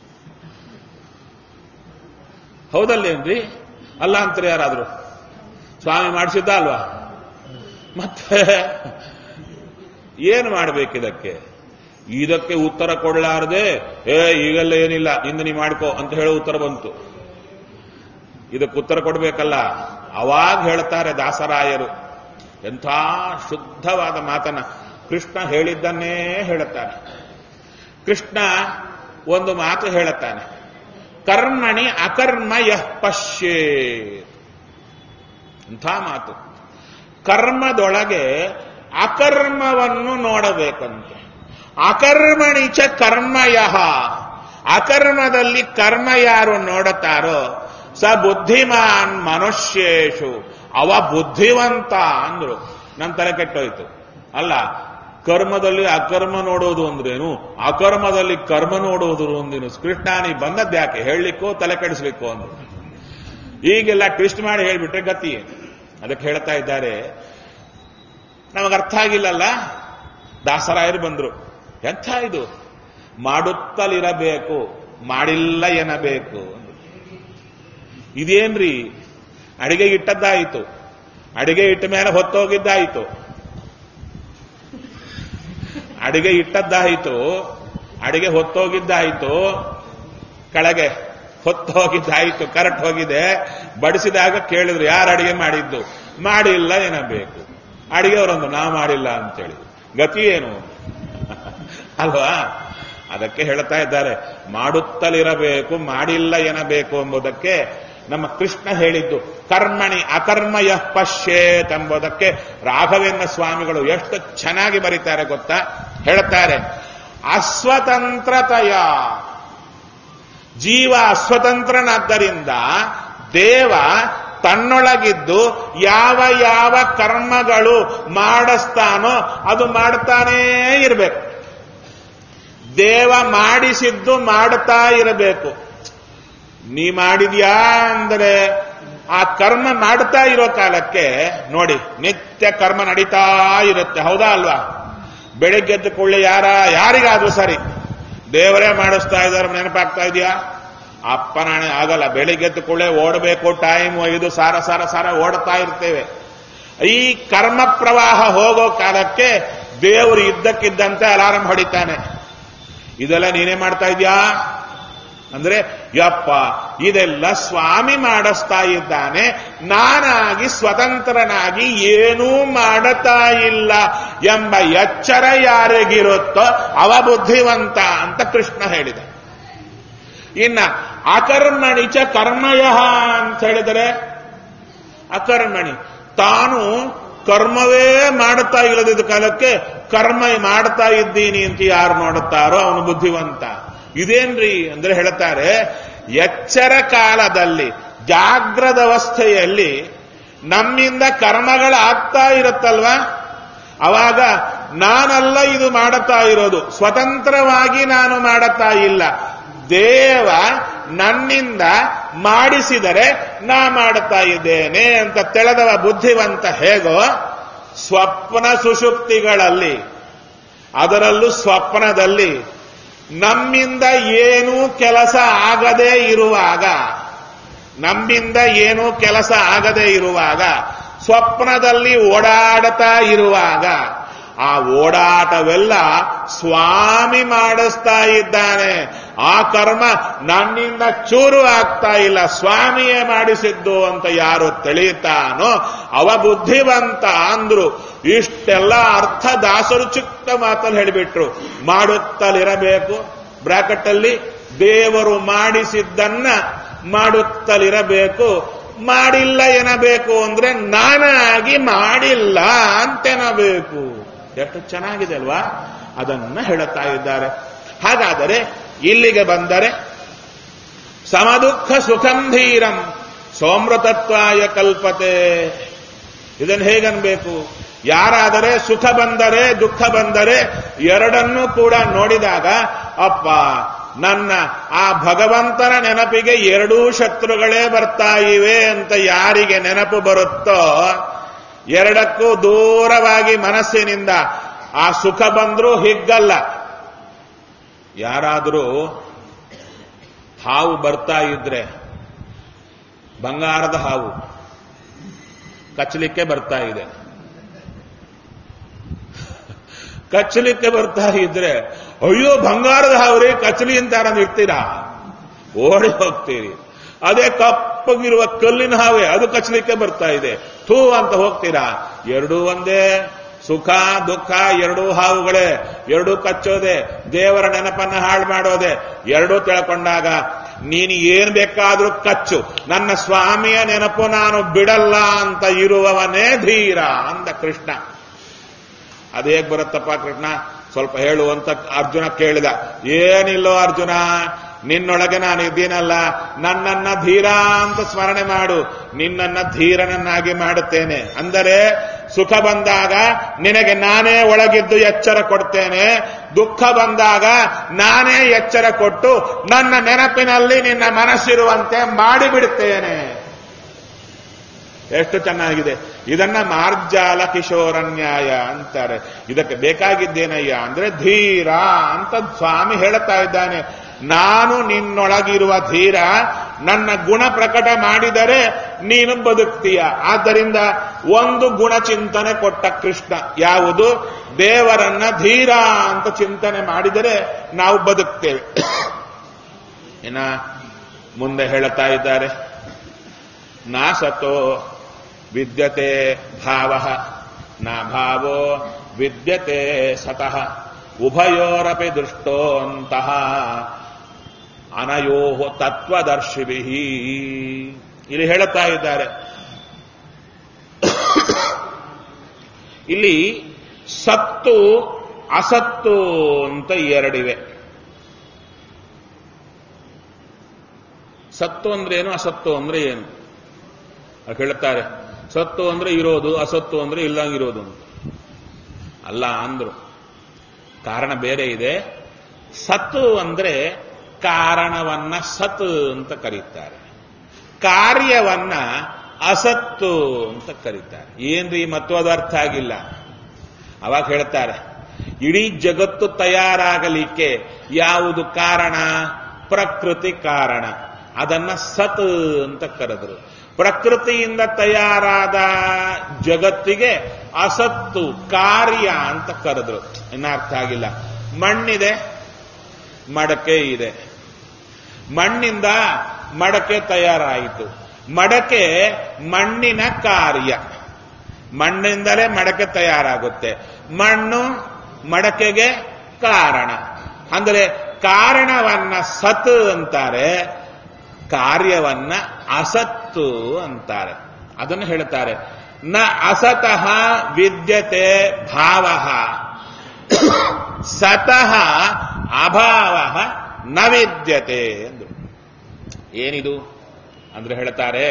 ಹೌದಲ್ಲೇನ್ರಿ ಅಲ್ಲ ಅಂತಾರೆ ಯಾರಾದ್ರು ಸ್ವಾಮಿ ಮಾಡಿಸಿದ್ದ ಅಲ್ವಾ ಮತ್ತೆ ಏನು ಮಾಡ್ಬೇಕಿದಕ್ಕೆ ಇದಕ್ಕೆ ಉತ್ತರ ಕೊಡಲಾರದೆ ಏ ಈಗೆಲ್ಲ ಏನಿಲ್ಲ ಇಂದು ನೀ ಮಾಡ್ಕೋ ಅಂತ ಹೇಳೋ ಉತ್ತರ ಬಂತು ಇದಕ್ಕೆ ಉತ್ತರ ಕೊಡಬೇಕಲ್ಲ ಅವಾಗ ಹೇಳ್ತಾರೆ ದಾಸರಾಯರು ಎಂಥ ಶುದ್ಧವಾದ ಮಾತನ್ನ ಕೃಷ್ಣ ಹೇಳಿದ್ದನ್ನೇ ಹೇಳುತ್ತಾನೆ ಕೃಷ್ಣ ಒಂದು ಮಾತು ಹೇಳುತ್ತಾನೆ ಕರ್ಮಣಿ ಅಕರ್ಮ ಯಃ ಪಶ್ಯೇ ಅಂಥ ಮಾತು ಕರ್ಮದೊಳಗೆ ಅಕರ್ಮವನ್ನು ನೋಡಬೇಕಂತೆ ಅಕರ್ಮಣಿ ಚ ಕರ್ಮಯಃ ಅಕರ್ಮದಲ್ಲಿ ಕರ್ಮ ಯಾರು ನೋಡುತ್ತಾರೋ ಸ ಬುದ್ಧಿಮಾನ್ ಮನುಷ್ಯೇಶು ಅವ ಬುದ್ಧಿವಂತ ಅಂದ್ರು ನನ್ನ ತಲೆ ಕೆಟ್ಟೋಯ್ತು ಅಲ್ಲ ಕರ್ಮದಲ್ಲಿ ಅಕರ್ಮ ನೋಡೋದು ಅಂದ್ರೇನು ಅಕರ್ಮದಲ್ಲಿ ಕರ್ಮ ನೋಡುವುದು ಅಂದೇನು ಕೃಷ್ಣಾನಿ ಬಂದದ್ಯಾಕೆ ಹೇಳಲಿಕ್ಕೋ ತಲೆ ಕೆಡಿಸ್ಲಿಕ್ಕೋ ಅಂದ್ರು ಈಗೆಲ್ಲ ಟ್ವಿಸ್ಟ್ ಮಾಡಿ ಹೇಳ್ಬಿಟ್ರೆ ಗತಿ ಏನು ಅದಕ್ಕೆ ಹೇಳ್ತಾ ಇದ್ದಾರೆ ನಮಗೆ ಅರ್ಥ ಆಗಿಲ್ಲಲ್ಲ ದಾಸರಾಯರು ಬಂದ್ರು ಎಂಥ ಇದು ಮಾಡುತ್ತಲಿರಬೇಕು ಮಾಡಿಲ್ಲ ಎನ್ನಬೇಕು ಇದೇನ್ರಿ ಅಡಿಗೆ ಇಟ್ಟದ್ದಾಯಿತು ಅಡಿಗೆ ಇಟ್ಟ ಮೇಲೆ ಹೊತ್ತೋಗಿದ್ದಾಯಿತು ಅಡಿಗೆ ಇಟ್ಟದ್ದಾಯಿತು ಅಡಿಗೆ ಹೊತ್ತೋಗಿದ್ದಾಯಿತು ಕೆಳಗೆ ಹೊತ್ತೋಗಿದ್ದಾಯಿತು ಕರೆಕ್ಟ್ ಹೋಗಿದೆ ಬಡಿಸಿದಾಗ ಕೇಳಿದ್ರು ಯಾರು ಅಡಿಗೆ ಮಾಡಿದ್ದು ಮಾಡಿಲ್ಲ ಏನಬೇಕು ಅಡಿಗೆ ಅವರೊಂದು ನಾ ಮಾಡಿಲ್ಲ ಅಂತೇಳಿ ಗತಿ ಏನು ಅಲ್ವಾ ಅದಕ್ಕೆ ಹೇಳ್ತಾ ಇದ್ದಾರೆ ಮಾಡುತ್ತಲಿರಬೇಕು ಮಾಡಿಲ್ಲ ಎನ್ನಬೇಕು ಎಂಬುದಕ್ಕೆ ನಮ್ಮ ಕೃಷ್ಣ ಹೇಳಿದ್ದು ಕರ್ಮಣಿ ಅಕರ್ಮಯ ಪಶ್ಯೇತ್ ಎಂಬುದಕ್ಕೆ ರಾಘವೇಂದ್ರ ಸ್ವಾಮಿಗಳು ಎಷ್ಟು ಚೆನ್ನಾಗಿ ಬರೀತಾರೆ ಗೊತ್ತಾ ಹೇಳ್ತಾರೆ ಅಸ್ವತಂತ್ರತೆಯ ಜೀವ ಅಸ್ವತಂತ್ರನಾದ್ದರಿಂದ ದೇವ ತನ್ನೊಳಗಿದ್ದು ಯಾವ ಯಾವ ಕರ್ಮಗಳು ಮಾಡಿಸ್ತಾನೋ ಅದು ಮಾಡ್ತಾನೇ ಇರಬೇಕು ದೇವ ಮಾಡಿಸಿದ್ದು ಮಾಡ್ತಾ ಇರಬೇಕು ನೀ ಮಾಡಿದ್ಯಾ ಅಂದರೆ ಆ ಕರ್ಮ ಮಾಡ್ತಾ ಇರೋ ಕಾಲಕ್ಕೆ ನೋಡಿ ನಿತ್ಯ ಕರ್ಮ ನಡೀತಾ ಇರುತ್ತೆ ಹೌದಾ ಅಲ್ವಾ ಬೆಳಿಗ್ಗೆ ಎದ್ದ ಕೂಡಲೇ ಯಾರ ಯಾರಿಗಾದ್ರೂ ಸರಿ ದೇವರೇ ಮಾಡಿಸ್ತಾ ಇದ್ದಾರೆ ನೆನಪಾಗ್ತಾ ಇದೆಯಾ ಅಪ್ಪನಾಣೆ ಆಗಲ್ಲ ಬೆಳಿಗ್ಗೆದ್ದು ಕೂಡಲೇ ಓಡಬೇಕು ಟೈಮ್ ಇದು ಸಾರ ಸಾರ ಸಾರ ಓಡ್ತಾ ಇರ್ತೇವೆ ಈ ಕರ್ಮ ಪ್ರವಾಹ ಹೋಗೋ ಕಾಲಕ್ಕೆ ದೇವರು ಇದ್ದಕ್ಕಿದ್ದಂತೆ ಅಲಾರಂ ಹೊಡಿತಾನೆ ಇದೆಲ್ಲ ನೀನೇ ಮಾಡ್ತಾ ಇದ್ಯಾ ಅಂದ್ರೆ ಯಪ್ಪ ಇದೆಲ್ಲ ಸ್ವಾಮಿ ಮಾಡಿಸ್ತಾ ಇದ್ದಾನೆ ನಾನಾಗಿ ಸ್ವತಂತ್ರನಾಗಿ ಏನೂ ಮಾಡತಾ ಇಲ್ಲ ಎಂಬ ಎಚ್ಚರ ಯಾರಿಗಿರುತ್ತೋ ಅವ ಬುದ್ಧಿವಂತ ಅಂತ ಕೃಷ್ಣ ಹೇಳಿದ ಇನ್ನ ಅಕರ್ಮಣಿ ಚ ಕರ್ಮಯ ಅಂತ ಹೇಳಿದರೆ ಅಕರ್ಮಣಿ ತಾನು ಕರ್ಮವೇ ಮಾಡ್ತಾ ಇಲ್ಲದಿದ್ದ ಕಾಲಕ್ಕೆ ಕರ್ಮ ಮಾಡ್ತಾ ಇದ್ದೀನಿ ಅಂತ ಯಾರು ಮಾಡುತ್ತಾರೋ ಅವನು ಬುದ್ಧಿವಂತ ಇದೇನ್ರಿ ಅಂದ್ರೆ ಹೇಳ್ತಾರೆ ಎಚ್ಚರ ಕಾಲದಲ್ಲಿ ಜಾಗ್ರದ ಅವಸ್ಥೆಯಲ್ಲಿ ನಮ್ಮಿಂದ ಕರ್ಮಗಳಾಗ್ತಾ ಇರುತ್ತಲ್ವಾ ಅವಾಗ ನಾನಲ್ಲ ಇದು ಮಾಡುತ್ತಾ ಇರೋದು ಸ್ವತಂತ್ರವಾಗಿ ನಾನು ಮಾಡುತ್ತಾ ಇಲ್ಲ ದೇವ ನನ್ನಿಂದ ಮಾಡಿಸಿದರೆ ನಾ ಮಾಡುತ್ತಾ ಇದ್ದೇನೆ ಅಂತ ತಿಳಿದವ ಬುದ್ಧಿವಂತ ಹೇಗೋ ಸ್ವಪ್ನ ಸುಷುಪ್ತಿಗಳಲ್ಲಿ ಅದರಲ್ಲೂ ಸ್ವಪ್ನದಲ್ಲಿ ನಮ್ಮಿಂದ ಏನೂ ಕೆಲಸ ಆಗದೇ ಇರುವಾಗ ನಮ್ಮಿಂದ ಏನೂ ಕೆಲಸ ಆಗದೇ ಇರುವಾಗ ಸ್ವಪ್ನದಲ್ಲಿ ಓಡಾಡ್ತಾ ಇರುವಾಗ ಆ ಓಡಾಟವೆಲ್ಲ ಸ್ವಾಮಿ ಮಾಡಿಸ್ತಾ ಇದ್ದಾನೆ ಆ ಕರ್ಮ ನನ್ನಿಂದ ಚೂರು ಆಗ್ತಾ ಇಲ್ಲ ಸ್ವಾಮಿಯೇ ಮಾಡಿಸಿದ್ದು ಅಂತ ಯಾರು ತಿಳಿಯುತ್ತಾನೋ ಅವ ಬುದ್ಧಿವಂತ ಅಂದ್ರು ಇಷ್ಟೆಲ್ಲ ಅರ್ಥ ದಾಸರು ಚಿಕ್ಕ ಮಾತಲ್ಲಿ ಹೇಳಿಬಿಟ್ರು ಮಾಡುತ್ತಲಿರಬೇಕು ಬ್ರಾಕೆಟ್ ಅಲ್ಲಿ ದೇವರು ಮಾಡಿಸಿದ್ದನ್ನ ಮಾಡುತ್ತಲಿರಬೇಕು ಮಾಡಿಲ್ಲ ಎನ್ನಬೇಕು ಅಂದ್ರೆ ನಾನಾಗಿ ಮಾಡಿಲ್ಲ ಅಂತೆನಬೇಕು ಎಷ್ಟು ಚೆನ್ನಾಗಿದೆ ಅಲ್ವಾ ಅದನ್ನ ಹೇಳುತ್ತಾ ಇದ್ದಾರೆ ಹಾಗಾದರೆ ಇಲ್ಲಿಗೆ ಬಂದರೆ ಸಮದುಃಖ ಸುಖಂ ಧೀರಂ ಸೋಮೃತತ್ವಾಯ ಕಲ್ಪತೆ ಇದನ್ನು ಹೇಗನ್ಬೇಕು ಯಾರಾದರೆ ಸುಖ ಬಂದರೆ ದುಃಖ ಬಂದರೆ ಎರಡನ್ನೂ ಕೂಡ ನೋಡಿದಾಗ ಅಪ್ಪ ನನ್ನ ಆ ಭಗವಂತನ ನೆನಪಿಗೆ ಎರಡೂ ಶತ್ರುಗಳೇ ಬರ್ತಾ ಇವೆ ಅಂತ ಯಾರಿಗೆ ನೆನಪು ಬರುತ್ತೋ ಎರಡಕ್ಕೂ ದೂರವಾಗಿ ಮನಸ್ಸಿನಿಂದ ಆ ಸುಖ ಬಂದ್ರೂ ಹಿಗ್ಗಲ್ಲ ಯಾರಾದರೂ ಹಾವು ಬರ್ತಾ ಇದ್ರೆ ಬಂಗಾರದ ಹಾವು ಕಚ್ಚಲಿಕ್ಕೆ ಬರ್ತಾ ಇದೆ ಕಚ್ಚಲಿಕ್ಕೆ ಬರ್ತಾ ಇದ್ರೆ ಅಯ್ಯೋ ಬಂಗಾರದ ಹಾವ್ರಿ ಕಚ್ಚಲಿ ಅಂತ ಯಾರನ್ನು ಇರ್ತೀರಾ ಓಡಿ ಹೋಗ್ತೀರಿ ಅದೇ ಕಪ್ಪಗಿರುವ ಕಲ್ಲಿನ ಹಾವೇ ಅದು ಕಚ್ಚಲಿಕ್ಕೆ ಬರ್ತಾ ಇದೆ ಥೂ ಅಂತ ಹೋಗ್ತೀರಾ ಎರಡೂ ಒಂದೇ ಸುಖ ದುಃಖ ಎರಡೂ ಹಾವುಗಳೇ ಎರಡೂ ಕಚ್ಚೋದೆ ದೇವರ ನೆನಪನ್ನ ಹಾಳು ಮಾಡೋದೆ ಎರಡೂ ತಿಳ್ಕೊಂಡಾಗ ನೀನು ಏನ್ ಬೇಕಾದ್ರೂ ಕಚ್ಚು ನನ್ನ ಸ್ವಾಮಿಯ ನೆನಪು ನಾನು ಬಿಡಲ್ಲ ಅಂತ ಇರುವವನೇ ಧೀರ ಅಂದ ಕೃಷ್ಣ ಅದೇಗ್ ಬರುತ್ತಪ್ಪ ಕೃಷ್ಣ ಸ್ವಲ್ಪ ಹೇಳು ಅಂತ ಅರ್ಜುನ ಕೇಳಿದ ಏನಿಲ್ಲೋ ಅರ್ಜುನ ನಿನ್ನೊಳಗೆ ನಾನು ಇದ್ದೀನಲ್ಲ ನನ್ನನ್ನ ಧೀರ ಅಂತ ಸ್ಮರಣೆ ಮಾಡು ನಿನ್ನನ್ನ ಧೀರನನ್ನಾಗಿ ಮಾಡುತ್ತೇನೆ ಅಂದರೆ ಸುಖ ಬಂದಾಗ ನಿನಗೆ ನಾನೇ ಒಳಗಿದ್ದು ಎಚ್ಚರ ಕೊಡ್ತೇನೆ ದುಃಖ ಬಂದಾಗ ನಾನೇ ಎಚ್ಚರ ಕೊಟ್ಟು ನನ್ನ ನೆನಪಿನಲ್ಲಿ ನಿನ್ನ ಮನಸ್ಸಿರುವಂತೆ ಮಾಡಿಬಿಡುತ್ತೇನೆ ಎಷ್ಟು ಚೆನ್ನಾಗಿದೆ ಇದನ್ನ ಮಾರ್ಜಾಲ ಕಿಶೋರನ್ಯಾಯ ಅಂತಾರೆ ಇದಕ್ಕೆ ಬೇಕಾಗಿದ್ದೇನಯ್ಯ ಅಂದ್ರೆ ಧೀರ ಅಂತ ಸ್ವಾಮಿ ಹೇಳುತ್ತಾ ಇದ್ದಾನೆ ನಾನು ನಿನ್ನೊಳಗಿರುವ ಧೀರ ನನ್ನ ಗುಣ ಪ್ರಕಟ ಮಾಡಿದರೆ ನೀನು ಬದುಕ್ತೀಯ ಆದ್ದರಿಂದ ಒಂದು ಗುಣ ಚಿಂತನೆ ಕೊಟ್ಟ ಕೃಷ್ಣ ಯಾವುದು ದೇವರನ್ನ ಧೀರ ಅಂತ ಚಿಂತನೆ ಮಾಡಿದರೆ ನಾವು ಬದುಕ್ತೇವೆ ಇನ್ನ ಮುಂದೆ ಹೇಳುತ್ತಾ ಇದ್ದಾರೆ ನಾಸತೋ ವಿದ್ಯತೆ ಭಾವ ನ ಭಾವೋ ವಿದ್ಯತೆ ಸತಃ ಉಭಯೋರಪಿ ದೃಷ್ಟೋಂತಹ ಅನಯೋ ತತ್ವದರ್ಶಿಭಿ ಇಲ್ಲಿ ಹೇಳುತ್ತಾ ಇದ್ದಾರೆ ಇಲ್ಲಿ ಸತ್ತು ಅಸತ್ತು ಅಂತ ಎರಡಿವೆ ಸತ್ತು ಅಂದ್ರೆ ಏನು ಅಸತ್ತು ಅಂದ್ರೆ ಏನು ಅದು ಹೇಳುತ್ತಾರೆ ಸತ್ತು ಅಂದ್ರೆ ಇರೋದು ಅಸತ್ತು ಅಂದ್ರೆ ಇಲ್ಲಂಗಿರೋದು ಅಂತ ಅಲ್ಲ ಅಂದ್ರು ಕಾರಣ ಬೇರೆ ಇದೆ ಸತ್ತು ಅಂದ್ರೆ ಕಾರಣವನ್ನ ಸತ್ ಅಂತ ಕರೀತಾರೆ ಕಾರ್ಯವನ್ನ ಅಸತ್ತು ಅಂತ ಕರೀತಾರೆ ಏನ್ರಿ ಮತ್ತು ಅದು ಅರ್ಥ ಆಗಿಲ್ಲ ಅವಾಗ ಹೇಳ್ತಾರೆ ಇಡೀ ಜಗತ್ತು ತಯಾರಾಗಲಿಕ್ಕೆ ಯಾವುದು ಕಾರಣ ಪ್ರಕೃತಿ ಕಾರಣ ಅದನ್ನ ಸತ್ ಅಂತ ಕರೆದರು ಪ್ರಕೃತಿಯಿಂದ ತಯಾರಾದ ಜಗತ್ತಿಗೆ ಅಸತ್ತು ಕಾರ್ಯ ಅಂತ ಕರೆದ್ರು ಇನ್ನ ಅರ್ಥ ಆಗಿಲ್ಲ ಮಣ್ಣಿದೆ ಮಡಕೆ ಇದೆ ಮಣ್ಣಿಂದ ಮಡಕೆ ತಯಾರಾಯಿತು ಮಡಕೆ ಮಣ್ಣಿನ ಕಾರ್ಯ ಮಣ್ಣಿಂದಲೇ ಮಡಕೆ ತಯಾರಾಗುತ್ತೆ ಮಣ್ಣು ಮಡಕೆಗೆ ಕಾರಣ ಅಂದರೆ ಕಾರಣವನ್ನ ಸತ್ ಅಂತಾರೆ ಕಾರ್ಯವನ್ನ ಅಸತ್ತು ಅಂತಾರೆ ಅದನ್ನು ಹೇಳ್ತಾರೆ ನ ಅಸತಃ ವಿದ್ಯತೆ ಭಾವ ಸತಃ ಅಭಾವ ನ ವಿದ್ಯತೆ ಅಂದ್ರು ಏನಿದು ಅಂದ್ರೆ ಹೇಳ್ತಾರೆ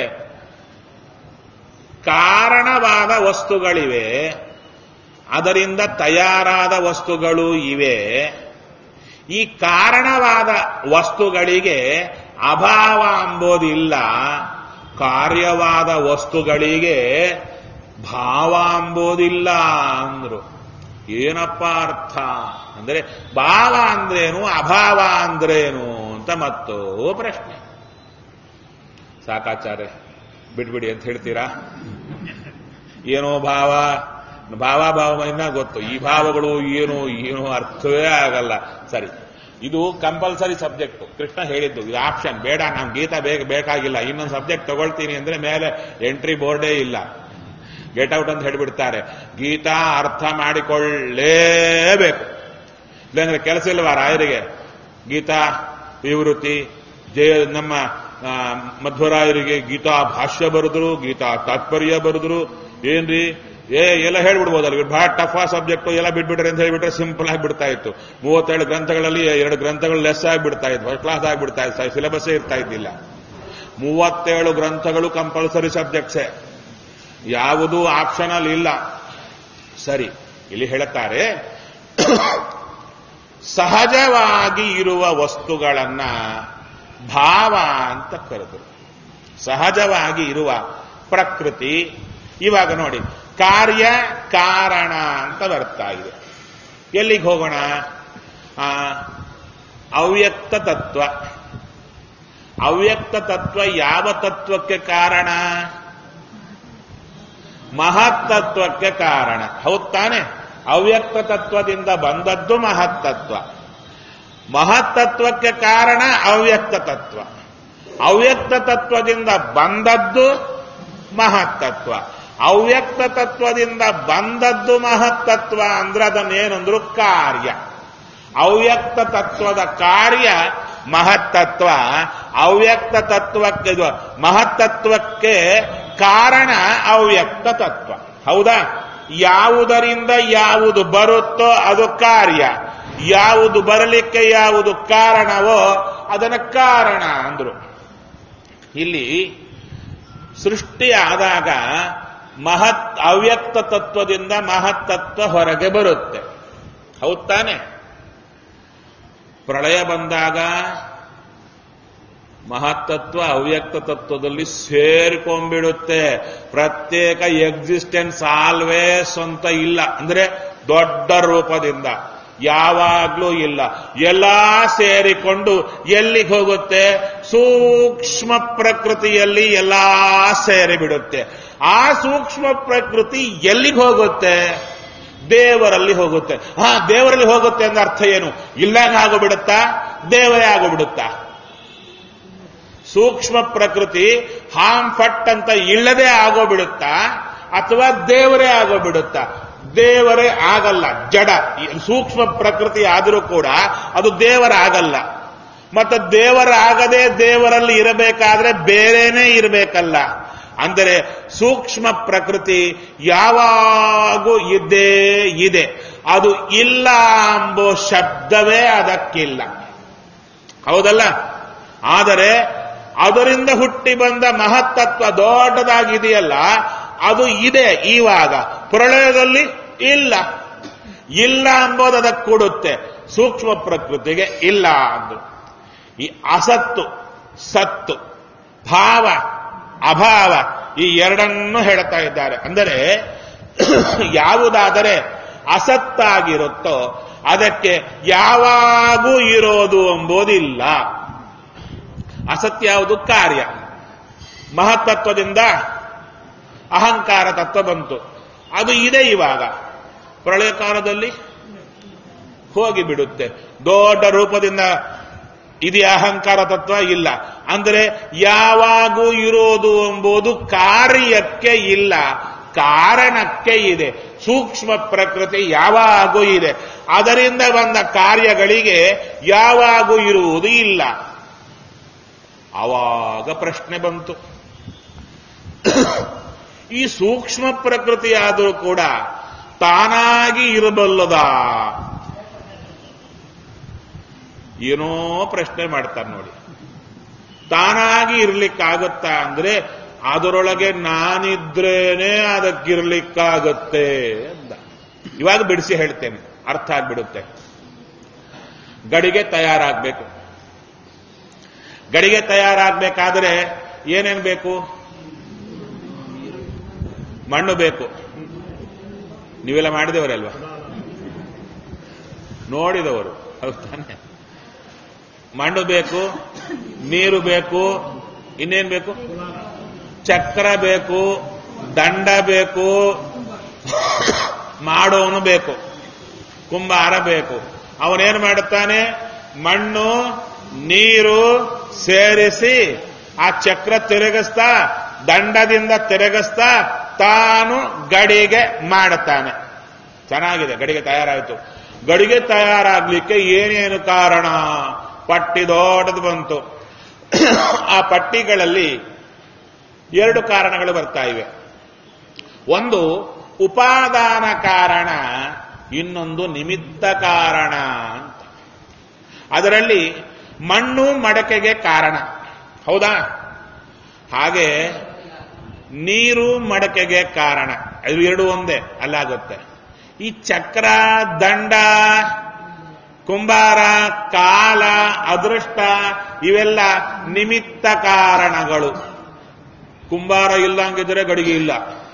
ಕಾರಣವಾದ ವಸ್ತುಗಳಿವೆ ಅದರಿಂದ ತಯಾರಾದ ವಸ್ತುಗಳು ಇವೆ ಈ ಕಾರಣವಾದ ವಸ್ತುಗಳಿಗೆ ಅಭಾವ ಅಂಬೋದಿಲ್ಲ ಕಾರ್ಯವಾದ ವಸ್ತುಗಳಿಗೆ ಭಾವ ಅಂಬೋದಿಲ್ಲ ಅಂದ್ರು ಏನಪ್ಪ ಅರ್ಥ ಅಂದ್ರೆ ಭಾವ ಅಂದ್ರೇನು ಅಭಾವ ಅಂದ್ರೇನು ಅಂತ ಮತ್ತೋ ಪ್ರಶ್ನೆ ಸಾಕಾಚಾರ್ಯ ಬಿಡ್ಬಿಡಿ ಅಂತ ಹೇಳ್ತೀರಾ ಏನೋ ಭಾವ ಭಾವ ಭಾವ ಇನ್ನ ಗೊತ್ತು ಈ ಭಾವಗಳು ಏನು ಏನು ಅರ್ಥವೇ ಆಗಲ್ಲ ಸರಿ ಇದು ಕಂಪಲ್ಸರಿ ಸಬ್ಜೆಕ್ಟ್ ಕೃಷ್ಣ ಹೇಳಿದ್ದು ಇದು ಆಪ್ಷನ್ ಬೇಡ ನಾನು ಗೀತಾ ಬೇಗ ಬೇಕಾಗಿಲ್ಲ ಇನ್ನೊಂದು ಸಬ್ಜೆಕ್ಟ್ ತಗೊಳ್ತೀನಿ ಅಂದ್ರೆ ಮೇಲೆ ಎಂಟ್ರಿ ಬೋರ್ಡೇ ಇಲ್ಲ ಗೆಟ್ ಔಟ್ ಅಂತ ಹೇಳಿಬಿಡ್ತಾರೆ ಗೀತಾ ಅರ್ಥ ಮಾಡಿಕೊಳ್ಳೇಬೇಕು ಇಲ್ಲಾಂದ್ರೆ ಕೆಲಸ ಇಲ್ವಾ ರಾಯರಿಗೆ ಗೀತಾ ವಿವೃತ್ತಿ ಜಯ ನಮ್ಮ ಆ, ಮಧ್ವರಾಯರಿಗೆ ಗೀತಾ ಭಾಷ್ಯ ಬರೆದ್ರು ಗೀತಾ ತಾತ್ಪರ್ಯ ಬರೆದ್ರು ಏನ್ರಿ ಏ ಎಲ್ಲ ಹೇಳ್ಬಿಡ್ಬೋದಲ್ಲ ಇವ್ರು ಬಹಳ ಟಫ್ ಸಬ್ಜೆಕ್ಟ್ ಎಲ್ಲ ಬಿಟ್ಬಿಟ್ರೆ ಅಂತ ಹೇಳ್ಬಿಟ್ರೆ ಸಿಂಪಲ್ ಆಗಿ ಬಿಡ್ತಾ ಇತ್ತು ಮೂವತ್ತೇಳು ಗ್ರಂಥಗಳಲ್ಲಿ ಎರಡು ಗ್ರಂಥಗಳು ಲೆಸ್ ಆಗಿಬಿಡ್ತಾ ಇತ್ತು ಫಸ್ಟ್ ಕ್ಲಾಸ್ ಆಗಿಬಿಡ್ತಾ ಇತ್ತು ಸಿಲೆಬಸ್ಸೇ ಇರ್ತಾ ಇದ್ದಿಲ್ಲ ಮೂವತ್ತೇಳು ಗ್ರಂಥಗಳು ಕಂಪಲ್ಸರಿ ಸಬ್ಜೆಕ್ಟ್ಸೇ ಯಾವುದೂ ಆಪ್ಷನಲ್ ಇಲ್ಲ ಸರಿ ಇಲ್ಲಿ ಹೇಳುತ್ತಾರೆ ಸಹಜವಾಗಿ ಇರುವ ವಸ್ತುಗಳನ್ನ ಭಾವ ಅಂತ ಕರೆದರು ಸಹಜವಾಗಿ ಇರುವ ಪ್ರಕೃತಿ ಇವಾಗ ನೋಡಿ ಕಾರ್ಯ ಕಾರಣ ಅಂತ ಬರ್ತಾ ಇದೆ ಎಲ್ಲಿಗೆ ಹೋಗೋಣ ಆ, ಅವ್ಯಕ್ತ ತತ್ವ ಅವ್ಯಕ್ತ ತತ್ವ ಯಾವ ತತ್ವಕ್ಕೆ ಕಾರಣ ಮಹತ್ತತ್ವಕ್ಕೆ ಕಾರಣ ಹೌದ್ ತಾನೆ ಅವ್ಯಕ್ತ ತತ್ವದಿಂದ ಬಂದದ್ದು ಮಹತ್ತತ್ವ ಮಹತ್ತತ್ವಕ್ಕೆ ಕಾರಣ ಅವ್ಯಕ್ತ ತತ್ವ ಅವ್ಯಕ್ತ ತತ್ವದಿಂದ ಬಂದದ್ದು ಮಹತ್ತತ್ವ ಅವ್ಯಕ್ತ ತತ್ವದಿಂದ ಬಂದದ್ದು ಮಹತ್ತತ್ವ ಅಂದ್ರೆ ಅದನ್ನೇನಂದ್ರು ಕಾರ್ಯ ಅವ್ಯಕ್ತ ತತ್ವದ ಕಾರ್ಯ ಮಹತ್ತತ್ವ ಅವ್ಯಕ್ತ ತತ್ವಕ್ಕೆ ಇದು ಮಹತ್ತತ್ವಕ್ಕೆ ಕಾರಣ ಅವ್ಯಕ್ತ ತತ್ವ ಹೌದಾ ಯಾವುದರಿಂದ ಯಾವುದು ಬರುತ್ತೋ ಅದು ಕಾರ್ಯ ಯಾವುದು ಬರಲಿಕ್ಕೆ ಯಾವುದು ಕಾರಣವೋ ಅದನ್ನ ಕಾರಣ ಅಂದ್ರು ಇಲ್ಲಿ ಸೃಷ್ಟಿ ಆದಾಗ ಮಹತ್ ಅವ್ಯಕ್ತ ತತ್ವದಿಂದ ಮಹತ್ತತ್ವ ಹೊರಗೆ ಬರುತ್ತೆ ಹೌದ್ ತಾನೆ ಪ್ರಳಯ ಬಂದಾಗ ಮಹತ್ತತ್ವ ಅವ್ಯಕ್ತ ತತ್ವದಲ್ಲಿ ಸೇರ್ಕೊಂಡ್ಬಿಡುತ್ತೆ ಪ್ರತ್ಯೇಕ ಎಕ್ಸಿಸ್ಟೆನ್ಸ್ ಆಲ್ವೇಸ್ ಅಂತ ಇಲ್ಲ ಅಂದ್ರೆ ದೊಡ್ಡ ರೂಪದಿಂದ ಯಾವಾಗ್ಲೂ ಇಲ್ಲ ಎಲ್ಲಾ ಸೇರಿಕೊಂಡು ಎಲ್ಲಿಗೆ ಹೋಗುತ್ತೆ ಸೂಕ್ಷ್ಮ ಪ್ರಕೃತಿಯಲ್ಲಿ ಎಲ್ಲಾ ಸೇರಿಬಿಡುತ್ತೆ ಆ ಸೂಕ್ಷ್ಮ ಪ್ರಕೃತಿ ಎಲ್ಲಿಗೆ ಹೋಗುತ್ತೆ ದೇವರಲ್ಲಿ ಹೋಗುತ್ತೆ ಹಾ ದೇವರಲ್ಲಿ ಹೋಗುತ್ತೆ ಅಂದ್ರೆ ಅರ್ಥ ಏನು ಇಲ್ಲಾಗ ಆಗೋಬಿಡುತ್ತಾ ದೇವರೇ ಆಗೋಬಿಡುತ್ತಾ ಸೂಕ್ಷ್ಮ ಪ್ರಕೃತಿ ಹಾಂ ಫಟ್ ಅಂತ ಇಲ್ಲದೆ ಆಗೋಬಿಡುತ್ತಾ ಅಥವಾ ದೇವರೇ ಆಗೋಬಿಡುತ್ತಾ ದೇವರೇ ಆಗಲ್ಲ ಜಡ ಈ ಸೂಕ್ಷ್ಮ ಪ್ರಕೃತಿ ಆದರೂ ಕೂಡ ಅದು ದೇವರ ಆಗಲ್ಲ ಮತ್ತೆ ದೇವರಾಗದೆ ದೇವರಲ್ಲಿ ಇರಬೇಕಾದ್ರೆ ಬೇರೆನೇ ಇರಬೇಕಲ್ಲ ಅಂದರೆ ಸೂಕ್ಷ್ಮ ಪ್ರಕೃತಿ ಯಾವಾಗೂ ಇದ್ದೇ ಇದೆ ಅದು ಇಲ್ಲ ಎಂಬೋ ಶಬ್ದವೇ ಅದಕ್ಕಿಲ್ಲ ಹೌದಲ್ಲ ಆದರೆ ಅದರಿಂದ ಹುಟ್ಟಿ ಬಂದ ಮಹತ್ತತ್ವ ದೊಡ್ಡದಾಗಿದೆಯಲ್ಲ ಅದು ಇದೆ ಇವಾಗ ಪ್ರಳಯದಲ್ಲಿ ಇಲ್ಲ ಇಲ್ಲ ಎಂಬುದು ಅದಕ್ಕೆ ಕೊಡುತ್ತೆ ಸೂಕ್ಷ್ಮ ಪ್ರಕೃತಿಗೆ ಇಲ್ಲ ಅಂದ್ರು ಈ ಅಸತ್ತು ಸತ್ತು ಭಾವ ಅಭಾವ ಈ ಎರಡನ್ನೂ ಹೇಳ್ತಾ ಇದ್ದಾರೆ ಅಂದರೆ ಯಾವುದಾದರೆ ಅಸತ್ತಾಗಿರುತ್ತೋ ಅದಕ್ಕೆ ಯಾವಾಗೂ ಇರೋದು ಎಂಬುದಿಲ್ಲ ಅಸತ್ ಯಾವುದು ಕಾರ್ಯ ಮಹತ್ತತ್ವದಿಂದ ಅಹಂಕಾರ ತತ್ವ ಬಂತು ಅದು ಇದೆ ಇವಾಗ ಪ್ರಳಯ ಕಾಲದಲ್ಲಿ ಹೋಗಿ ಬಿಡುತ್ತೆ ದೊಡ್ಡ ರೂಪದಿಂದ ಇದೆ ಅಹಂಕಾರ ತತ್ವ ಇಲ್ಲ ಅಂದರೆ ಯಾವಾಗೂ ಇರೋದು ಎಂಬುದು ಕಾರ್ಯಕ್ಕೆ ಇಲ್ಲ ಕಾರಣಕ್ಕೆ ಇದೆ ಸೂಕ್ಷ್ಮ ಪ್ರಕೃತಿ ಯಾವಾಗೂ ಇದೆ ಅದರಿಂದ ಬಂದ ಕಾರ್ಯಗಳಿಗೆ ಯಾವಾಗೂ ಇರುವುದು ಇಲ್ಲ ಆವಾಗ ಪ್ರಶ್ನೆ ಬಂತು ಈ ಸೂಕ್ಷ್ಮ ಪ್ರಕೃತಿ ಆದರೂ ಕೂಡ ತಾನಾಗಿ ಇರಬಲ್ಲದಾ ಏನೋ ಪ್ರಶ್ನೆ ಮಾಡ್ತಾರೆ ನೋಡಿ ತಾನಾಗಿ ಇರ್ಲಿಕ್ಕಾಗತ್ತಾ ಅಂದ್ರೆ ಅದರೊಳಗೆ ನಾನಿದ್ರೇನೆ ಅದಕ್ಕಿರ್ಲಿಕ್ಕಾಗತ್ತೆ ಅಂತ ಇವಾಗ ಬಿಡಿಸಿ ಹೇಳ್ತೇನೆ ಅರ್ಥ ಆಗ್ಬಿಡುತ್ತೆ ಗಡಿಗೆ ತಯಾರಾಗಬೇಕು ಗಡಿಗೆ ತಯಾರಾಗಬೇಕಾದ್ರೆ ಏನೇನ್ ಬೇಕು ಮಣ್ಣು ಬೇಕು ನೀವೆಲ್ಲ ಮಾಡಿದವರಲ್ವಾ ನೋಡಿದವರು ಹೌದು ತಾನೆ ಮಣ್ಣು ಬೇಕು ನೀರು ಬೇಕು ಇನ್ನೇನ್ ಬೇಕು ಚಕ್ರ ಬೇಕು ದಂಡ ಬೇಕು ಮಾಡೋನು ಬೇಕು ಕುಂಬಾರ ಬೇಕು ಅವನೇನು ಮಾಡುತ್ತಾನೆ ಮಣ್ಣು ನೀರು ಸೇರಿಸಿ ಆ ಚಕ್ರ ತಿರುಗಿಸ್ತಾ ದಂಡದಿಂದ ತಿರುಗಿಸ್ತಾ ತಾನು ಗಡಿಗೆ ಮಾಡುತ್ತಾನೆ ಚೆನ್ನಾಗಿದೆ ಗಡಿಗೆ ತಯಾರಾಯಿತು ಗಡಿಗೆ ತಯಾರಾಗ್ಲಿಕ್ಕೆ ಏನೇನು ಕಾರಣ ಪಟ್ಟಿ ದೊಡ್ಡದು ಬಂತು ಆ ಪಟ್ಟಿಗಳಲ್ಲಿ ಎರಡು ಕಾರಣಗಳು ಬರ್ತಾ ಇವೆ ಒಂದು ಉಪಾದಾನ ಕಾರಣ ಇನ್ನೊಂದು ನಿಮಿತ್ತ ಕಾರಣ ಅಂತ ಅದರಲ್ಲಿ ಮಣ್ಣು ಮಡಕೆಗೆ ಕಾರಣ ಹೌದಾ ಹಾಗೆ ನೀರು ಮಡಕೆಗೆ ಕಾರಣ ಅದು ಎರಡು ಒಂದೇ ಅಲ್ಲಾಗುತ್ತೆ ಈ ಚಕ್ರ ದಂಡ ಕುಂಬಾರ ಕಾಲ ಅದೃಷ್ಟ ಇವೆಲ್ಲ ನಿಮಿತ್ತ ಕಾರಣಗಳು ಕುಂಬಾರ ಇಲ್ಲಂಗಿದ್ರೆ ಗಡಿಗೆ ಇಲ್ಲ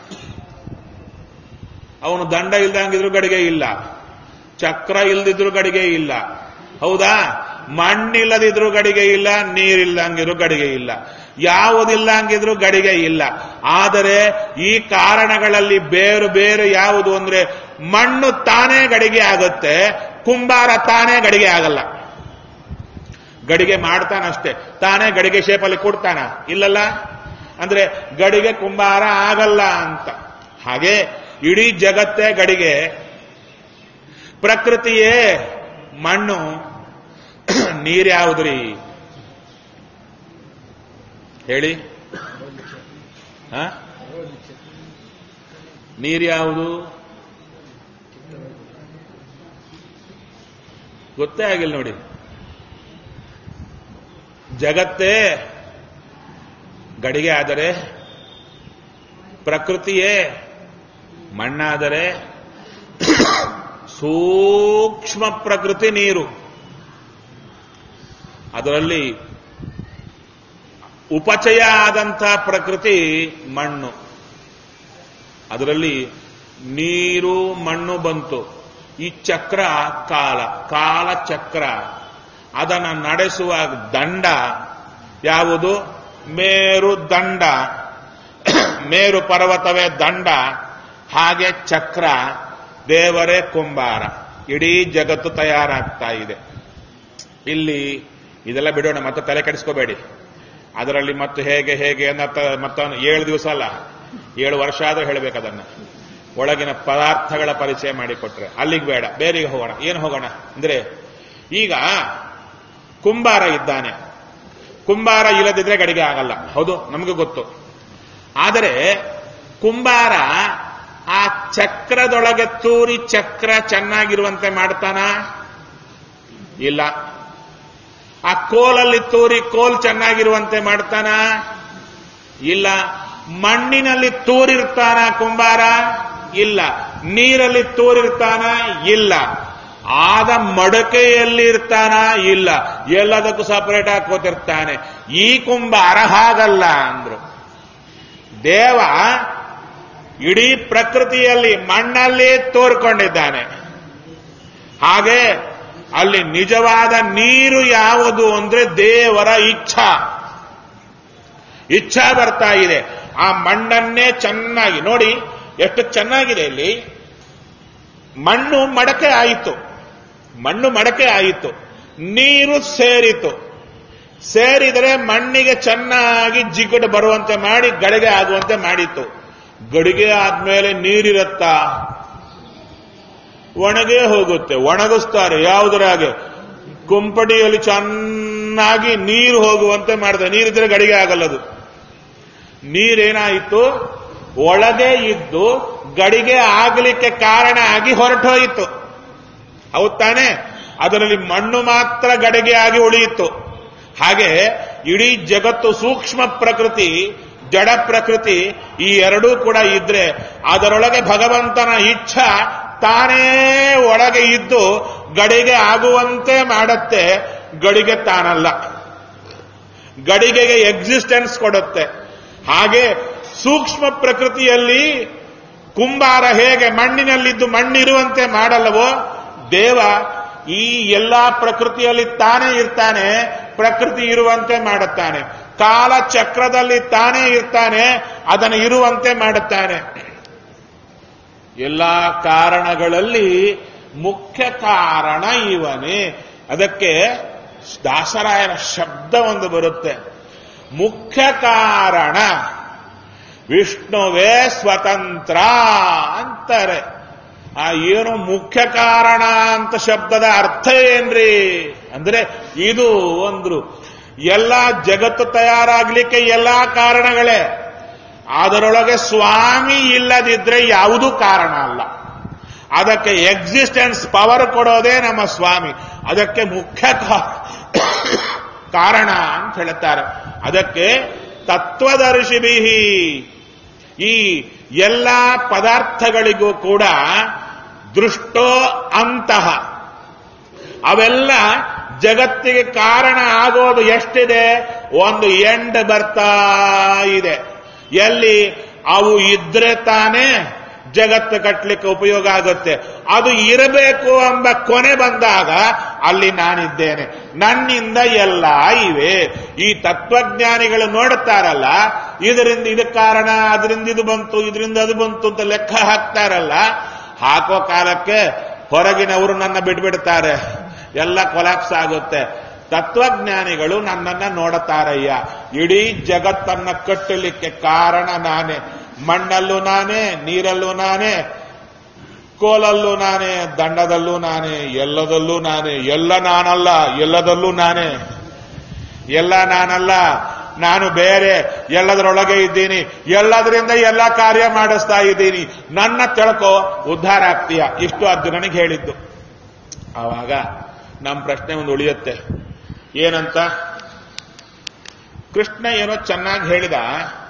ಅವನು ದಂಡ ಇಲ್ದಂಗಿದ್ರು ಗಡಿಗೆ ಇಲ್ಲ ಚಕ್ರ ಇಲ್ದಿದ್ರು ಗಡಿಗೆ ಇಲ್ಲ ಹೌದಾ ಮಣ್ಣಿಲ್ಲದಿದ್ರು ಗಡಿಗೆ ಇಲ್ಲ ನೀರಿಲ್ಲಂಗಿದ್ರು ಗಡಿಗೆ ಇಲ್ಲ ಯಾವುದಿಲ್ಲಂಗಿದ್ರು ಗಡಿಗೆ ಇಲ್ಲ ಆದರೆ ಈ ಕಾರಣಗಳಲ್ಲಿ ಬೇರೆ ಬೇರೆ ಯಾವುದು ಅಂದ್ರೆ ಮಣ್ಣು ತಾನೇ ಗಡಿಗೆ ಆಗುತ್ತೆ ಕುಂಬಾರ ತಾನೇ ಗಡಿಗೆ ಆಗಲ್ಲ ಗಡಿಗೆ ಮಾಡ್ತಾನಷ್ಟೇ ತಾನೇ ಗಡಿಗೆ ಶೇಪಲ್ಲಿ ಕೊಡ್ತಾನ ಇಲ್ಲಲ್ಲ ಅಂದ್ರೆ ಗಡಿಗೆ ಕುಂಬಾರ ಆಗಲ್ಲ ಅಂತ ಹಾಗೆ ಇಡೀ ಜಗತ್ತೇ ಗಡಿಗೆ ಪ್ರಕೃತಿಯೇ ಮಣ್ಣು ನೀರ್ಯಾವುದ್ರಿ ಹೇಳಿ ಹ ನೀರ್ಯಾವುದು ಗೊತ್ತೇ ಆಗಿಲ್ಲ ನೋಡಿ ಜಗತ್ತೇ ಗಡಿಗೆ ಆದರೆ ಪ್ರಕೃತಿಯೇ ಮಣ್ಣಾದರೆ ಸೂಕ್ಷ್ಮ ಪ್ರಕೃತಿ ನೀರು ಅದರಲ್ಲಿ ಉಪಚಯ ಆದಂಥ ಪ್ರಕೃತಿ ಮಣ್ಣು ಅದರಲ್ಲಿ ನೀರು ಮಣ್ಣು ಬಂತು ಈ ಚಕ್ರ ಕಾಲ ಕಾಲ ಚಕ್ರ ಅದನ್ನು ನಡೆಸುವ ದಂಡ ಯಾವುದು ಮೇರು ದಂಡ ಮೇರು ಪರ್ವತವೇ ದಂಡ ಹಾಗೆ ಚಕ್ರ ದೇವರೇ ಕುಂಬಾರ ಇಡೀ ಜಗತ್ತು ತಯಾರಾಗ್ತಾ ಇದೆ ಇಲ್ಲಿ ಇದೆಲ್ಲ ಬಿಡೋಣ ಮತ್ತೆ ತಲೆ ಕೆಡಿಸ್ಕೋಬೇಡಿ ಅದರಲ್ಲಿ ಮತ್ತೆ ಹೇಗೆ ಹೇಗೆ ಅನ್ನತ್ತ ಮತ್ತ ಏಳು ದಿವಸ ಅಲ್ಲ ಏಳು ವರ್ಷ ಆದ್ರೂ ಹೇಳಬೇಕು ಅದನ್ನ ಒಳಗಿನ ಪದಾರ್ಥಗಳ ಪರಿಚಯ ಮಾಡಿಕೊಟ್ರೆ ಅಲ್ಲಿಗೆ ಬೇಡ ಬೇರೆಗೆ ಹೋಗೋಣ ಏನು ಹೋಗೋಣ ಅಂದ್ರೆ ಈಗ ಕುಂಬಾರ ಇದ್ದಾನೆ ಕುಂಬಾರ ಇಲ್ಲದಿದ್ರೆ ಗಡಿಗೆ ಆಗಲ್ಲ ಹೌದು ನಮಗೆ ಗೊತ್ತು ಆದರೆ ಕುಂಬಾರ ಆ ಚಕ್ರದೊಳಗೆ ತೂರಿ ಚಕ್ರ ಚೆನ್ನಾಗಿರುವಂತೆ ಮಾಡ್ತಾನ ಇಲ್ಲ ಆ ಕೋಲಲ್ಲಿ ತೂರಿ ಕೋಲ್ ಚೆನ್ನಾಗಿರುವಂತೆ ಮಾಡ್ತಾನ ಇಲ್ಲ ಮಣ್ಣಿನಲ್ಲಿ ತೂರಿರ್ತಾನ ಕುಂಬಾರ ಇಲ್ಲ ನೀರಲ್ಲಿ ತೂರಿರ್ತಾನ ಇಲ್ಲ ಆದ ಮಡಕೆಯಲ್ಲಿ ಇರ್ತಾನ ಇಲ್ಲ ಎಲ್ಲದಕ್ಕೂ ಸಪರೇಟ್ ಆಗಿ ಕೂತಿರ್ತಾನೆ ಈ ಕುಂಬಾರ ಹಾಗಲ್ಲ ಅಂದ್ರು ದೇವ ಇಡೀ ಪ್ರಕೃತಿಯಲ್ಲಿ ಮಣ್ಣಲ್ಲಿ ತೋರ್ಕೊಂಡಿದ್ದಾನೆ ಹಾಗೆ ಅಲ್ಲಿ ನಿಜವಾದ ನೀರು ಯಾವುದು ಅಂದ್ರೆ ದೇವರ ಇಚ್ಛಾ ಇಚ್ಛಾ ಬರ್ತಾ ಇದೆ ಆ ಮಣ್ಣನ್ನೇ ಚೆನ್ನಾಗಿ ನೋಡಿ ಎಷ್ಟು ಚೆನ್ನಾಗಿದೆ ಇಲ್ಲಿ ಮಣ್ಣು ಮಡಕೆ ಆಯಿತು ಮಣ್ಣು ಮಡಕೆ ಆಯಿತು ನೀರು ಸೇರಿತು ಸೇರಿದರೆ ಮಣ್ಣಿಗೆ ಚೆನ್ನಾಗಿ ಜಿಗುಟು ಬರುವಂತೆ ಮಾಡಿ ಗಡಿಗೆ ಆಗುವಂತೆ ಮಾಡಿತ್ತು ಗಡಿಗೆ ಆದ್ಮೇಲೆ ನೀರಿರತ್ತಾ ಒಣಗೇ ಹೋಗುತ್ತೆ ಒಣಗಿಸ್ತಾರೆ ಯಾವುದರಾಗೆ ಕುಂಪಟಿಯಲ್ಲಿ ಚೆನ್ನಾಗಿ ನೀರು ಹೋಗುವಂತೆ ಮಾಡ್ತಾರೆ ನೀರಿದ್ರೆ ಗಡಿಗೆ ಆಗಲ್ಲದು ನೀರೇನಾಯಿತು ಒಳಗೆ ಇದ್ದು ಗಡಿಗೆ ಆಗಲಿಕ್ಕೆ ಕಾರಣ ಆಗಿ ಹೊರಟೋಯಿತು ಹೌದ್ ತಾನೆ ಅದರಲ್ಲಿ ಮಣ್ಣು ಮಾತ್ರ ಗಡಿಗೆ ಆಗಿ ಉಳಿಯಿತು ಹಾಗೆ ಇಡೀ ಜಗತ್ತು ಸೂಕ್ಷ್ಮ ಪ್ರಕೃತಿ ಜಡ ಪ್ರಕೃತಿ ಈ ಎರಡೂ ಕೂಡ ಇದ್ರೆ ಅದರೊಳಗೆ ಭಗವಂತನ ಇಚ್ಛಾ ತಾನೇ ಒಳಗೆ ಇದ್ದು ಗಡಿಗೆ ಆಗುವಂತೆ ಮಾಡತ್ತೆ ಗಡಿಗೆ ತಾನಲ್ಲ ಗಡಿಗೆಗೆ ಎಕ್ಸಿಸ್ಟೆನ್ಸ್ ಕೊಡುತ್ತೆ ಹಾಗೆ ಸೂಕ್ಷ್ಮ ಪ್ರಕೃತಿಯಲ್ಲಿ ಕುಂಬಾರ ಹೇಗೆ ಮಣ್ಣಿನಲ್ಲಿದ್ದು ಮಣ್ಣಿರುವಂತೆ ಮಾಡಲ್ಲವೋ ದೇವ ಈ ಎಲ್ಲಾ ಪ್ರಕೃತಿಯಲ್ಲಿ ತಾನೇ ಇರ್ತಾನೆ ಪ್ರಕೃತಿ ಇರುವಂತೆ ಮಾಡುತ್ತಾನೆ ಕಾಲ ಚಕ್ರದಲ್ಲಿ ತಾನೇ ಇರ್ತಾನೆ ಅದನ್ನು ಇರುವಂತೆ ಮಾಡುತ್ತಾನೆ ಎಲ್ಲಾ ಕಾರಣಗಳಲ್ಲಿ ಮುಖ್ಯ ಕಾರಣ ಇವನೇ ಅದಕ್ಕೆ ದಾಸರಾಯನ ಶಬ್ದ ಒಂದು ಬರುತ್ತೆ ಮುಖ್ಯ ಕಾರಣ ವಿಷ್ಣುವೇ ಸ್ವತಂತ್ರ ಅಂತಾರೆ ಆ ಏನು ಮುಖ್ಯ ಕಾರಣ ಅಂತ ಶಬ್ದದ ಅರ್ಥ ಏನ್ರಿ ಅಂದ್ರೆ ಇದು ಅಂದ್ರು ಎಲ್ಲ ಜಗತ್ತು ತಯಾರಾಗ್ಲಿಕ್ಕೆ ಎಲ್ಲಾ ಕಾರಣಗಳೇ ಅದರೊಳಗೆ ಸ್ವಾಮಿ ಇಲ್ಲದಿದ್ರೆ ಯಾವುದೂ ಕಾರಣ ಅಲ್ಲ ಅದಕ್ಕೆ ಎಕ್ಸಿಸ್ಟೆನ್ಸ್ ಪವರ್ ಕೊಡೋದೇ ನಮ್ಮ ಸ್ವಾಮಿ ಅದಕ್ಕೆ ಮುಖ್ಯ ಕಾ- ಕಾರಣ ಅಂತ ಹೇಳ್ತಾರೆ ಅದಕ್ಕೆ ತತ್ವದರ್ಶಿಬಿಹಿ ಈ ಎಲ್ಲ ಪದಾರ್ಥಗಳಿಗೂ ಕೂಡ ದೃಷ್ಟೋ ಅಂತಹ ಅವೆಲ್ಲ ಜಗತ್ತಿಗೆ ಕಾರಣ ಆಗೋದು ಎಷ್ಟಿದೆ ಒಂದು ಎಂಡ್ ಬರ್ತಾ ಇದೆ ಎಲ್ಲಿ ಅವು ಇದ್ರೆ ತಾನೇ ಜಗತ್ತು ಕಟ್ಟಲಿಕ್ಕೆ ಉಪಯೋಗ ಆಗುತ್ತೆ ಅದು ಇರಬೇಕು ಎಂಬ ಕೊನೆ ಬಂದಾಗ ಅಲ್ಲಿ ನಾನಿದ್ದೇನೆ ನನ್ನಿಂದ ಎಲ್ಲ ಇವೆ ಈ ತತ್ವಜ್ಞಾನಿಗಳು ನೋಡುತ್ತಾರಲ್ಲ ಇದರಿಂದ ಇದಕ್ಕೆ ಕಾರಣ ಅದರಿಂದ ಇದು ಬಂತು ಇದರಿಂದ ಅದು ಬಂತು ಅಂತ ಲೆಕ್ಕ ಹಾಕ್ತಾರಲ್ಲ ಹಾಕೋ ಕಾಲಕ್ಕೆ ಹೊರಗಿನವರು ನನ್ನ ಬಿಟ್ಬಿಡ್ತಾರೆ ಎಲ್ಲ ಕೊಲಾಪ್ಸ್ ಆಗುತ್ತೆ ತತ್ವಜ್ಞಾನಿಗಳು ನನ್ನನ್ನ ನೋಡುತ್ತಾರಯ್ಯ ಇಡೀ ಜಗತ್ತನ್ನ ಕಟ್ಟಲಿಕ್ಕೆ ಕಾರಣ ನಾನೇ ಮಣ್ಣಲ್ಲೂ ನಾನೇ ನೀರಲ್ಲೂ ನಾನೇ ಕೋಲಲ್ಲೂ ನಾನೇ ದಂಡದಲ್ಲೂ ನಾನೇ ಎಲ್ಲದಲ್ಲೂ ನಾನೇ ಎಲ್ಲ ನಾನಲ್ಲ ಎಲ್ಲದಲ್ಲೂ ನಾನೇ ಎಲ್ಲ ನಾನಲ್ಲ ನಾನು ಬೇರೆ ಎಲ್ಲದರೊಳಗೆ ಇದ್ದೀನಿ ಎಲ್ಲದರಿಂದ ಎಲ್ಲ ಕಾರ್ಯ ಮಾಡಿಸ್ತಾ ಇದ್ದೀನಿ ನನ್ನ ತಿಳ್ಕೋ ಉದ್ಧಾರ ಆಗ್ತೀಯ ಇಷ್ಟು ಅರ್ಜುನನಿಗೆ ಹೇಳಿದ್ದು ಆವಾಗ ನಮ್ಮ ಪ್ರಶ್ನೆ ಒಂದು ಉಳಿಯುತ್ತೆ ಏನಂತ ಕೃಷ್ಣ ಏನೋ ಚೆನ್ನಾಗಿ ಹೇಳಿದ